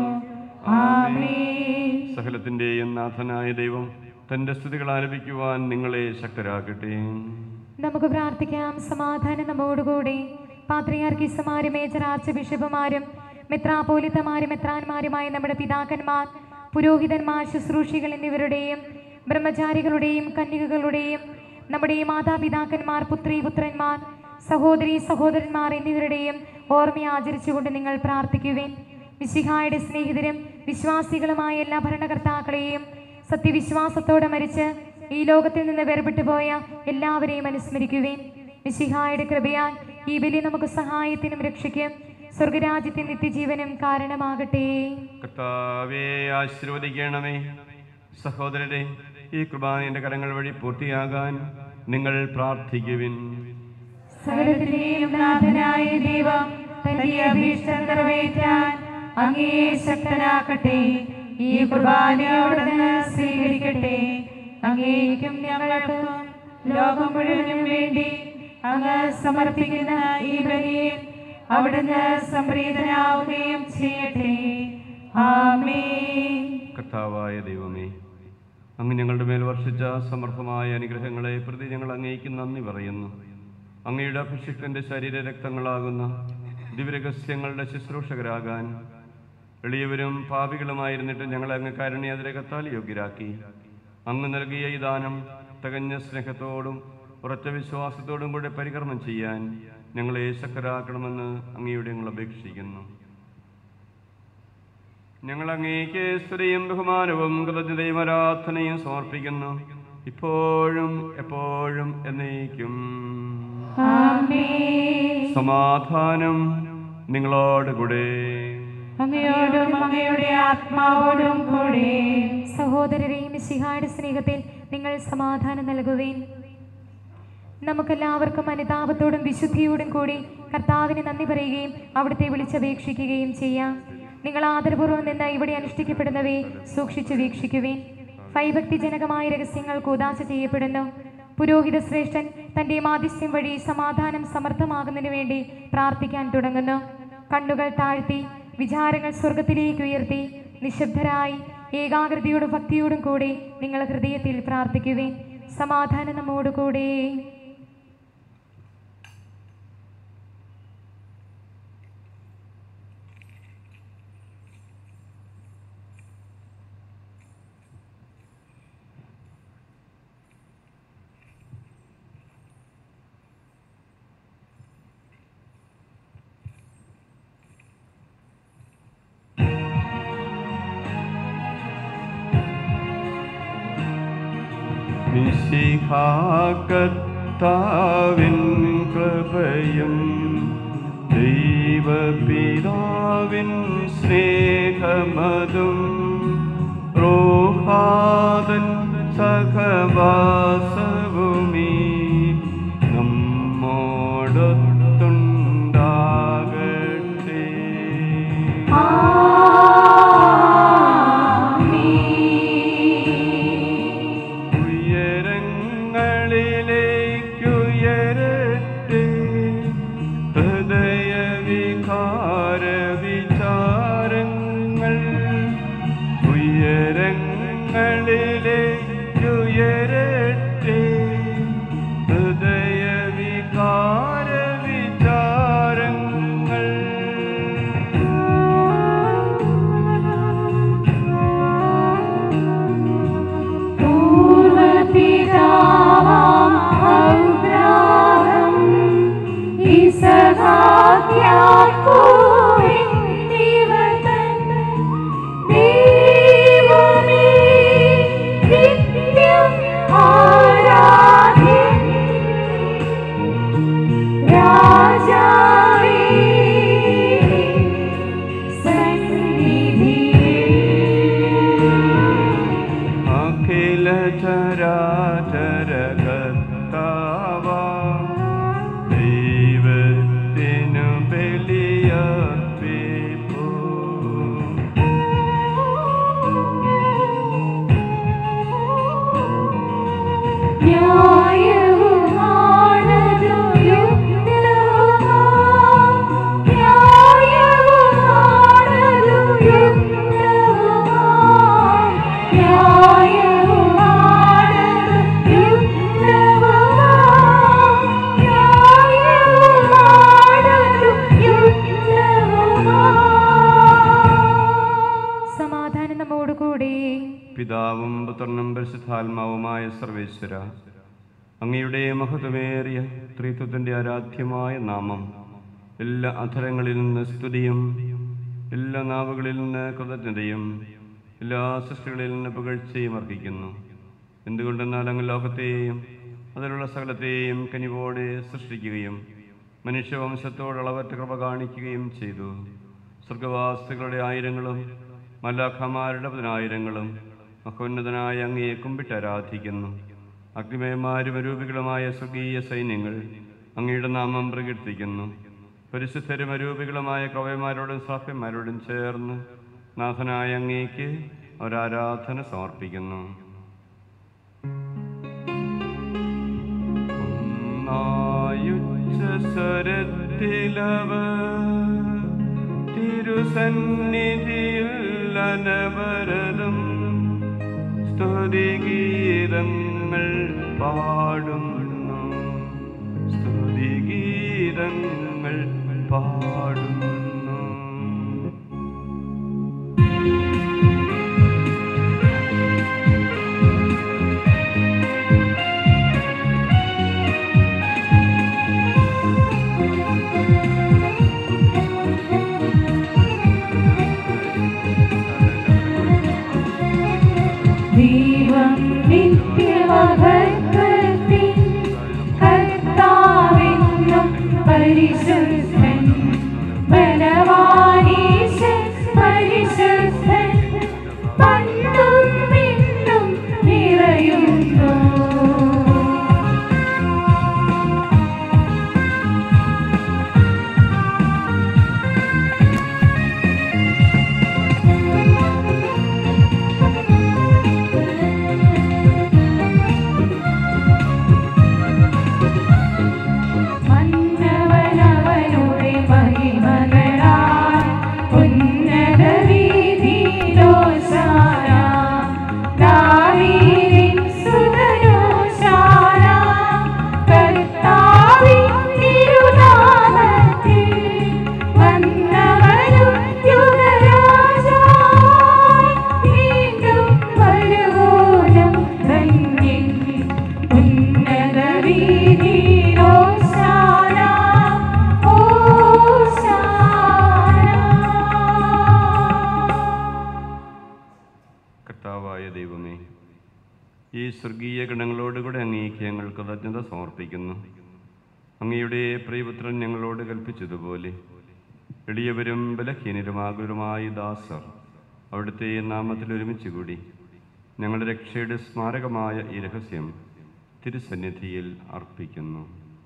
ആമേൻ
സകലത്തിന്റെയും നാഥനായ ദൈവം തന്റെ സ്തുതികൾ ആലപിക്കുവാൻ നിങ്ങളെ ശക്തരാക്കട്ടെ
നമുക്ക് പ്രാർത്ഥിക്കാം സമാധാനം നമ്മോടുകൂടി പാത്രിയാർക്കിസമാരും മേജർ ആർച്ച് ബിഷപ്പുമാരും മെത്രാപോലിത്തമാരും മെത്രാന്മാരുമായ നമ്മുടെ പിതാക്കന്മാർ പുരോഹിതന്മാർ ശുശ്രൂഷികൾ എന്നിവരുടെയും ബ്രഹ്മചാരികളുടെയും കന്യകകളുടെയും നമ്മുടെ മാതാപിതാക്കന്മാർ പുത്രി പുത്രന്മാർ സഹോദരി സഹോദരന്മാർ എന്നിവരുടെയും ഓർമ്മ ആചരിച്ചുകൊണ്ട് നിങ്ങൾ പ്രാർത്ഥിക്കുവേൻ മിശിഹായുടെ സ്നേഹിതരും വിശ്വാസികളുമായ എല്ലാ ഭരണകർത്താക്കളെയും സത്യവിശ്വാസത്തോടെ മരിച്ച് ഈ ലോകത്തിൽ നിന്ന് വേർപെട്ടു പോയ എല്ലാവരെയും അനുസ്മരിക്കുവേൻ മിശിഹായുടെ കൃപയാൽ ഈ ബലി നമുക്ക് സഹായത്തിനും രക്ഷയ്ക്കും സ്വർഗരാജ്യത്തിൻ നിത്യജീവനും കാരണമാകട്ടെ
കർത്താവെ ആശീർവദിക്കണമേ സഹോദരരെ ഈ കുർബാനയുടെ കരങ്ങൾ വഴി പൂർത്തിയാകാൻ നിങ്ങൾ പ്രാർത്ഥിക്കുവിൻ
സകലത്തിന്റെയും നാഥനായ ദൈവം തന്റെ അഭീഷ്ടം നിറവേറ്റാൻ അങ്ങയെ ശക്തനാക്കട്ടെ ഈ കുർബാന അവിടുന്ന് സ്വീകരിക്കട്ടെ അങ്ങേക്കും ഞങ്ങൾക്കും ലോകം മുഴുവനും വേണ്ടി അങ്ങ് സമർപ്പിക്കുന്ന ഈ ബലിയിൽ അവിടുന്ന് സംപ്രീതനാവുകയും ചെയ്യട്ടെ ആമേൻ
കർത്താവായ ദൈവമേ അങ്ങ് ഞങ്ങളുടെ മേൽ വർഷിച്ച സമർത്ഥമായ അനുഗ്രഹങ്ങളെ പ്രതി ഞങ്ങൾ അങ്ങേക്ക് നന്ദി പറയുന്നു അങ്ങയുടെ അഭിഷിക്തന്റെ ശരീര രക്തങ്ങളാകുന്ന ദിവ്യരഹസ്യങ്ങളുടെ ശുശ്രൂഷകരാകാൻ എളിയവരും പാപികളുമായിരുന്നിട്ട് ഞങ്ങളെ അങ്ങ് കാരുണ്യാതിരകത്താൽ യോഗ്യരാക്കി അങ്ങ് നൽകിയ ഈ ദാനം തികഞ്ഞ സ്നേഹത്തോടും ഉറച്ച വിശ്വാസത്തോടും കൂടെ പരികർമ്മം ചെയ്യാൻ ഞങ്ങളെ ശക്തരാക്കണമെന്ന് അങ്ങയോട് ഞങ്ങൾ അപേക്ഷിക്കുന്നു ഞങ്ങൾ അങ്ങേക്ക് സ്ത്രീയും ബഹുമാനവും കൃതജ്ഞതയും ആരാധനയും സമർപ്പിക്കുന്നു ഇപ്പോഴും എപ്പോഴും എന്നേക്കും സമാധാനം നിങ്ങളോട് കൂടെ
അങ്ങയോടും അങ്ങയുടെ ആത്മാവോടും കൂടെ
സഹോദരരെയും മിശിഹായുടെ സ്നേഹത്തിൽ നിങ്ങൾ സമാധാനം നൽകുവേൻ നമുക്കെല്ലാവർക്കും അനുതാപത്തോടും വിശുദ്ധിയോടും കൂടി കർത്താവിന് നന്ദി പറയുകയും അവിടുത്തെ വിളിച്ചപേക്ഷിക്കുകയും ചെയ്യാം നിങ്ങൾ ആദരപൂർവ്വം നിന്ന് ഇവിടെ അനുഷ്ഠിക്കപ്പെടുന്നവയെ സൂക്ഷിച്ചു വീക്ഷിക്കുവേൻ ഭയഭക്തിജനകമായ രഹസ്യങ്ങൾ കൂതാശ ചെയ്യപ്പെടുന്നു പുരോഹിത ശ്രേഷ്ഠൻ തന്റെ മാധ്യസ്ഥ്യം വഴി സമാധാനം സമർത്ഥമാകുന്നതിനു വേണ്ടി പ്രാർത്ഥിക്കാൻ തുടങ്ങുന്നു കണ്ണുകൾ താഴ്ത്തി വിചാരങ്ങൾ സ്വർഗത്തിലേക്ക് ഉയർത്തി നിശബ്ദരായി ഏകാഗ്രതയോടും ഭക്തിയോടും കൂടി നിങ്ങൾ ഹൃദയത്തിൽ പ്രാർത്ഥിക്കുവേൻ സമാധാനം നമ്മോടുകൂടെ
കർത്താവിൻ കൃപയും ദൈവപിതാവിൻ സ്നേഹമതും റോഹാദൻ സഹവാസവുമീ നമ്മോടൊത്തുണ്ടാകട്ടെ ഉയരങ്ങളിലേക്കുയരട്ടെ അഖില ചരാചര കർത്താവ ദൈവത്തിനു ബലിയർപ്പിപ്പൂ
സമാധാനം നമ്മോടുകൂടെ
പിതാവും പുത്രനും പരിശുദ്ധാത്മാവുമായ സർവേശ്വര അങ്ങയുടെ മഹത്വമേറിയ ത്രിത്വത്തിൻ്റെ ആരാധ്യമായ നാമം എല്ലാ അധരങ്ങളിൽ നിന്ന് സ്തുതിയും എല്ലാ നാവുകളിൽ നിന്ന് കൃതജ്ഞതയും എല്ലാ സൃഷ്ടികളിൽ നിന്ന് പുകഴ്ചയും അർപ്പിക്കുന്നു എന്തുകൊണ്ടെന്നാൽ അങ്ങ് ലോകത്തെയും അതിലുള്ള സകലത്തെയും കനിവോടെ സൃഷ്ടിക്കുകയും മനുഷ്യവംശത്തോട് അളവറ്റ കൃപ കാണിക്കുകയും ചെയ്തു സ്വർഗവാസികളുടെ ആയിരങ്ങളും മല്ലാഖമാരുടെ പതിനായിരങ്ങളും മഹോന്നതനായ അങ്ങയെ കുമ്പിട്ട് ആരാധിക്കുന്നു അഗ്നിമയന്മാരും അരൂപികളുമായ സ്വർഗീയ സൈന്യങ്ങൾ അങ്ങയുടെ നാമം പ്രകീർത്തിക്കുന്നു പരിശുദ്ധരും അരൂപികളുമായ കവയന്മാരോടും സാഫ്യന്മാരോടും ചേർന്ന് നാഥനായ അങ്ങേക്ക് ഒരാരാധന സമർപ്പിക്കുന്നു സ്വരത്തിലവർ തിരുസന്നിധിയിൽ അനവരതം സ്തുതിഗീതങ്ങൾ പാടുന്നു സ്തുതിഗീതങ്ങൾ പാടുന്നു
ദൈവം നിത്യമഹത്വത്തിൻ കർത്താവെന്നും പരിശുദ്ധൻ ബലവാനീശൻ പരിശുദ്ധൻ പണ്ടും ഇന്നും നിറയുന്നു മന്നവനവനുടെ മഹിമകളാൽ ഉന്നത വീതിയിലോശാന ദാവീദിൻ സുതനോശാന കർത്താവിൻ തിരുനാമത്തിൽ വന്നവനും യുഗരാജായി വീണ്ടും വരുവോനും ധന്യൻ ഉന്നത വീതിയിലോശാന
കർത്താവായ ദൈവമേ ഈ സ്വർഗീയ ഗണങ്ങളോടുകൂടെ അങ്ങേക്ക് ഞങ്ങൾ കൃതജ്ഞത സമർപ്പിക്കുന്നു അങ്ങയുടെ പ്രിയപുത്രൻ ഞങ്ങളോട് കൽപ്പിച്ചതുപോലെ എളിയവരും ബലഹീനരുമാകുരുമായ ദാസർ അവിടുത്തെ നാമത്തിൽ ഒരുമിച്ച് കൂടി ഞങ്ങളുടെ രക്ഷയുടെ സ്മാരകമായ ഈ രഹസ്യം തിരുസന്നിധിയിൽ അർപ്പിക്കുന്നു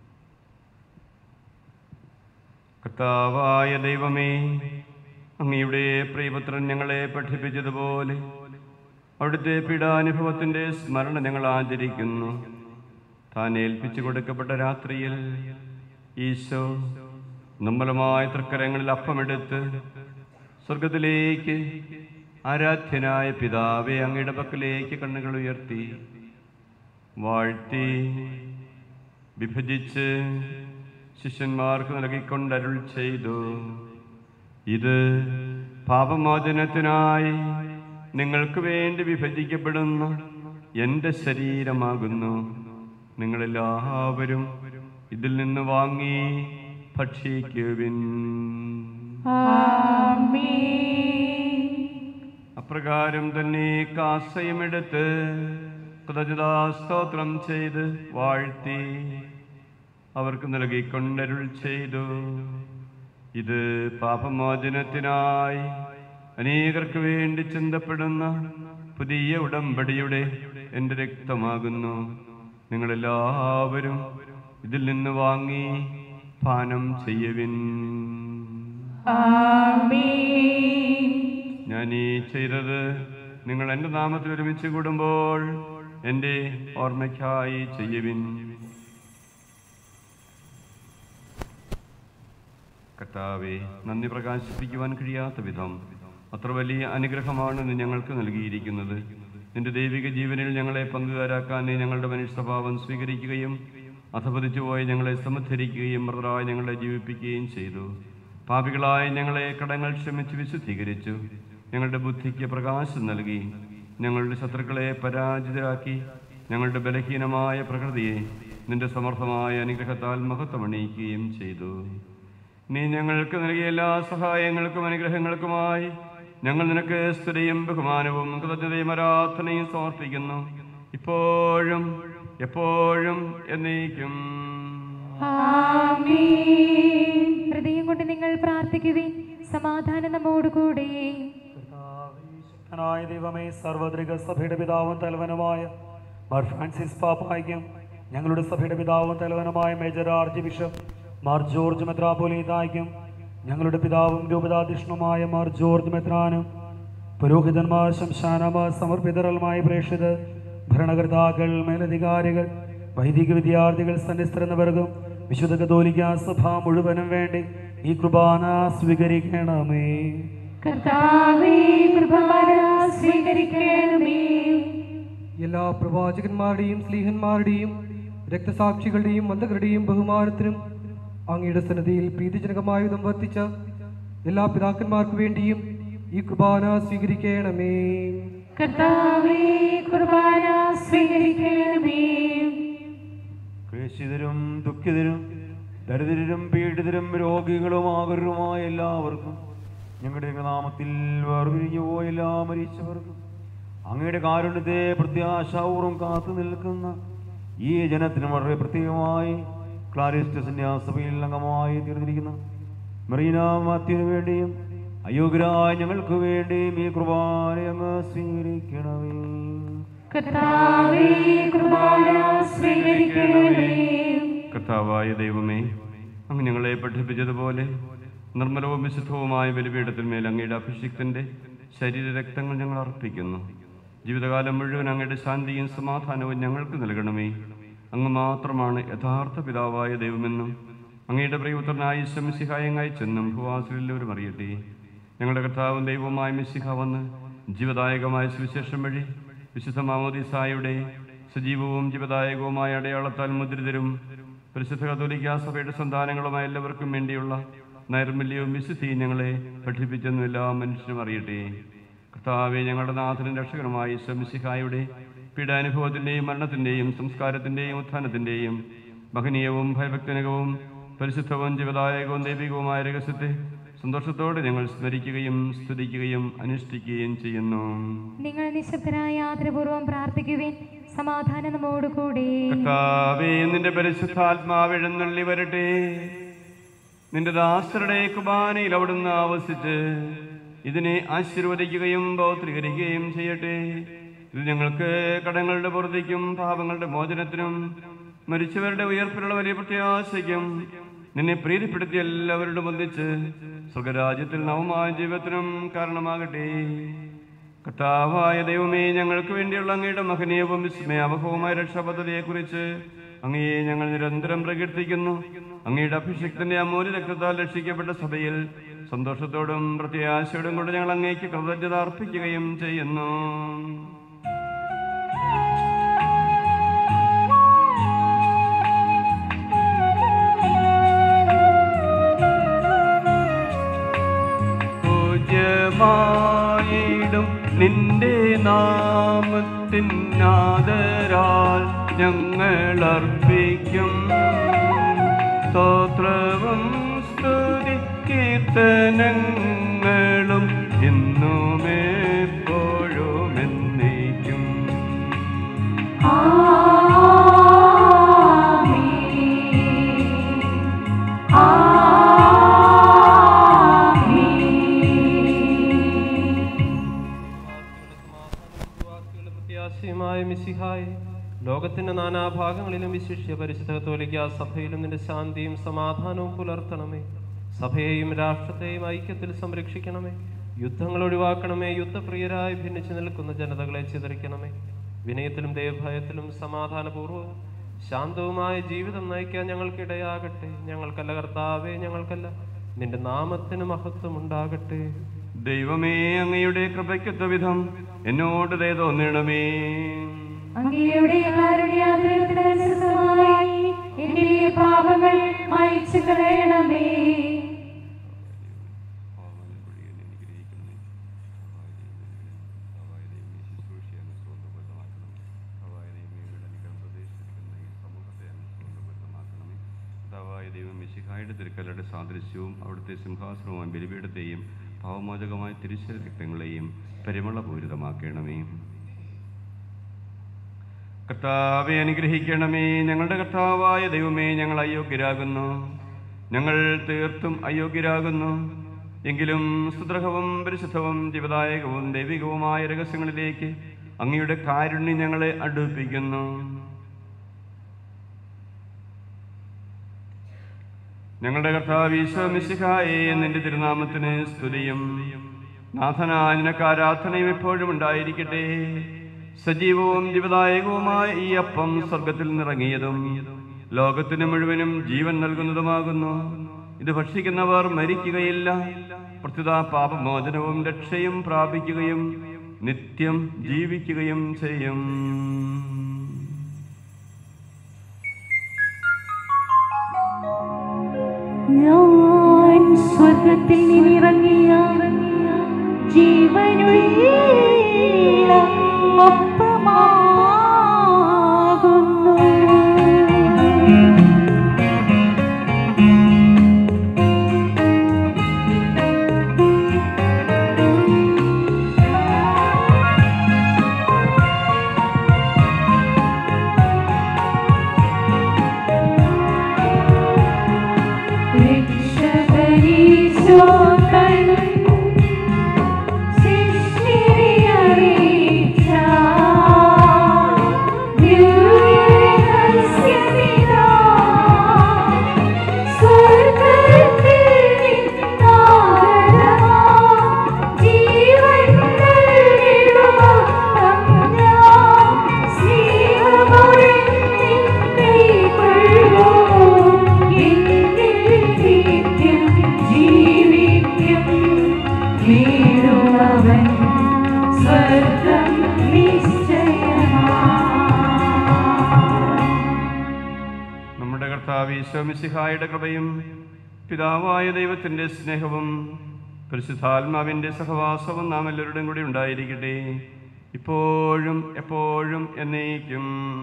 കർത്താവായ ദൈവമേ അങ്ങയുടെ പ്രിയപുത്രൻ ഞങ്ങളെ പഠിപ്പിച്ചതുപോലെ അവിടുത്തെ പീഡാനുഭവത്തിൻ്റെ സ്മരണ ഞങ്ങൾ ആചരിക്കുന്നു താൻ ഏൽപ്പിച്ചു കൊടുക്കപ്പെട്ട രാത്രിയിൽ ഈശോ നമ്മളുമായ തൃക്കരങ്ങളിൽ അപ്പമെടുത്ത് സ്വർഗത്തിലേക്ക് ആരാധ്യനായ പിതാവെ അങ്ങയുടെ പക്കലേക്ക് കണ്ണുകൾ ഉയർത്തി വാഴ്ത്തി വിഭജിച്ച് ശിഷ്യന്മാർക്ക് നൽകിക്കൊണ്ട് അരുൾ ചെയ്തു ഇത് പാപമോചനത്തിനായി നിങ്ങൾക്ക് വേണ്ടി വിഭജിക്കപ്പെടുന്ന എൻ്റെ ശരീരമാകുന്നു നിങ്ങളെല്ലാവരും ഇതിൽ നിന്ന് വാങ്ങി ഭക്ഷിക്കുവിൻ അപ്രകാരം തന്നെ കാസയുമെടുത്ത് കൃതജ്ഞതാസ്തോത്രം ചെയ്ത് വാഴ്ത്തി അവർക്ക് നൽകിക്കൊണ്ടരുൾ ചെയ്തു ഇത് പാപമോചനത്തിനായി അനേകർക്ക് വേണ്ടി ചിന്തപ്പെടുന്ന പുതിയ ഉടമ്പടിയുടെ എൻ്റെ രക്തമാകുന്നു നിങ്ങളെല്ലാവരും ഇതിൽ നിന്ന് വാങ്ങി പാനം ചെയ്യുവിൻ ഞാൻ ഈ ചെയ്തത് നിങ്ങൾ എൻ്റെ നാമത്തിൽ ഒരുമിച്ച് കൂടുമ്പോൾ എൻ്റെ ഓർമ്മയ്ക്കായി ചെയ്യുവിൻ കർത്താവെ നന്ദി പ്രകാശിപ്പിക്കുവാൻ കഴിയാത്ത വിധം അത്ര വലിയ അനുഗ്രഹമാണ് നീ ഞങ്ങൾക്ക് നൽകിയിരിക്കുന്നത് നിന്റെ ദൈവിക ജീവനിൽ ഞങ്ങളെ പങ്കുകാരാക്കാൻ നീ ഞങ്ങളുടെ മനുഷ്യ സ്വഭാവം സ്വീകരിക്കുകയും അധപതിച്ചു പോയി ഞങ്ങളെ സമുദ്ധരിക്കുകയും മൃതരായി ഞങ്ങളെ ജീവിപ്പിക്കുകയും ചെയ്തു പാപികളായ ഞങ്ങളെ കടങ്ങൾ ക്ഷമിച്ച് വിശുദ്ധീകരിച്ചു ഞങ്ങളുടെ ബുദ്ധിക്ക് പ്രകാശം നൽകി ഞങ്ങളുടെ ശത്രുക്കളെ പരാജിതരാക്കി ഞങ്ങളുടെ ബലഹീനമായ പ്രകൃതിയെ നിന്റെ സമർത്ഥമായ അനുഗ്രഹത്താൽ മഹത്വമണിയിക്കുകയും ചെയ്തു നീ ഞങ്ങൾക്ക് നൽകിയ എല്ലാ സഹായങ്ങൾക്കും അനുഗ്രഹങ്ങൾക്കുമായി ഞങ്ങൾ നിനക്ക് സ്തുതിയും ബഹുമാനവും കൃതജ്ഞതയും ആരാധനയും സമർപ്പിക്കുന്നു ഇപ്പോഴും എപ്പോഴും എന്നേക്കും
ഹൃദയം കൊണ്ട് നിങ്ങൾ പ്രാർത്ഥിക്കുവിൻ സമാധാനം നമ്മോടുകൂടെ
ായ ദൈവമേ സർവദ്രിക സഭയുടെ പിതാവും തലവനുമായ മാർ ഫ്രാൻസിസ് പാപ്പായ്ക്കും ഞങ്ങളുടെ സഭയുടെ പിതാവും തലവനുമായ മേജർ ആർജി ബിഷപ്പ് മാർ ജോർജ് മെത്രാപോലീതായ്ക്കും ഞങ്ങളുടെ പിതാവും രൂപതാധിഷ്ണുമായ മാർ ജോർജ് മെത്രാനും പുരോഹിതന്മാർ ശംശാനമാർ സമർപ്പിതരലുമായ പ്രേക്ഷിതർ ഭരണകർത്താക്കൾ മേലധികാരികൾ വൈദിക വിദ്യാർത്ഥികൾ സന്നിസ്ഥിരുന്നവർക്കും വിശുദ്ധ കത്തോലിക്ക സഭ മുഴുവനും വേണ്ടി ഈ കുർബാന സ്വീകരിക്കണമേ
കർത്താവേ കൃപണ സ്വീകരിക്കണമേ
എല്ലാ പ്രവാചകന്മാരുടെയും സ്ലീഹന്മാരുടെയും രക്തസാക്ഷികളുടെയും മന്ദകരുടെയും ബഹുമാനത്തിനും അങ്ങയുടെ സന്നദ്ധിയിൽ പ്രീതിജനകമായ വിധം വർത്തിച്ച എല്ലാ പിതാക്കന്മാർക്കു വേണ്ടിയും ഈ കുർബാന സ്വീകരിക്കണമേ
കർത്താവേ കൃപണ സ്വീകരിക്കണമേ
ക്ലേശിതരും ദുഃഖിതരും ദരിദ്രരും പീഡിതരും രോഗികളുമാകരുമായ എല്ലാവർക്കും ഞങ്ങളുടെ നാമത്തിൽ വേർപിരിഞ്ഞു പോയ എല്ലാ മരിച്ചവർക്കും അങ്ങയുടെ കാരുണ്യത്തെ പ്രത്യാശാപൂർവം കാത്തു നിൽക്കുന്ന ഈ ജനത്തിന് വളരെ പ്രത്യേകമായി ക്ലാരിസ്റ്റ് സന്യാസഭയിൽ അംഗമായി തീർന്നിരിക്കുന്ന മെറീന മാത്യുവിന് വേണ്ടിയും അയോഗ്യരായ ഞങ്ങൾക്ക് വേണ്ടിയും ഈ കുർബാന അങ്ങ് സ്വീകരിക്കണമേ
കർത്താവേ കൃപണ സ്വീകരിക്കണമേ
കർത്താവായ ദൈവമേ അങ്ങ് ഞങ്ങളെ പഠിപ്പിച്ചതുപോലെ നിർമ്മലവും വിശുദ്ധവുമായ ബലിപീഠത്തിന്മേൽ അങ്ങയുടെ അഭിഷിക്തന്റെ ശരീരരക്തങ്ങൾ ഞങ്ങൾ അർപ്പിക്കുന്നു ജീവിതകാലം മുഴുവൻ അങ്ങയുടെ ശാന്തിയും സമാധാനവും ഞങ്ങൾക്ക് നൽകണമേ അങ്ങ് മാത്രമാണ് യഥാർത്ഥ പിതാവായ ദൈവമെന്നും അങ്ങയുടെ പ്രിയപുത്രനായ ശംസിഹായങ്ങായി ചെന്നും ഭൂവാസിലെല്ലാവരും അറിയട്ടെ ഞങ്ങളുടെ കർത്താവും ദൈവവുമായ മിശിഹ വന്ന് ജീവദായകമായ സുവിശേഷം വഴി വിശുദ്ധ മാമോദിസായുടെ സജീവവും ജീവദായകവുമായ അടയാളത്താൽ മുദ്രിതരും പരിശുദ്ധ കത്തോലിക്ക സഭയുടെ സന്താനങ്ങളുമായ എല്ലാവർക്കും വേണ്ടിയുള്ള നൈർമല്യവും വിശുദ്ധിയും ഞങ്ങളെ പഠിപ്പിച്ചെന്നും എല്ലാ മനുഷ്യരും അറിയട്ടെ കർത്താവെ ഞങ്ങളുടെ നാഥനും രക്ഷകനുമായി ശംസിഹായുടെ പീഡാനുഭവത്തിൻ്റെയും മരണത്തിൻ്റെയും സംസ്കാരത്തിൻ്റെയും ഉത്ഥാനത്തിൻ്റെയും മഹനീയവും ഭയഭക്തനകവും പരിശുദ്ധവും ജീവദായകവും ദൈവികവുമായ രഹസ്യത്തെ സന്തോഷത്തോടെ ഞങ്ങൾ സ്മരിക്കുകയും സ്തുതിക്കുകയും അനുഷ്ഠിക്കുകയും ചെയ്യുന്നു
നിങ്ങൾ നിശബ്ദരായ ആദരപൂർവ്വം പ്രാർത്ഥിക്കുവിൻ സമാധാനം നമ്മോടുകൂടെ
കർത്താവേ നിന്റെ പരിശുദ്ധാത്മാവ് എഴുന്നള്ളി വരട്ടെ നിന്റെ ദാസരുടെ കുർബാനയിൽ അവിടുന്ന് ആവസിച്ച് ഇതിനെ ആശീർവദിക്കുകയും പൗത്രീകരിക്കുകയും ചെയ്യട്ടെ ഇത് ഞങ്ങൾക്ക് കടങ്ങളുടെ പുറത്തേക്കും പാപങ്ങളുടെ മോചനത്തിനും മരിച്ചവരുടെ ഉയർപ്പിലുള്ള വലിയ പ്രത്യാശയ്ക്കും നിന്നെ പ്രീതിപ്പെടുത്തി എല്ലാവരോടും ഒന്നിച്ച് സ്വർഗരാജ്യത്തിൽ നവമായ ജീവിതത്തിനും കാരണമാകട്ടെ കർത്താവായ ദൈവമേ ഞങ്ങൾക്ക് വേണ്ടിയുള്ള അങ്ങയുടെ മഹനീയവും വിസ്മയാവഹവുമായ രക്ഷാപദ്ധതിയെക്കുറിച്ച് അങ്ങയെ ഞങ്ങൾ നിരന്തരം പ്രകീർത്തിക്കുന്നു അങ്ങയുടെ അഭിഷിക്തന്റെ അമൂല്യ രക്തത്താൽ രക്ഷിക്കപ്പെട്ട സഭയിൽ സന്തോഷത്തോടും പ്രത്യാശയോടും കൂടെ ഞങ്ങൾ അങ്ങേക്ക് കൃതജ്ഞത അർപ്പിക്കുകയും ചെയ്യുന്നു പൂജ്യമായിടും നിന്റെ നാമത്തിനാദരാൽ ഞങ്ങൾ അർപ്പിക്കും സ്തോത്രവും കീർത്തനങ്ങളും എന്നും എപ്പോഴും എന്നേക്കും
പ്രത്യാശയുമായ മിശിഹായി ലോകത്തിന്റെ നാനാഭാഗങ്ങളിലും വിശിഷ്യ പരിശുദ്ധ കത്തോലിക്ക സഭയിലും നിന്റെ ശാന്തിയും സമാധാനവും പുലർത്തണമേ സഭയെയും രാഷ്ട്രത്തെയും ഐക്യത്തിൽ സംരക്ഷിക്കണമേ യുദ്ധങ്ങൾ ഒഴിവാക്കണമേ യുദ്ധപ്രിയരായി ഭിന്നിച്ചു നിൽക്കുന്ന ജനതകളെ ചിതറിക്കണമേ വിനയത്തിലും ദൈവഭയത്തിലും സമാധാനപൂർവ്വവും ശാന്തവുമായ ജീവിതം നയിക്കാൻ ഞങ്ങൾക്കിടയാകട്ടെ ഞങ്ങൾക്കല്ല കർത്താവേ ഞങ്ങൾക്കല്ല നിന്റെ നാമത്തിന് മഹത്വം ഉണ്ടാകട്ടെ
ദൈവമേ അങ്ങയുടെ കൃപയ്ക്കൊത്ത വിധം എന്നോട് ദയ തോന്നിടമേ
അങ്ങയുടെ കാരുണ്യാഗ്രഹത്തിനനുസൃതമായി എന്റെ പാപങ്ങൾ മായ്ച്ചു കളയണമേ
കർത്താവായ ദൈവം മിശിഹായുടെ തിരുക്കലയുടെ സാദൃശ്യവും അവിടുത്തെ സിംഹാസനവുമായ ബലിപീഠത്തെയും ഭാവമോചകമായ തിരിച്ചര രക്തങ്ങളെയും പരിമളപൂരിതമാക്കണമേ കർത്താവെ അനുഗ്രഹിക്കണമേ ഞങ്ങളുടെ കർത്താവായ ദൈവമേ ഞങ്ങൾ അയോഗ്യരാകുന്നു ഞങ്ങൾ തീർത്തും അയോഗ്യരാകുന്നു എങ്കിലും സുദ്രഹവും പരിശുദ്ധവും ജീവദായകവും ദൈവികവുമായ രഹസ്യങ്ങളിലേക്ക് അങ്ങയുടെ കാരുണ്യം ഞങ്ങളെ അടുപ്പിക്കുന്നു ഞങ്ങളുടെ കർത്താവ് ഈശോ മിശിഹായെ നിന്റെ തിരുനാമത്തിന് സ്തുതിയും നാഥനായ നിനക്ക് ആരാധനയും എപ്പോഴും ഉണ്ടായിരിക്കട്ടെ സജീവവും ജീവദായകവുമായ ഈ അപ്പം സ്വർഗത്തിൽ നിറങ്ങിയതും ലോകത്തിന് മുഴുവനും ജീവൻ നൽകുന്നതുമാകുന്നു ഇത് ഭക്ഷിക്കുന്നവർ മരിക്കുകയില്ല പ്രത്യുത പാപമോചനവും രക്ഷയും പ്രാപിക്കുകയും നിത്യം ജീവിക്കുകയും ചെയ്യും
ഞാൻ സ്വർഗത്തിൽ നിന്നിറങ്ങിയ ജീവനുള്ള അപ്പമാകുന്നു രക്ഷകരീശോ തൻ ശിഷ്യരെ അറിയിച്ച ദിവ്യരഹസ്യമിതാ. സ്വർഗ്ഗത്തിൽ നിന്നാഗതമാ ജീവൻ നൽകിടുമപ്പം ഞാൻ സ്നേഹമൊഴിഞ്ഞ് കൈക്കൊള്ളൂ. എന്നിൽ നിത്യം ജീവിക്കും വീഴുമവൻ സ്വർഗം നിശ്ചയമാ
നമ്മുടെ കർത്താവ് ഈശോമിശിഹായുടെ കൃപയും പിതാവായ ദൈവത്തിൻ്റെ സ്നേഹവും പരിശുദ്ധാത്മാവിൻ്റെ സഹവാസവും നാം എല്ലാവരുടെയും കൂടി ഉണ്ടായിരിക്കട്ടെ ഇപ്പോഴും എപ്പോഴും എന്നേക്കും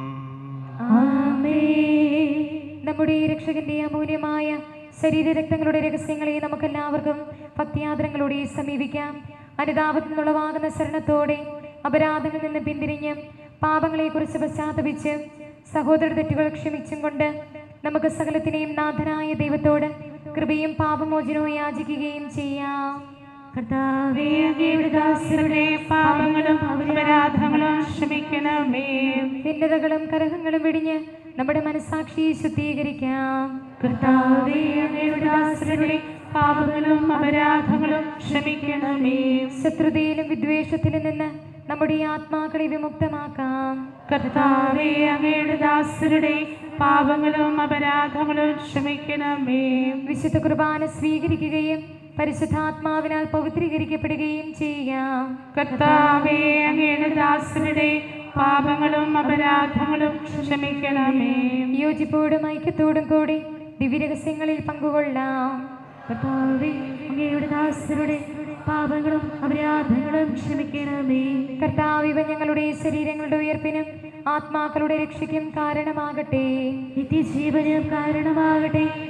നമ്മുടെ രക്ഷകന്റെ അമൂല്യമായ ശരീരരക്തങ്ങളുടെ രഹസ്യങ്ങളെ നമുക്കെല്ലാവർക്കും ഭക്തിയാദരങ്ങളോടെ സമീപിക്കാം അനുതാപത്തിൽ നിന്നുളവാകുന്ന ശരണത്തോടെ അപരാധങ്ങളിൽ നിന്ന് പിന്തിരിഞ്ഞ് പാപങ്ങളെക്കുറിച്ച് പശ്ചാത്തപിച്ച് സഹോദര തെറ്റുകൾ ക്ഷമിച്ചും കൊണ്ട് നമുക്ക് സകലത്തിനെയും നാഥനായ ദൈവത്തോട് കൃപയും പാപമോചനവും യാചിക്കുകയും ചെയ്യാം
കർത്താവേ അങ്ങയുടെ ദാസരുടെ പാപങ്ങളും അപരാധങ്ങളും ക്ഷമിക്കണമേ
ഭിന്നതകളും കലഹങ്ങളും വെടിഞ്ഞ് നമ്മുടെ മനസാക്ഷിയെ ശുദ്ധീകരിക്കാം
കർത്താവേ അങ്ങയുടെ ദാസരുടെ പാപങ്ങളും അപരാധങ്ങളും ക്ഷമിക്കണമേ
ശത്രുതയിലും വിദ്വേഷത്തിലും നിന്ന് നമ്മുടെ ആത്മാക്കളെ വിമുക്തമാക്കാം
കർത്താവേ അങ്ങയുടെ ദാസരുടെ പാപങ്ങളും അപരാധങ്ങളും ക്ഷമിക്കണമേ
വിശുദ്ധ കുർബാന സ്വീകരിക്കുകയും പരിശുദ്ധാത്മാവിനാൽ പവിത്രീകരിക്കപ്പെടുകയും ചെയ്യാം
കർത്താവേ അങ്ങയുടെ ദാസരുടെ പാപങ്ങളും അപരാധങ്ങളും ക്ഷമിക്കണമേ
യോജിപ്പോടും ഐക്യത്തോടും കൂടി ദിവ്യരഹസ്യങ്ങളിൽ പങ്കുകൊള്ളാം
കർത്താവേ അങ്ങയുടെ ദാസരുടെ പാപങ്ങളും അപരാധങ്ങളും ക്ഷമിക്കണമേ
കർത്താവ് ഇവ ഞങ്ങളുടെ ശരീരങ്ങളുടെ ഉയർപ്പിനും ആത്മാക്കളുടെ രക്ഷയ്ക്കും കാരണമാകട്ടെ
നിത്യജീവനും കാരണമാകട്ടെ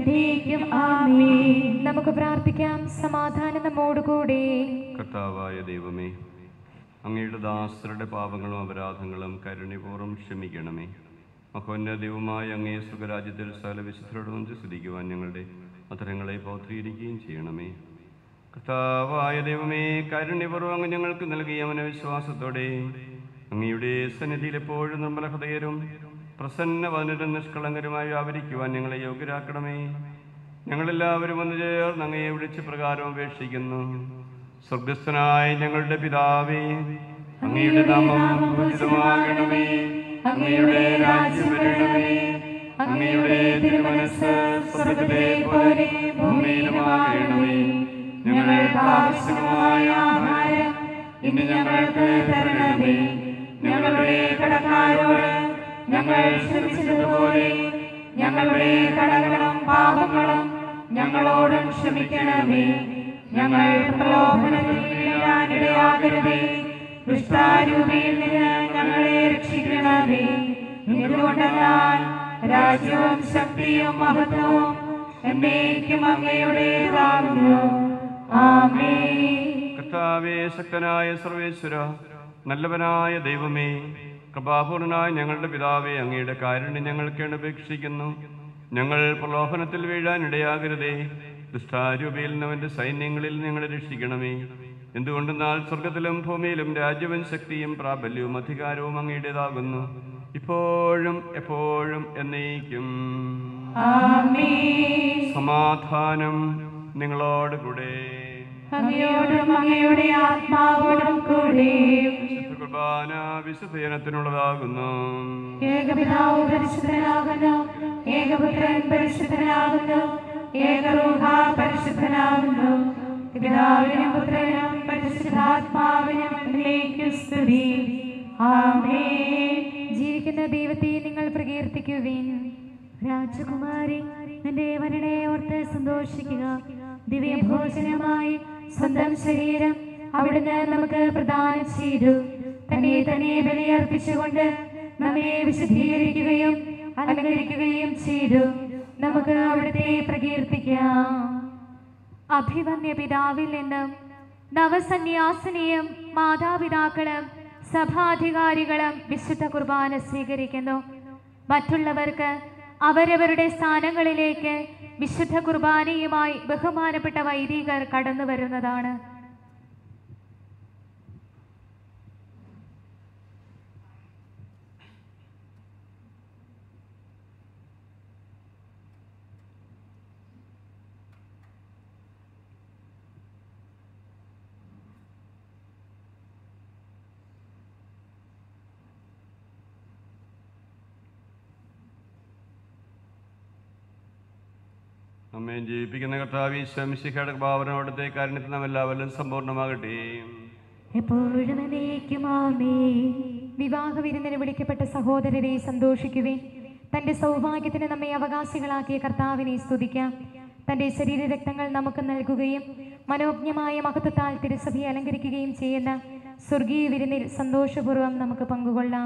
എന്നേക്കും ആമേൻ
നമുക്ക് പ്രാർത്ഥിക്കാം സമാധാനം നമ്മോടുകൂടെ
കർത്താവായ ദൈവമേ അങ്ങയുടെ ദാസരുടെ പാപങ്ങളും അപരാധങ്ങളും കരുണിപൂർവ്വം ക്ഷമിക്കണമേ മഹോന്നതവുമായ അങ്ങേ സുഖരാജ്യത്തിൽ സകല വിശുദ്ധരോടൊന്ന് സ്തുതിക്കുവാൻ ഞങ്ങളുടെ അത്തരങ്ങളെ പൗത്രീകരിക്കുകയും ചെയ്യണമേ കർത്താവായ ദൈവമേ കാരുണ്യപൂർവ്വം അങ്ങ് ഞങ്ങൾക്ക് നൽകിയ മനവിശ്വാസത്തോടെ അങ്ങയുടെ സന്നിധിയിൽ എപ്പോഴും നിർമ്മല ഹൃദയരും പ്രസന്നവനരും നിഷ്കളങ്കരുമായി വ്യാപരിക്കുവാൻ ഞങ്ങളെ യോഗ്യരാക്കണമേ ഞങ്ങളെല്ലാവരും ഒന്ന് ചേർന്ന് അങ്ങയെ വിളിച്ച് പ്രകാരം അപേക്ഷിക്കുന്നു സ്വർഗസ്ഥനായ ഞങ്ങളുടെ പിതാവേ അങ്ങയുടെ നാമം പൂജിതമാകണമേ അങ്ങയുടെ രാജ്യം വരണമേ അങ്ങയുടെ തിരുമനസ് സ്വർഗത്തിലെ പോലെ ഭൂമിയിലുമാകണമേ ഞങ്ങൾക്ക് ആവശ്യമായ ആഹാരം ഇന്ന് ഞങ്ങൾക്ക് തരണമേ ഞങ്ങളുടെ കടക്കാരോട് ഞങ്ങൾ ക്ഷമിച്ചതുപോലെ ഞങ്ങളുടെ കടകളും പാപങ്ങളും ഞങ്ങളോടും ക്ഷമിക്കണമേ ഞങ്ങൾ പ്രലോഭനത്തിൽ വീഴാനിടയാകരുതേ ദുഷ്ടാരൂപിയിൽ നിന്ന് ഞങ്ങളെ രക്ഷിക്കണമേ എന്തുകൊണ്ടെന്നാൽ രാജ്യവും ശക്തിയും മഹത്വവും എന്നേക്കും അങ്ങയുടേതാകുന്നു ആമേ കർത്താവേ ശക്തനായ സർവേശ്വര നല്ലവനായ ദൈവമേ കൃപാപൂർണനായ ഞങ്ങളുടെ പിതാവേ അങ്ങയുടെ കാരുണ്യം ഞങ്ങൾക്ക് അപേക്ഷിക്കുന്നു ഞങ്ങൾ പ്രലോഭനത്തിൽ വീഴാൻ ഇടയാകരുതേ ദുഷ്ടാരൂപയിൽ നിന്നവന്റെ സൈന്യങ്ങളിൽ ഞങ്ങളെ രക്ഷിക്കണമേ എന്തുകൊണ്ടെന്നാൽ സ്വർഗത്തിലും ഭൂമിയിലും രാജ്യവും ശക്തിയും പ്രാബല്യവും അധികാരവും അങ്ങയുടേതാകുന്നു ഇപ്പോഴും എപ്പോഴും എന്നേക്കും സമാധാനം നിങ്ങളോട് കൂടെ
അങ്ങയോടും അങ്ങയുടെ ആത്മാവോടും കൂടെ
വിശുദ്ധ കുർബാന വിശുദ്ധജനത്തിനുള്ളതാകുന്നു
ഏകപിതാവ് പരിശുദ്ധനാകുന്നു ഏകപുത്രൻ പരിശുദ്ധനാകുന്നു ഏകറൂഹ പരിശുദ്ധനാകുന്നു പിതാവിനും പുത്രനും പരിശുദ്ധാത്മാവിനും എന്നേക്കും സ്തുതി ആമേൻ
ജീവിക്കുന്ന ദൈവത്തെ നിങ്ങൾ പ്രകീർത്തിക്കുവിൻ രാജകുമാരി നിന്റെ വരനെ ഓർത്ത് സന്തോഷിക്കുക ദിവ്യഭോജനമായി സ്വന്തം ശരീരം അവിടുന്ന് നമുക്ക് പ്രദാനം ചെയ്തു തന്നെ തന്നെ ബലിയർപ്പിച്ചുകൊണ്ട് നമ്മെ വിശദീകരിക്കുകയും അലങ്കരിക്കുകയും ചെയ്തു നമുക്ക് അവിടുത്തെ പ്രകീർത്തിക്കാം
അഭിവന്യ പിതാവിൽ നിന്നും നവസന്യാസിനിയും മാതാപിതാക്കളും സഭാധികാരികളും വിശുദ്ധ കുർബാന സ്വീകരിക്കുന്നു മറ്റുള്ളവർക്ക് അവരവരുടെ സ്ഥാനങ്ങളിലേക്ക് വിശുദ്ധ കുർബാനയുമായി ബഹുമാനപ്പെട്ട വൈദികർ കടന്നു വരുന്നതാണ്
നമ്മെ ജീവിപ്പിക്കുന്ന കർത്താവ് ഈശ്വമിശിഖയുടെ ഭാവന അവിടുത്തെ കാരണത്തിൽ നാം എല്ലാവരും സമ്പൂർണ്ണമാകട്ടെ
എപ്പോഴും എന്നേക്കും ആമേൻ. വിവാഹ വിരുന്നിന് വിളിക്കപ്പെട്ട സഹോദരരെ സന്തോഷിക്കുവിൻ തന്റെ സൗഭാഗ്യത്തിന് നമ്മെ അവകാശികളാക്കിയ കർത്താവിനെ സ്തുതിക്കാം തന്റെ ശരീരരക്തങ്ങൾ നമുക്ക് നൽകുകയും മനോജ്ഞമായ മഹത്വത്താൽ തിരുസഭയെ അലങ്കരിക്കുകയും ചെയ്യുന്ന സ്വർഗീയ വിരുന്നിൽ സന്തോഷപൂർവ്വം നമുക്ക് പങ്കുകൊള്ളാം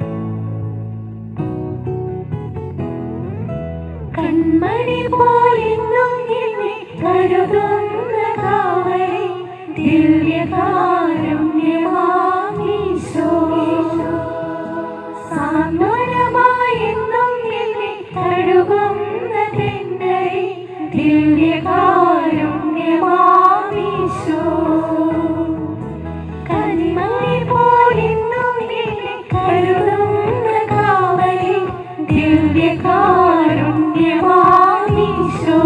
കൺമണി പോലെ ദിവ്യകാരുണ്യമാമീശോ സാന്ത്വനമായെന്നും എന്നെ കഴുകുന്നതെന്നെ ദിവ്യകാരുണ്യമാമീശോ കന്മണി പോലെന്നും എന്നെ കരുതുന്ന കാവലി ദിവ്യകാരുണ്യമാമീശോ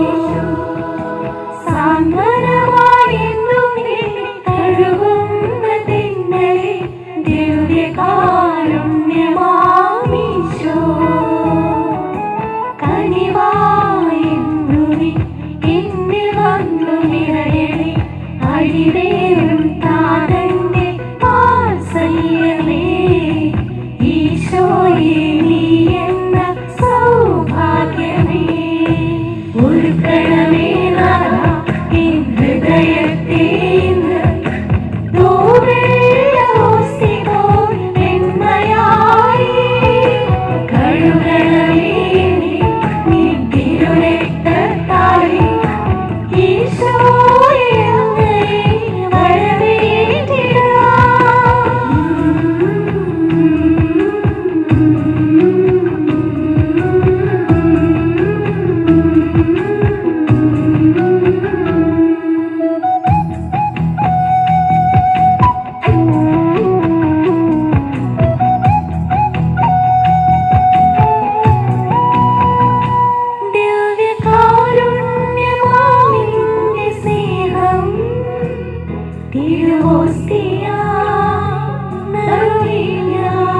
സാന്ത്വനമായെന്നും എന്നെ കഴുകുന്നതെന്നെ ദിവ്യകാരുണ്യമാമീശോ കനിവായെന്നുമി എന്നിൽ വന്നു നിറയണേ അഴിവേറും താതന്റെ വാത്സല്യമേ ഈശോയെ നീ എന്ന സൗഭാഗ്യമേ ഉൾക്കണമേ നാഥ എൻ ഹൃദയത്തെ ഇന്ന് ദൂരയോസ്തിപോൽ എന്മയായി കഴുകണമേ നീ തിരുരക്തത്താലേ ഈശോയെ അങ്ങയെ ദിവ്യകാരുണ്യമാവിന്റെ സ്നേഹം തിരുവോസ്തിയാ നൽകിയ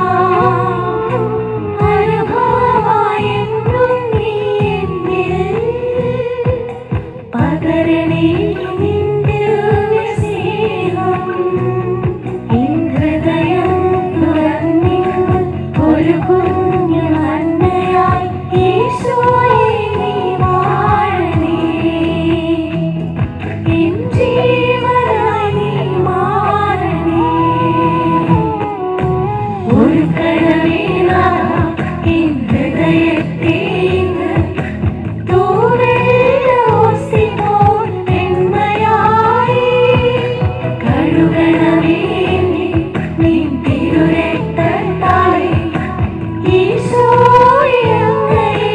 അനുഭവമായെന്നും നീ എന്നിൽ പകരണേ നിന്റെ സ്നേഹം എൻ ഹൃദയം തുറന്നിന്ന് ഒരു കുഞ്ഞു അന്നയായി ഈശോയെ നീ വാഴണേ എൻ ജീവനായി നീ മാറണേ ഒരു കടമേനാഥ എൻ ഹൃദയത്തെ ഇന്ന് ദൂരയോസ്തിപോൽ എന്മയായി കഴുകണമേ നീ നിൻ തിരുരക്തത്താലേ ഈശോയെ അങ്ങയെ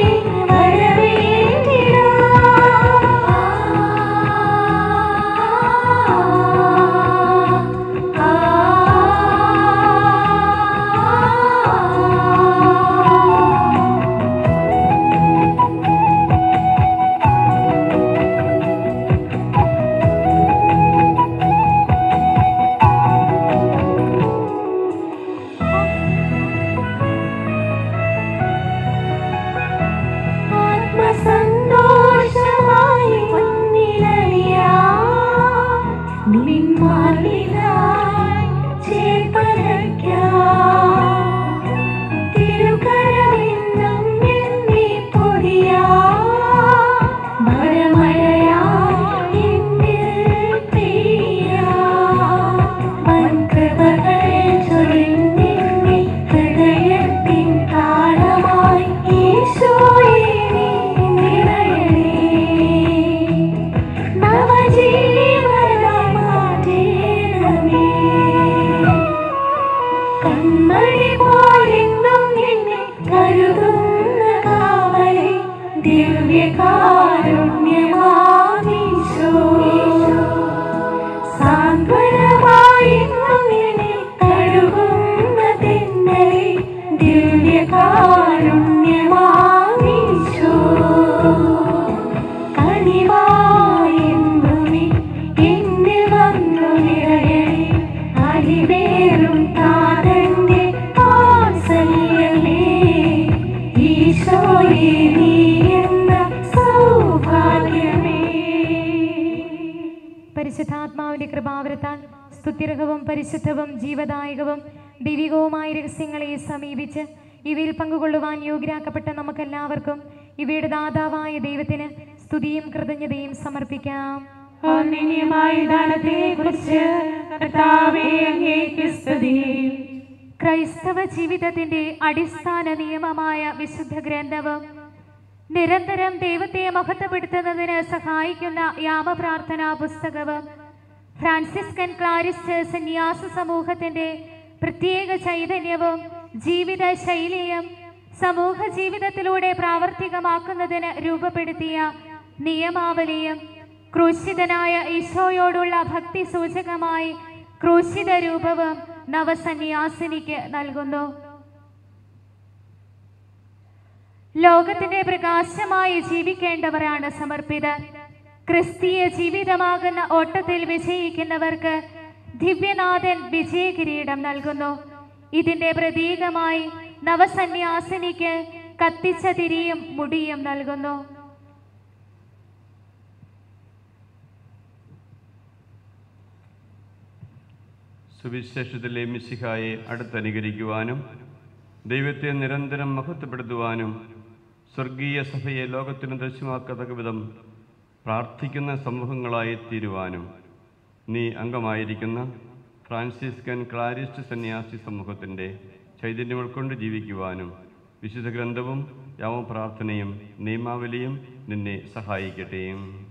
ആത്മസന്തോഷമായി മുന്നിലറിയാ നിന്മാർവിലായി ചേർപ്പനയ്ക്കാം തിരുകരമെന്നും എന്നെ പൊതിയാ മഴമഴയായി എന്നിൽ പെയ്യാ വൻകൃപകൾ ചൊരിഞ്ഞെന്നെ ഹൃദയത്തിൻ താളമായി ഈശോയെ നീ നിറയണേ നവജീവനായി മാറ്റേണമേ കൺമണി പോലെന്നും എന്നെ കരുതുന്ന കാവലേ ദിവ്യകാരുണ്യമാമീശോ സാന്ത്വനമായെന്നും എന്നെ കഴുകുന്ന തെന്നലെ ദിവ്യകാരുണ്യമാമീശോ കനിവായെന്നുമേ എന്നിൽ വന്നു നിറയണേ അടിവേറും താതന്റെ വാത്സല്യമേ ഈശോയെ നീ എന്ന സൗഭാഗ്യമേ
പരിശുദ്ധാത്മാവിന്റെ കൃപാവരത്താൽ സ്തുത്യർഹവും പരിശുദ്ധവും ജീവദായകവും ദൈവികവുമായ രഹസ്യങ്ങളെ സമീപിച്ച് ഇവയിൽ പങ്കുകൊള്ളുവാൻ യോഗ്യരാക്കപ്പെട്ട നമുക്കെല്ലാവർക്കും ഇവയുടെ ദാതാവായ ദൈവത്തിന് സ്തുതിയും കൃതജ്ഞതയും സമർപ്പിക്കാം
അനന്യമായ ദാനത്തെക്കുറിച്ച് കർത്താവേ അങ്ങേക്ക് സ്തുതി
ക്രൈസ്തവ ജീവിതത്തിന്റെ അടിസ്ഥാന നിയമമായ വിശുദ്ധ ഗ്രന്ഥവും നിരന്തരം ദൈവത്തെ മഹത്വപ്പെടുത്തുന്നതിന് സഹായിക്കുന്ന യാമപ്രാർത്ഥനാ പുസ്തകവും ഫ്രാൻസിസ്കൻ ക്ലാരിസ്റ്റ് സന്യാസ സമൂഹത്തിന്റെ പ്രത്യേക ചൈതന്യവും ജീവിത ശൈലിയും സമൂഹ ജീവിതത്തിലൂടെ പ്രാവർത്തികമാക്കുന്നതിന് രൂപപ്പെടുത്തിയ നിയമാവലിയും ക്രൂശിതനായ ഈശോയോടുള്ള ഭക്തി സൂചകമായി ക്രൂശിത രൂപവും നവസന്യാസിനിക്ക് നൽകുന്നു ലോകത്തിന്റെ പ്രകാശമായി ജീവിക്കേണ്ടവരാണ് സമർപ്പിതർ ക്രിസ്തീയ ജീവിതമാകുന്ന ഓട്ടത്തിൽ വിജയിക്കുന്നവർക്ക് ദിവ്യനാഥൻ വിജയകിരീടം നൽകുന്നു ഇതിന്റെ പ്രതീകമായി നവസന്യാസിനിക്ക് കത്തിച്ച തിരിയും മുടിയും നൽകുന്നു
സുവിശേഷത്തിലെ മിശിഹായെ അടുത്തനുകരിക്കുവാനും ദൈവത്തെ നിരന്തരം മഹത്വപ്പെടുത്തുവാനും സ്വർഗീയ സഭയെ ലോകത്തിന് ദൃശ്യമാക്കത്തക്ക വിധം പ്രാർത്ഥിക്കുന്ന സമൂഹങ്ങളായി തീരുവാനും നീ അംഗമായിരിക്കുന്ന ഫ്രാൻസിസ്കൻ ക്ലാരിസ്റ്റ് സന്യാസി സമൂഹത്തിൻ്റെ ചൈതന്യം ഉൾക്കൊണ്ട് ജീവിക്കുവാനും വിശുദ്ധ ഗ്രന്ഥവും യാമപ്രാർത്ഥനയും നിയമാവലിയും നിന്നെ സഹായിക്കട്ടെ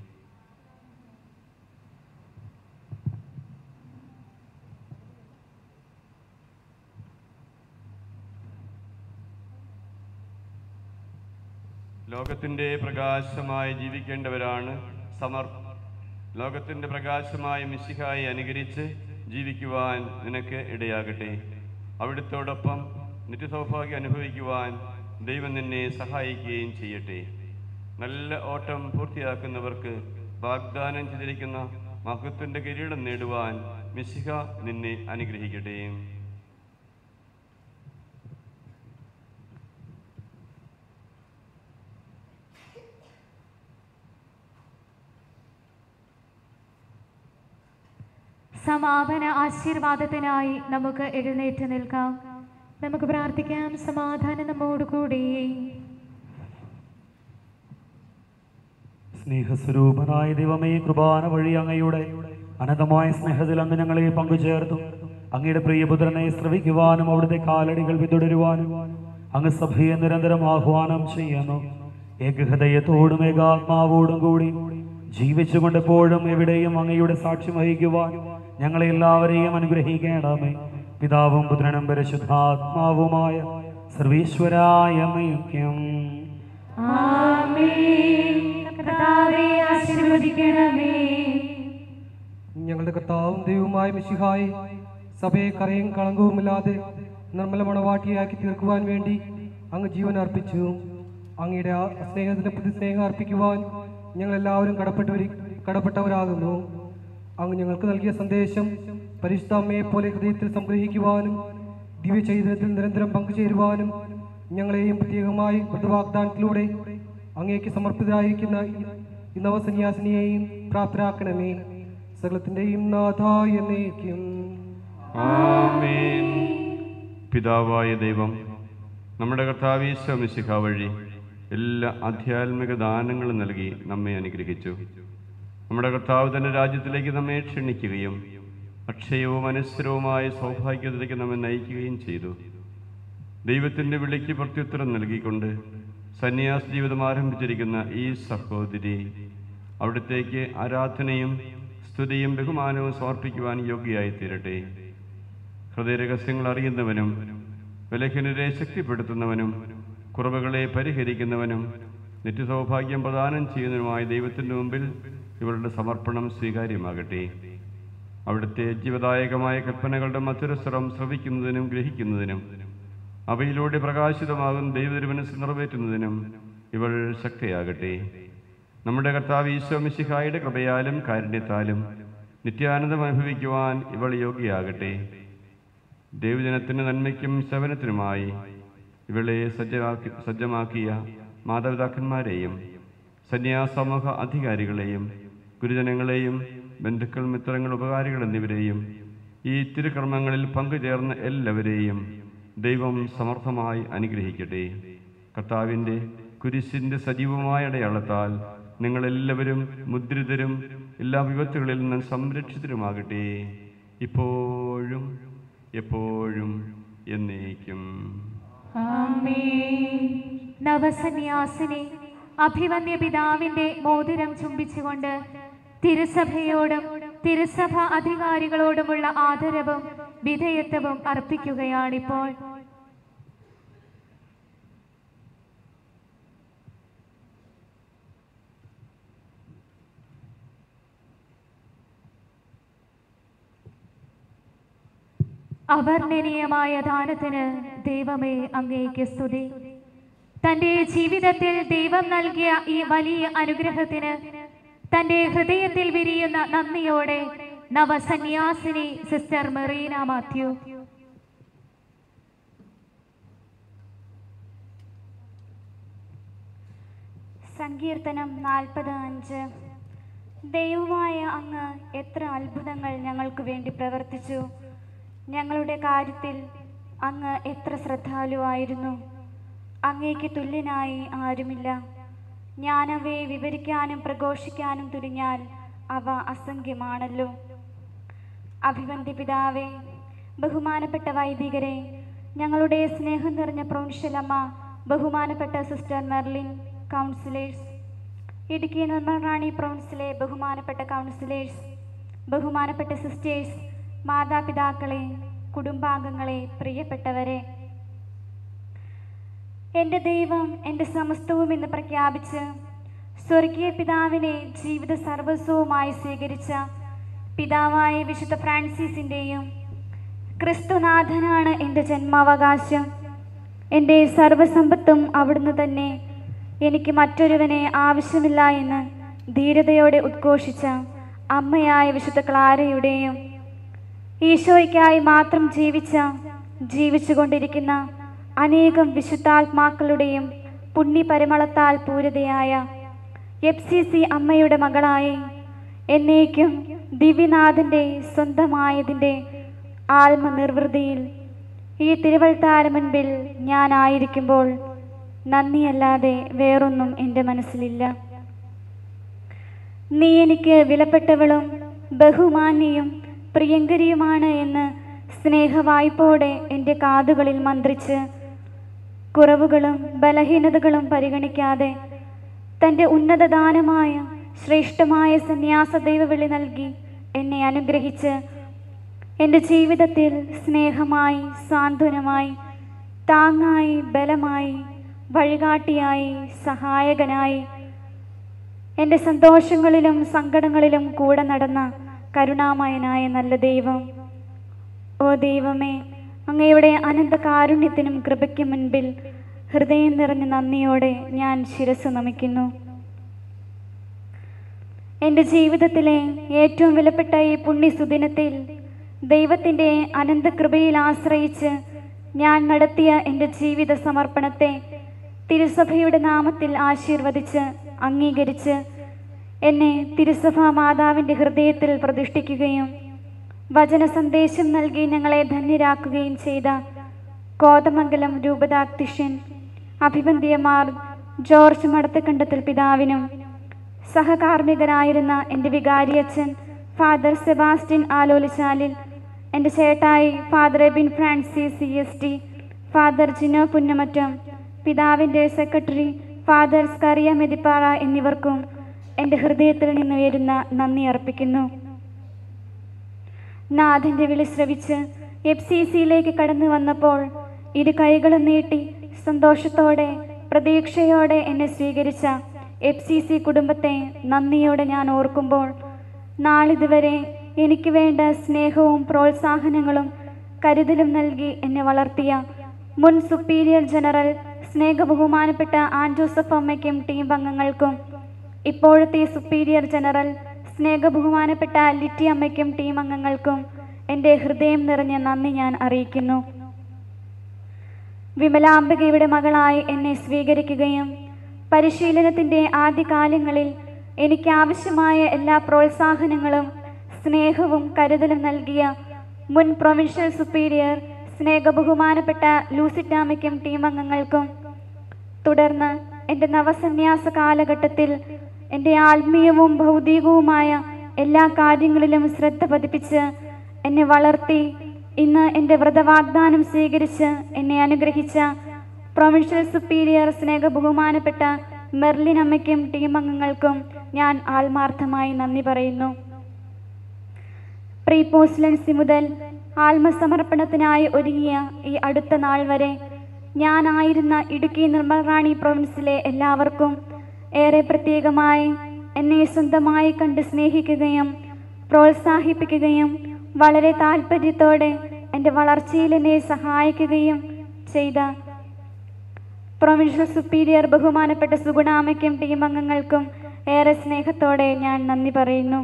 ലോകത്തിൻ്റെ പ്രകാശമായി ജീവിക്കേണ്ടവരാണ് സമർ ലോകത്തിൻ്റെ പ്രകാശമായ മിശിഹായി അനുകരിച്ച് ജീവിക്കുവാൻ നിനക്ക് ഇടയാകട്ടെ അവിടുത്തോടൊപ്പം നിത്യസൗഭാഗ്യം അനുഭവിക്കുവാൻ ദൈവം നിന്നെ സഹായിക്കുകയും ചെയ്യട്ടെ നല്ല ഓട്ടം പൂർത്തിയാക്കുന്നവർക്ക് വാഗ്ദാനം ചെയ്തിരിക്കുന്ന മഹത്വന്റെ കിരീടം നേടുവാൻ മിശിഹ നിന്നെ അനുഗ്രഹിക്കട്ടെ
സമാപന ആശീർവാദത്തിനായി നമുക്ക് എഴുന്നേറ്റ് നിൽക്കാം
നമുക്ക് പ്രാർത്ഥിക്കാം സമാധാനം നമ്മോടുകൂടി
സ്നേഹസ്വരൂപനായ ദൈവമേ കൃപാന വഴി അങ്ങയുടെ അനന്തമായ സ്നേഹത്തിൽ അങ്ങ് ഞങ്ങളെ പങ്കുചേർത്തു അങ്ങയുടെ പ്രിയപുത്രനെ ശ്രവിക്കുവാനും അവിടുത്തെ കാലടികൾ പിന്തുടരുവാനും അങ്ങ് സഭയെ നിരന്തരം ആഹ്വാനം ചെയ്യുന്നു ഏകഹൃദയത്തോടും ഏകാത്മാവോടും കൂടി ജീവിച്ചുകൊണ്ട് എപ്പോഴും എവിടെയും അങ്ങയുടെ സാക്ഷ്യം വഹിക്കുവാൻ ഞങ്ങളെ എല്ലാവരെയും അനുഗ്രഹിക്കണമേ പിതാവും പുത്രനും പരിശുദ്ധാത്മാവുമായ സർവീശ്വരായ നയിക്കും
കർത്താവേ ആശീർവദിക്കണമേ
ഞങ്ങളുടെ കർത്താവും ദൈവവുമായ മിശിഹായി സഭയെ കറയും കളങ്കവുമില്ലാതെ നിർമ്മല മണവാട്ടിയാക്കി തീർക്കുവാൻ വേണ്ടി അങ്ങ് ജീവൻ അർപ്പിച്ചു അങ്ങയുടെ ആ സ്നേഹത്തിന് പ്രതി സ്നേഹം അർപ്പിക്കുവാൻ ഞങ്ങൾ എല്ലാവരും കടപ്പെട്ടവരി കടപ്പെട്ടവരാകുന്നു അങ്ങ് ഞങ്ങൾക്ക് നൽകിയ സന്ദേശം പരിശുദ്ധ അമ്മയെ പോലെ ഹൃദയത്തിൽ സംഗ്രഹിക്കുവാനും ദിവ്യ ചൈതന്യത്തിൽ നിരന്തരം പങ്കുചേരുവാനും ഞങ്ങളെയും പ്രത്യേകമായി മൃദുവാഗ്ദാനത്തിലൂടെ അങ്ങേക്ക് സമർപ്പിതരായിരിക്കുന്ന ഈ- ഈ നവസന്യാസിനിയെയും പ്രാപ്തരാക്കണമേ സകലത്തിന്റെയും നാഥ എന്നേക്കും
ആമേൻ പിതാവായ ദൈവം നമ്മുടെ കർത്താവീശ്വ മിശിഹ വഴി എല്ലാ ആധ്യാത്മിക ദാനങ്ങളും നൽകി നമ്മെ അനുഗ്രഹിച്ചു നമ്മുടെ കർത്താവ് തന്റെ രാജ്യത്തിലേക്ക് നമ്മെ ക്ഷണിക്കുകയും അക്ഷയവും അനുസരവുമായ സൗഭാഗ്യത്തിലേക്ക് നമ്മെ നയിക്കുകയും ചെയ്തു ദൈവത്തിന്റെ വിളിക്ക് പ്രത്യുത്തരം നൽകിക്കൊണ്ട് സന്യാസ ജീവിതം ആരംഭിച്ചിരിക്കുന്ന ഈ സഹോദരി അവിടത്തേക്ക് ആരാധനയും സ്തുതിയും ബഹുമാനവും സമർപ്പിക്കുവാൻ യോഗ്യയായി തീരട്ടെ ഹൃദയരഹസ്യങ്ങൾ അറിയുന്നവനും ബലഹീനരെ ശക്തിപ്പെടുത്തുന്നവനും കുറവുകളെ പരിഹരിക്കുന്നവനും നിത്യസൗഭാഗ്യം പ്രദാനം ചെയ്യുന്നതിനുമായ ദൈവത്തിൻ്റെ മുമ്പിൽ ഇവരുടെ സമർപ്പണം സ്വീകാര്യമാകട്ടെ അവിടുത്തെ ജീവദായകമായ കൽപ്പനകളുടെ മധുരസ്വരം ശ്രവിക്കുന്നതിനും ഗ്രഹിക്കുന്നതിനും അവയിലൂടെ പ്രകാശിതമാകുന്ന ദൈവതിരുമനസ് നിറവേറ്റുന്നതിനും ഇവൾ ശക്തിയാകട്ടെ നമ്മുടെ കർത്താവ് ഈശോ മിശിഹായുടെ കൃപയാലും കാരുണ്യത്താലും നിത്യാനന്ദം അനുഭവിക്കുവാൻ ഇവൾ യോഗ്യയാകട്ടെ ദൈവജനത്തിന് നന്മയ്ക്കും സേവനത്തിനുമായി ഇവളെ സജ്ജമാക്കി സജ്ജമാക്കിയ മാതാപിതാക്കന്മാരെയും സന്യാസമൂഹ അധികാരികളെയും ഗുരുജനങ്ങളെയും ബന്ധുക്കൾ മിത്രങ്ങൾ ഉപകാരികൾ എന്നിവരെയും ഈ തിരുക്കർമ്മങ്ങളിൽ പങ്കുചേർന്ന എല്ലാവരെയും ദൈവം സമർത്ഥമായി അനുഗ്രഹിക്കട്ടെ കർത്താവിൻ്റെ കുരിശിൻ്റെ സജീവമായ അടയാളത്താൽ നിങ്ങളെല്ലാവരും മുദ്രിതരും എല്ലാ വിപത്തുകളിൽ നിന്നും സംരക്ഷിതരുമാകട്ടെ ഇപ്പോഴും എപ്പോഴും എന്നേക്കും
നവസന്യാസിനി അഭിവന്യ പിതാവിന്റെ മോതിരം ചുംബിച്ചുകൊണ്ട് തിരുസഭയോടും തിരുസഭ അധികാരികളോടുമുള്ള ആദരവും വിധേയത്വവും അർപ്പിക്കുകയാണിപ്പോൾ അവർണ്ണനീയമായ ദാനത്തിന് ദൈവമേ അങ്ങേക്ക് സ്തുതി തന്റെ ജീവിതത്തിൽ ദൈവം നൽകിയ ഈ വലിയ അനുഗ്രഹത്തിന് തന്റെ ഹൃദയത്തിൽ വിരിയുന്ന നന്ദിയോടെ നവസന്യാസിനി സിസ്റ്റർ മെറീന മാത്യു
സങ്കീർത്തനം നാൽപ്പത് അഞ്ച് ദൈവമായ അങ്ങ് എത്ര അത്ഭുതങ്ങൾ ഞങ്ങൾക്ക് വേണ്ടി പ്രവർത്തിച്ചു ഞങ്ങളുടെ കാര്യത്തിൽ അങ്ങ് എത്ര ശ്രദ്ധാലുവായിരുന്നു അങ്ങേക്ക് തുല്യനായി ആരുമില്ല ഞാൻ അവയെ വിവരിക്കാനും പ്രഘോഷിക്കാനും തുനിഞ്ഞാൽ അവ അസംഖ്യമാണല്ലോ അഭിവന്തി പിതാവേ ബഹുമാനപ്പെട്ട വൈദികരെ ഞങ്ങളുടെ സ്നേഹം നിറഞ്ഞ പ്രൊവിൻഷ്യലമ്മ ബഹുമാനപ്പെട്ട sister Merlin councillors Idukki Nirmal Rani പ്രൊവിൻസിലെ ബഹുമാനപ്പെട്ട കൗൺസിലേഴ്സ് ബഹുമാനപ്പെട്ട സിസ്റ്റേഴ്സ് മാതാപിതാക്കളെ കുടുംബാംഗങ്ങളെ പ്രിയപ്പെട്ടവരെ എൻ്റെ ദൈവം എൻ്റെ സമസ്തവും എന്ന് പ്രഖ്യാപിച്ച് സ്വർഗീയ പിതാവിനെ ജീവിത സർവസ്വവുമായി സ്വീകരിച്ച പിതാവായ വിശുദ്ധ ഫ്രാൻസിസിൻ്റെയും ക്രിസ്തുനാഥനാണ് എൻ്റെ ജന്മാവകാശം എൻ്റെ സർവസമ്പത്തും അവിടുന്ന് തന്നെ എനിക്ക് മറ്റൊരുവനെ ആവശ്യമില്ല എന്ന് ധീരതയോടെ ഉദ്ഘോഷിച്ച അമ്മയായ വിശുദ്ധ ക്ലാരയുടെയും ഈശോയ്ക്കായി മാത്രം ജീവിച്ച ജീവിച്ചുകൊണ്ടിരിക്കുന്ന അനേകം വിശുദ്ധാത്മാക്കളുടെയും പുണ്യപരിമളത്താൽ പൂരിതയായ എഫ് സി സി അമ്മയുടെ മകളായി എന്നേക്കും ദിവ്യനാഥൻ്റെ സ്വന്തമായതിൻ്റെ ആത്മനിർവൃതിയിൽ ഈ തിരുവൾത്താര മുൻപിൽ ഞാനായിരിക്കുമ്പോൾ നന്ദിയല്ലാതെ വേറൊന്നും എൻ്റെ മനസ്സിലില്ല നീ എനിക്ക് വിലപ്പെട്ടവളും ബഹുമാന്യയും പ്രിയങ്കരിയുമാണ് എന്ന് സ്നേഹവായ്പോടെ എൻ്റെ കാതുകളിൽ മന്ത്രിച്ച് കുറവുകളും ബലഹീനതകളും പരിഗണിക്കാതെ തൻ്റെ ഉന്നതദാനമായ ശ്രേഷ്ഠമായ സന്യാസ ദൈവവിളി നൽകി എന്നെ അനുഗ്രഹിച്ച് എൻ്റെ ജീവിതത്തിൽ സ്നേഹമായി സാന്ത്വനമായി താങ്ങായി ബലമായി വഴികാട്ടിയായി സഹായകനായി എൻ്റെ സന്തോഷങ്ങളിലും സങ്കടങ്ങളിലും കൂടെ നടന്ന കരുണാമയനായ നല്ല ദൈവം ഓ ദൈവമേ അങ്ങയുടെ അനന്ത കാരുണ്യത്തിനും കൃപയ്ക്കും മുൻപിൽ ഹൃദയം നിറഞ്ഞ നന്ദിയോടെ ഞാൻ ശിരസ് നമിക്കുന്നു എൻ്റെ ജീവിതത്തിലെ ഏറ്റവും വിലപ്പെട്ട ഈ പുണ്യസുദിനത്തിൽ ദൈവത്തിൻ്റെ അനന്ത കൃപയിൽ ആശ്രയിച്ച് ഞാൻ നടത്തിയ എൻ്റെ ജീവിത സമർപ്പണത്തെ തിരുസഭയുടെ നാമത്തിൽ ആശീർവദിച്ച് അംഗീകരിച്ച് എന്നെ തിരുസഭാ മാതാവിൻ്റെ ഹൃദയത്തിൽ പ്രതിഷ്ഠിക്കുകയും വചന സന്ദേശം നൽകി ഞങ്ങളെ ധന്യരാക്കുകയും ചെയ്ത കോതമംഗലം രൂപതാധ്യക്ഷൻ അഭിബന്ധിയമാർ ജോർജ് മടത്തക്കണ്ടത്തിൽ പിതാവിനും സഹകാർമ്മികരായിരുന്ന എൻ്റെ വികാരിയച്ഛൻ ഫാദർ സെബാസ്റ്റ്യൻ ആലോലിച്ചാലിൽ എൻ്റെ ചേട്ടായി father Ebin Francis C S T father Jino Punnamattam പിതാവിൻ്റെ സെക്രട്ടറി ഫാദർ സ്കറിയ മെതിപ്പാറ എന്നിവർക്കും എൻ്റെ ഹൃദയത്തിൽ നിന്ന് ഉയരുന്ന നന്ദി അർപ്പിക്കുന്നു നാഥൻ്റെ വിളി ശ്രവിച്ച് എഫ് സി സിയിലേക്ക് കടന്നു വന്നപ്പോൾ ഇരു കൈകളും നീട്ടി സന്തോഷത്തോടെ പ്രതീക്ഷയോടെ എന്നെ സ്വീകരിച്ച എഫ് സി സി കുടുംബത്തെ നന്ദിയോടെ ഞാൻ ഓർക്കുമ്പോൾ നാളിതുവരെ എനിക്ക് വേണ്ട സ്നേഹവും പ്രോത്സാഹനങ്ങളും കരുതലും നൽകി എന്നെ വളർത്തിയ മുൻ സുപ്പീരിയർ ജനറൽ സ്നേഹ ബഹുമാനപ്പെട്ട ആൻ ജോസഫ് അമ്മയ്ക്കും ടീം അംഗങ്ങൾക്കും ഇപ്പോഴത്തെ സുപ്പീരിയർ ജനറൽ സ്നേഹ ബഹുമാനപ്പെട്ട ലിറ്റി അമ്മയ്ക്കും ടീം അംഗങ്ങൾക്കും എൻ്റെ ഹൃദയം നിറഞ്ഞ നന്ദി ഞാൻ അറിയിക്കുന്നു വിമലാംബികയുടെ മകളായി എന്നെ സ്വീകരിക്കുകയും പരിശീലനത്തിൻ്റെ ആദ്യകാലങ്ങളിൽ എനിക്ക് ആവശ്യമായ എല്ലാ പ്രോത്സാഹനങ്ങളും സ്നേഹവും കരുതലും നൽകിയ മുൻ പ്രൊവിൻഷ്യൽ സുപ്പീരിയർ സ്നേഹ ബഹുമാനപ്പെട്ട ലൂസിറ്റാമയ്ക്കും ടീം അംഗങ്ങൾക്കും തുടർന്ന് എൻ്റെ നവസന്യാസ കാലഘട്ടത്തിൽ എൻ്റെ ആത്മീയവും ഭൗതികവുമായ എല്ലാ കാര്യങ്ങളിലും ശ്രദ്ധ പതിപ്പിച്ച് എന്നെ വളർത്തി ഇന്ന് എൻ്റെ വ്രതവാഗ്ദാനം സ്വീകരിച്ച് എന്നെ അനുഗ്രഹിച്ച പ്രൊവിൻഷ്യൽ സുപ്പീരിയർ സ്നേഹ ബഹുമാനപ്പെട്ട മെർലിൻ അമ്മയ്ക്കും ടീം അംഗങ്ങൾക്കും ഞാൻ ആത്മാർത്ഥമായി നന്ദി പറയുന്നു പ്രീ പോസ്റ്റലൻസി മുതൽ ആത്മസമർപ്പണത്തിനായി ഒരുങ്ങിയ ഈ അടുത്ത നാൾ വരെ ഞാനായിരുന്ന ഇടുക്കി നിർമ്മൽ റാണി പ്രൊവിൻസിലെ എല്ലാവർക്കും ഏറെ പ്രത്യേകമായി എന്നെ സ്വന്തമായി കണ്ട് സ്നേഹിക്കുകയും പ്രോത്സാഹിപ്പിക്കുകയും വളരെ താല്പര്യത്തോടെ എൻ്റെ വളർച്ചയിൽ എന്നെ സഹായിക്കുകയും ചെയ്ത പ്രൊവിൻഷ്യൽ സുപ്പീരിയർ ബഹുമാനപ്പെട്ട സുഗുണാമയ്ക്കും ടീം അംഗങ്ങൾക്കും ഏറെ സ്നേഹത്തോടെ ഞാൻ നന്ദി പറയുന്നു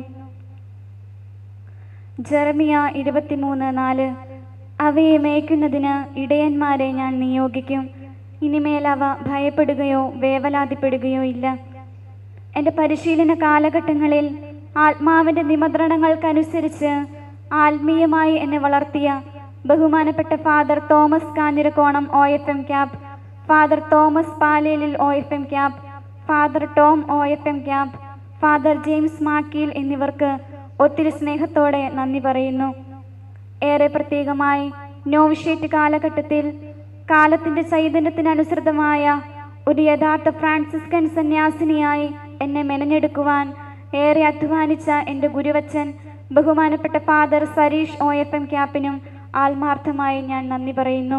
ജെറമിയ ഇരുപത്തിമൂന്ന് നാല് അവയെ മേയ്ക്കുന്നതിന് ഇടയന്മാരെ ഞാൻ നിയോഗിക്കും ഇനിമേൽ അവ ഭയപ്പെടുകയോ വേവലാതിപ്പെടുകയോ ഇല്ല എൻ്റെ പരിശീലന കാലഘട്ടങ്ങളിൽ ആത്മാവിൻ്റെ നിമന്ത്രണങ്ങൾക്കനുസരിച്ച് ആത്മീയമായി എന്നെ വളർത്തിയ ബഹുമാനപ്പെട്ട father Thomas Kanjirakonam O F M Cap father Thomas Palelil O F M Cap father Tom O F M Cap father James Makkeel എന്നിവർക്ക് ഒത്തിരി സ്നേഹത്തോടെ നന്ദി പറയുന്നു ഏറെ പ്രത്യേകമായി നോവിഷേറ്റ് കാലഘട്ടത്തിൽ കാലത്തിൻ്റെ ചൈതന്യത്തിനനുസൃതമായ ഒരു യഥാർത്ഥ ഫ്രാൻസിസ്കൻ സന്യാസിനിയായി എന്നെ മെനഞ്ഞെടുക്കുവാൻ ഏറെ അധ്വാനിച്ച എൻ്റെ ഗുരുവച്ചൻ ബഹുമാനപ്പെട്ട father Sareesh O F M ക്യാപ്പിനും ആത്മാർത്ഥമായി ഞാൻ നന്ദി പറയുന്നു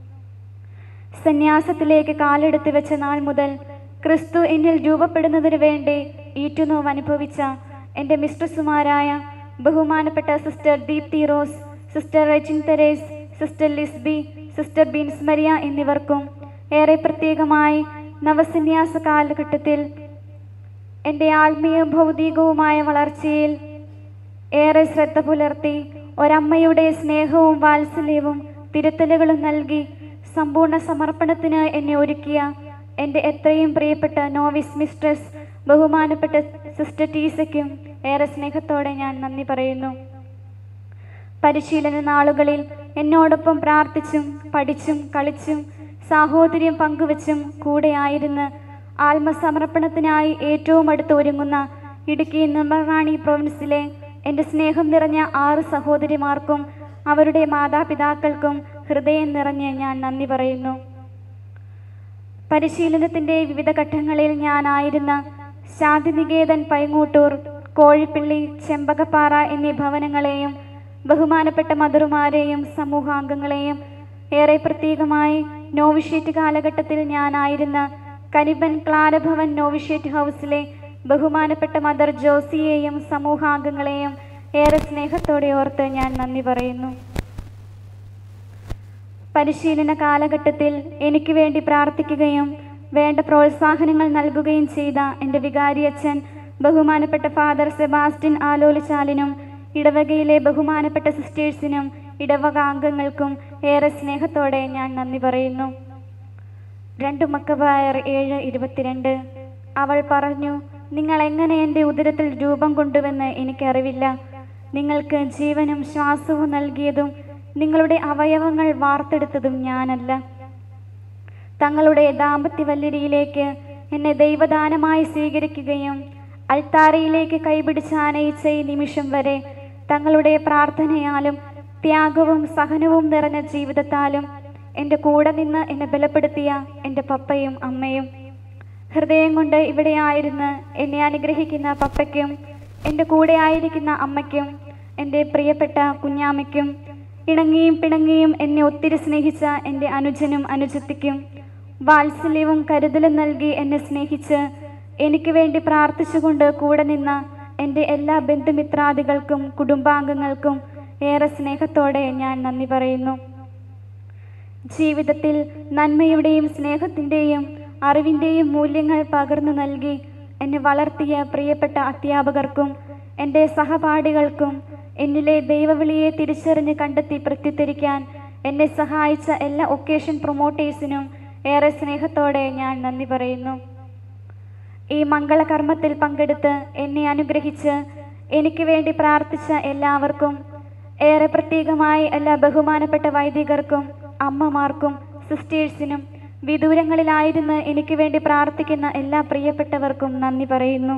സന്യാസത്തിലേക്ക് കാലെടുത്ത് വെച്ച നാൾ മുതൽ ക്രിസ്തു എന്നിൽ രൂപപ്പെടുന്നതിന് വേണ്ടി ഈറ്റുനോവ് അനുഭവിച്ച എൻ്റെ മിസ്ട്രസുമാരായ ബഹുമാനപ്പെട്ട sister Deepthi Rose sister Regin Therese sister Lisby sister Beans Maria എന്നിവർക്കും ഏറെ പ്രത്യേകമായി നവസന്യാസ കാലഘട്ടത്തിൽ എൻ്റെ ആത്മീയവും ഭൗതികവുമായ വളർച്ചയിൽ ഏറെ ശ്രദ്ധ പുലർത്തി ഒരമ്മയുടെ സ്നേഹവും വാത്സല്യവും തിരുത്തലുകളും നൽകി സമ്പൂർണ്ണ സമർപ്പണത്തിന് എന്നെ ഒരുക്കിയ എൻ്റെ എത്രയും പ്രിയപ്പെട്ട നോവിസ് മിസ്ട്രസ് ബഹുമാനപ്പെട്ട സിസ്റ്റർ ടീസയ്ക്കും ഏറെ സ്നേഹത്തോടെ ഞാൻ നന്ദി പറയുന്നു പരിശീലന നാളുകളിൽ എന്നോടൊപ്പം പ്രാർത്ഥിച്ചും പഠിച്ചും കളിച്ചും സാഹോദര്യം പങ്കുവച്ചും കൂടെയായിരുന്ന് ആത്മസമർപ്പണത്തിനായി ഏറ്റവും അടുത്ത് ഒരുങ്ങുന്ന ഇടുക്കി നിർമ്മറാണി പ്രൊവിൻസിലെ എൻ്റെ സ്നേഹം നിറഞ്ഞ ആറ് സഹോദരിമാർക്കും അവരുടെ മാതാപിതാക്കൾക്കും ഹൃദയം നിറഞ്ഞ് ഞാൻ നന്ദി പറയുന്നു പരിശീലനത്തിൻ്റെ വിവിധ ഘട്ടങ്ങളിൽ ഞാനായിരുന്ന ശാന്തിനികേതൻ പൈങ്ങൂട്ടൂർ കോഴിപ്പള്ളി ചെമ്പകപ്പാറ എന്നീ ഭവനങ്ങളെയും ബഹുമാനപ്പെട്ട മധുറുമാരെയും സമൂഹാംഗങ്ങളെയും ഏറെ പ്രത്യേകമായി നോവിഷേറ്റ് കാലഘട്ടത്തിൽ ഞാനായിരുന്ന കരിബൻ ക്ലാരഭവൻ നോവിഷേറ്റ് ഹൗസിലെ ബഹുമാനപ്പെട്ട മദർ ജോസിയെയും സമൂഹാംഗങ്ങളെയും ഏറെ സ്നേഹത്തോടെ ഓർത്ത് ഞാൻ നന്ദി പറയുന്നു പരിശീലന കാലഘട്ടത്തിൽ എനിക്ക് വേണ്ടി പ്രാർത്ഥിക്കുകയും വേണ്ട പ്രോത്സാഹനങ്ങൾ നൽകുകയും ചെയ്ത എൻ്റെ വികാരിയച്ഛൻ ബഹുമാനപ്പെട്ട ഫാദർ സെബാസ്റ്റ്യൻ ആലോലിച്ചാലിനും ഇടവകയിലെ ബഹുമാനപ്പെട്ട സിസ്റ്റേഴ്സിനും ഇടവക അംഗങ്ങൾക്കും ഏറെ സ്നേഹത്തോടെ ഞാൻ നന്ദി പറയുന്നു രണ്ട് മക്കബായർ ഏഴ് ഇരുപത്തിരണ്ട് അവൾ പറഞ്ഞു നിങ്ങൾ എങ്ങനെ എൻ്റെ ഉദരത്തിൽ രൂപം കൊണ്ടുവെന്ന് എനിക്കറിവില്ല നിങ്ങൾക്ക് ജീവനും ശ്വാസവും നൽകിയതും നിങ്ങളുടെ അവയവങ്ങൾ വാർത്തെടുത്തതും ഞാനല്ല തങ്ങളുടെ ദാമ്പത്യവല്യരിയിലേക്ക് എന്നെ ദൈവദാനമായി സ്വീകരിക്കുകയും അൾത്താരയിലേക്ക് കൈപിടിച്ച് ആനയിച്ച ഈ നിമിഷം വരെ തങ്ങളുടെ പ്രാർത്ഥനയാലും ത്യാഗവും സഹനവും നിറഞ്ഞ ജീവിതത്താലും എൻ്റെ കൂടെ നിന്ന് എന്നെ ബലപ്പെടുത്തിയ എൻ്റെ പപ്പയും അമ്മയും ഹൃദയം കൊണ്ട് ഇവിടെയായിരുന്ന് എന്നെ അനുഗ്രഹിക്കുന്ന പപ്പയ്ക്കും എൻ്റെ കൂടെ ആയിരിക്കുന്ന അമ്മയ്ക്കും എൻ്റെ പ്രിയപ്പെട്ട കുഞ്ഞാമ്മയ്ക്കും ഇണങ്ങിയും പിണങ്ങിയും എന്നെ ഒത്തിരി സ്നേഹിച്ച എൻ്റെ അനുജനും അനുജത്തിക്കും വാത്സല്യവും കരുതലും നൽകി എന്നെ സ്നേഹിച്ച് എനിക്ക് വേണ്ടി പ്രാർത്ഥിച്ചുകൊണ്ട് കൂടെ നിന്ന എൻ്റെ എല്ലാ ബന്ധുമിത്രാദികൾക്കും കുടുംബാംഗങ്ങൾക്കും ഏറെ സ്നേഹത്തോടെ ഞാൻ നന്ദി പറയുന്നു ജീവിതത്തിൽ നന്മയുടെയും സ്നേഹത്തിൻ്റെയും അറിവിൻ്റെയും മൂല്യങ്ങൾ പകർന്നു നൽകി എന്നെ വളർത്തിയ പ്രിയപ്പെട്ട അധ്യാപകർക്കും എൻ്റെ സഹപാഠികൾക്കും എന്നിലെ ദൈവവിളിയെ തിരിച്ചറിഞ്ഞ് കണ്ടെത്തി പ്രത്യുത്തരിക്കാൻ എന്നെ സഹായിച്ച എല്ലാ ഒക്കേഷൻ പ്രൊമോട്ടേഴ്സിനും ഏറെ സ്നേഹത്തോടെ ഞാൻ നന്ദി പറയുന്നു ഈ മംഗളകർമ്മത്തിൽ പങ്കെടുത്ത് എന്നെ അനുഗ്രഹിച്ച് എനിക്ക് വേണ്ടി പ്രാർത്ഥിച്ച എല്ലാവർക്കും ഏറെ പ്രത്യേകമായി എല്ലാ ബഹുമാനപ്പെട്ട വൈദികർക്കും അമ്മമാർക്കും സിസ്റ്റേഴ്സിനും വിദൂരങ്ങളിലായിരുന്ന് എനിക്ക് വേണ്ടി പ്രാർത്ഥിക്കുന്ന എല്ലാ പ്രിയപ്പെട്ടവർക്കും നന്ദി പറയുന്നു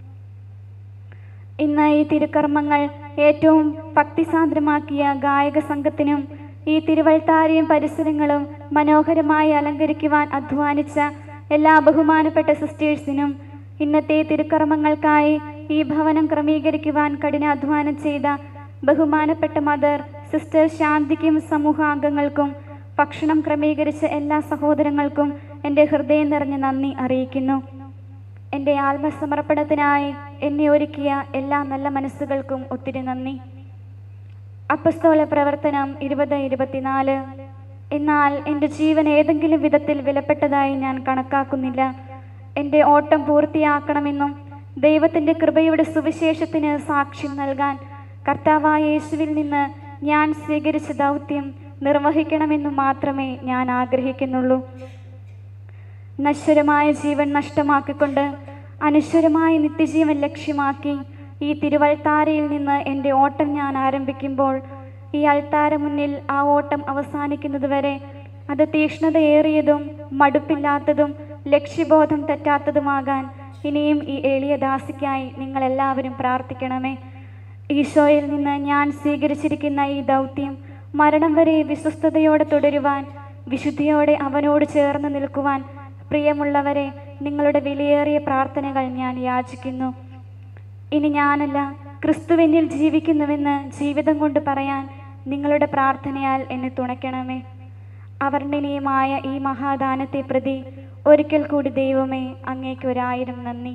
ഇന്ന് ഈ തിരുക്കർമ്മങ്ങൾ ഏറ്റവും ഭക്തിസാന്ദ്രമാക്കിയ ഗായക സംഘത്തിനും ഈ തിരുവൾത്താരിയും പരിസരങ്ങളും മനോഹരമായി അലങ്കരിക്കുവാൻ അധ്വാനിച്ച എല്ലാ ബഹുമാനപ്പെട്ട സിസ്റ്റേഴ്സിനും ഇന്നത്തെ തിരുക്കർമ്മങ്ങൾക്കായി ഈ ഭവനം ക്രമീകരിക്കുവാൻ കഠിനാധ്വാനം ചെയ്ത ബഹുമാനപ്പെട്ട മദർ സിസ്റ്റർ ശാന്തിക്കും സമൂഹാംഗങ്ങൾക്കും ഭക്ഷണം ക്രമീകരിച്ച എല്ലാ സഹോദരങ്ങൾക്കും എൻ്റെ ഹൃദയം നിറഞ്ഞ നന്ദി അറിയിക്കുന്നു എൻ്റെ ആത്മസമർപ്പണത്തിനായി എന്നെ ഒരുക്കിയ എല്ലാ നല്ല മനസ്സുകൾക്കും ഒത്തിരി നന്ദി അപ്പസ്തോല പ്രവർത്തനം ഇരുപത് ഇരുപത്തിനാല് എന്നാൽ എൻ്റെ ജീവൻ ഏതെങ്കിലും വിധത്തിൽ വിലപ്പെട്ടതായി ഞാൻ കണക്കാക്കുന്നില്ല എൻ്റെ ഓട്ടം പൂർത്തിയാക്കണമെന്നും ദൈവത്തിൻ്റെ കൃപയുടെ സുവിശേഷത്തിന് സാക്ഷ്യം നൽകാൻ കർത്താവായ യേശുവിൽ നിന്ന് ഞാൻ സ്വീകരിച്ച ദൗത്യം നിർവഹിക്കണമെന്നും മാത്രമേ ഞാൻ ആഗ്രഹിക്കുന്നുള്ളൂ നശ്വരമായ ജീവൻ നഷ്ടമാക്കിക്കൊണ്ട് അനശ്വരമായ നിത്യജീവൻ ലക്ഷ്യമാക്കി ഈ തിരുവൾത്താരയിൽ നിന്ന് എൻ്റെ ഓട്ടം ഞാൻ ആരംഭിക്കുമ്പോൾ ഈ അൾത്താര മുന്നിൽ ആ ഓട്ടം അവസാനിക്കുന്നതുവരെ അത് തീക്ഷ്ണതയേറിയതും മടുപ്പില്ലാത്തതും ലക്ഷ്യബോധം തെറ്റാത്തതുമാകാൻ ഇനിയും ഈ എളിയ ദാസിക്കായി നിങ്ങളെല്ലാവരും പ്രാർത്ഥിക്കണമേ ഈശോയിൽ നിന്ന് ഞാൻ സ്വീകരിച്ചിരിക്കുന്ന ഈ ദൗത്യം മരണം വരെ വിശ്വസ്തയോടെ തുടരുവാൻ വിശുദ്ധിയോടെ അവനോട് ചേർന്ന് നിൽക്കുവാൻ പ്രിയമുള്ളവരെ നിങ്ങളുടെ വിലയേറിയ പ്രാർത്ഥനകൾ ഞാൻ യാചിക്കുന്നു ഇനി ഞാനല്ല ക്രിസ്തുവിനിൽ ജീവിക്കുന്നുവെന്ന് ജീവിതം കൊണ്ട് പറയാൻ നിങ്ങളുടെ പ്രാർത്ഥനയാൽ എന്നെ തുണയ്ക്കണമേ അവർണ്ണനീയമായ ഈ മഹാദാനത്തെ പ്രതി ഒരിക്കൽ കൂടി ദൈവമേ അങ്ങേക്ക് ഒരായിരം നന്ദി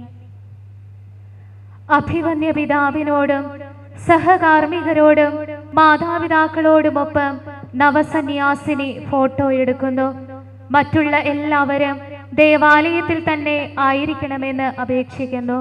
അഭിവന്യ പിതാവിനോടും സഹകാർമ്മികരോടും മാതാപിതാക്കളോടുമൊപ്പം നവസന്യാസിനി ഫോട്ടോ എടുക്കുന്നു മറ്റുള്ള എല്ലാവരും ദേവാലയത്തിൽ തന്നെ ആയിരിക്കണമെന്ന് അപേക്ഷിക്കുന്നു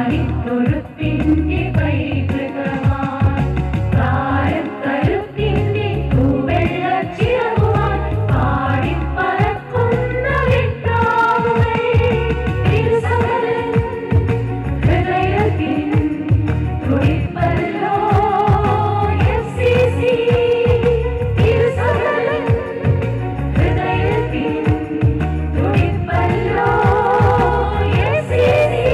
ആടിത്തൊഴുത്തിന്റെ പൈതൃകമായി താരക്കരുത്തിന്റെ തൂവെള്ളച്ചിറകുമായി പാടിപ്പറക്കുന്ന വിട്ടാവുകൾ തിരുസകലൻ ഹൃദയത്തിൻ തുടിപ്പല്ലോ FCC. തിരുസകലൻ ഹൃദയത്തിൻ തുടിപ്പല്ലോ FCC.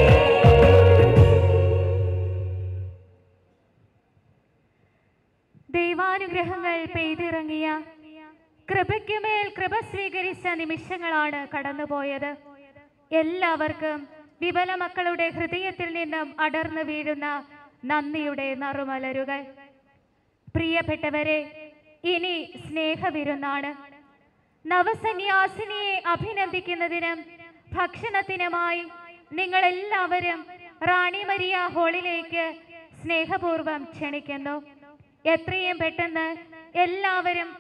ദൈവാനുഗ്രഹങ്ങൾ പെയ്തിറങ്ങിയ കൃപയ്ക്കുമേൽ കൃപ സ്വീകരിച്ച നിമിഷങ്ങളാണ് കടന്നുപോയത് എല്ലാവർക്കും വിമല മക്കളുടെ ഹൃദയത്തിൽ നിന്നും അടർന്നു വീഴുന്ന നന്ദിയുടെ നറുമലരുകൾ പ്രിയപ്പെട്ടവരെ ഇനി സ്നേഹവിരുന്നാണ് നവസന്യാസിനിയെ അഭിനന്ദിക്കുന്നതിനും ഭക്ഷണത്തിനുമായി നിങ്ങൾ എല്ലാവരും റാണി മരിയ ഹാളിലേക്ക് സ്നേഹപൂർവ്വം ക്ഷണിക്കുന്നു എത്രയും പെട്ടെന്ന് എല്ലാവരും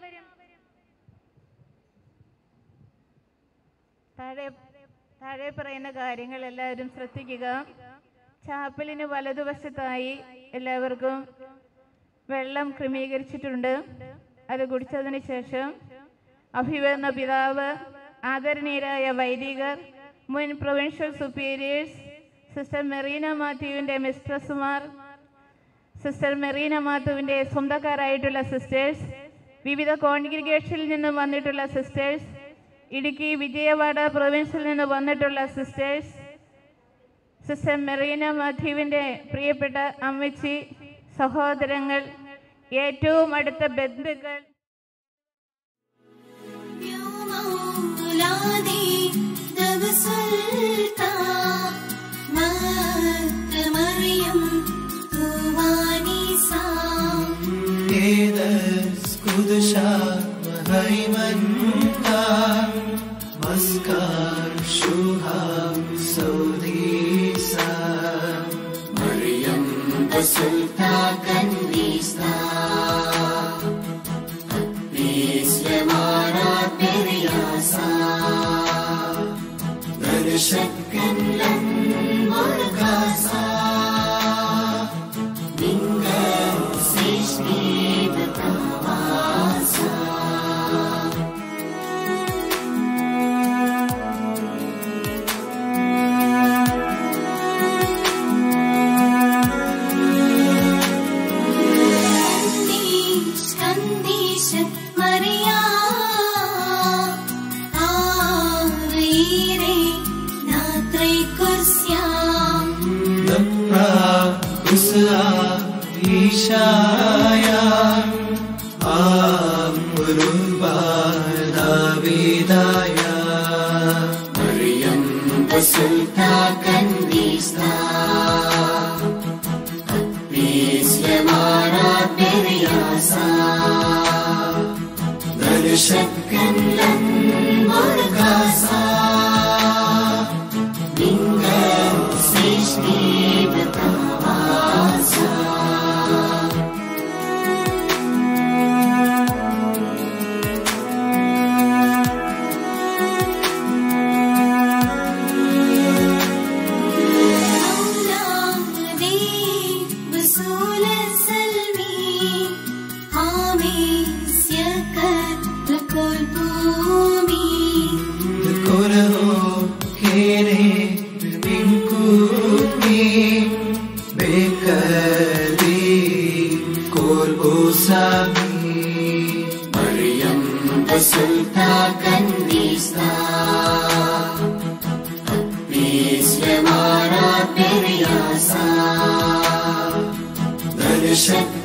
താഴെ താഴെ പറയുന്ന കാര്യങ്ങൾ എല്ലാവരും ശ്രദ്ധിക്കുക ചാപ്പലിന് വലതുവശത്തായി എല്ലാവർക്കും വെള്ളം ക്രമീകരിച്ചിട്ടുണ്ട് അത് കുടിച്ചതിന് ശേഷം അഭിവർന്ന പിതാവ് ആദരണീയരായ വൈദികർ മുൻ പ്രൊവിൻഷ്യൽ സുപ്പീരിയേഴ്സ് സിസ്റ്റർ മെറീന മാത്യുവിൻ്റെ മിസ്ട്രസ്സുമാർ സിസ്റ്റർ മെറീന മാത്തുവിൻ്റെ സ്വന്തക്കാരായിട്ടുള്ള സിസ്റ്റേഴ്സ് വിവിധ കോൺഗ്രിഗേഷനിൽ നിന്നും വന്നിട്ടുള്ള സിസ്റ്റേഴ്സ് ഇടുക്കി വിജയവാഡ പ്രൊവിൻസിൽ നിന്ന് വന്നിട്ടുള്ള സിസ്റ്റേഴ്സ് സിസ്റ്റർ മെറീന മാത്യുവിൻ്റെ പ്രിയപ്പെട്ട അമ്മച്ചി സഹോദരങ്ങൾ ഏറ്റവും അടുത്ത ബന്ധുക്കൾ
مولادي دب سلطان مات مريم طواني سام
Edes kudusha mahaimanka Maskar shuham saudisa Maryam basulta kanisa Bislemana periyasa Darshakkan lan murkasa Ningal sishti betawasa
Kandish, Kandish, Maria Avire, Natre Kursyam
Namra Usla Ishaya Amruba Davidaya Maryam Basulta Kandista Bislemana Periyasa Darshakkan lan murkasa Ningal sishti betawasa
أولادي بسول السلمي حامي سيكت لكل بومي
Decorado quiere min kutni Bekadi kolbosami Maryam basulta kandista Bislemana periyasa Darshak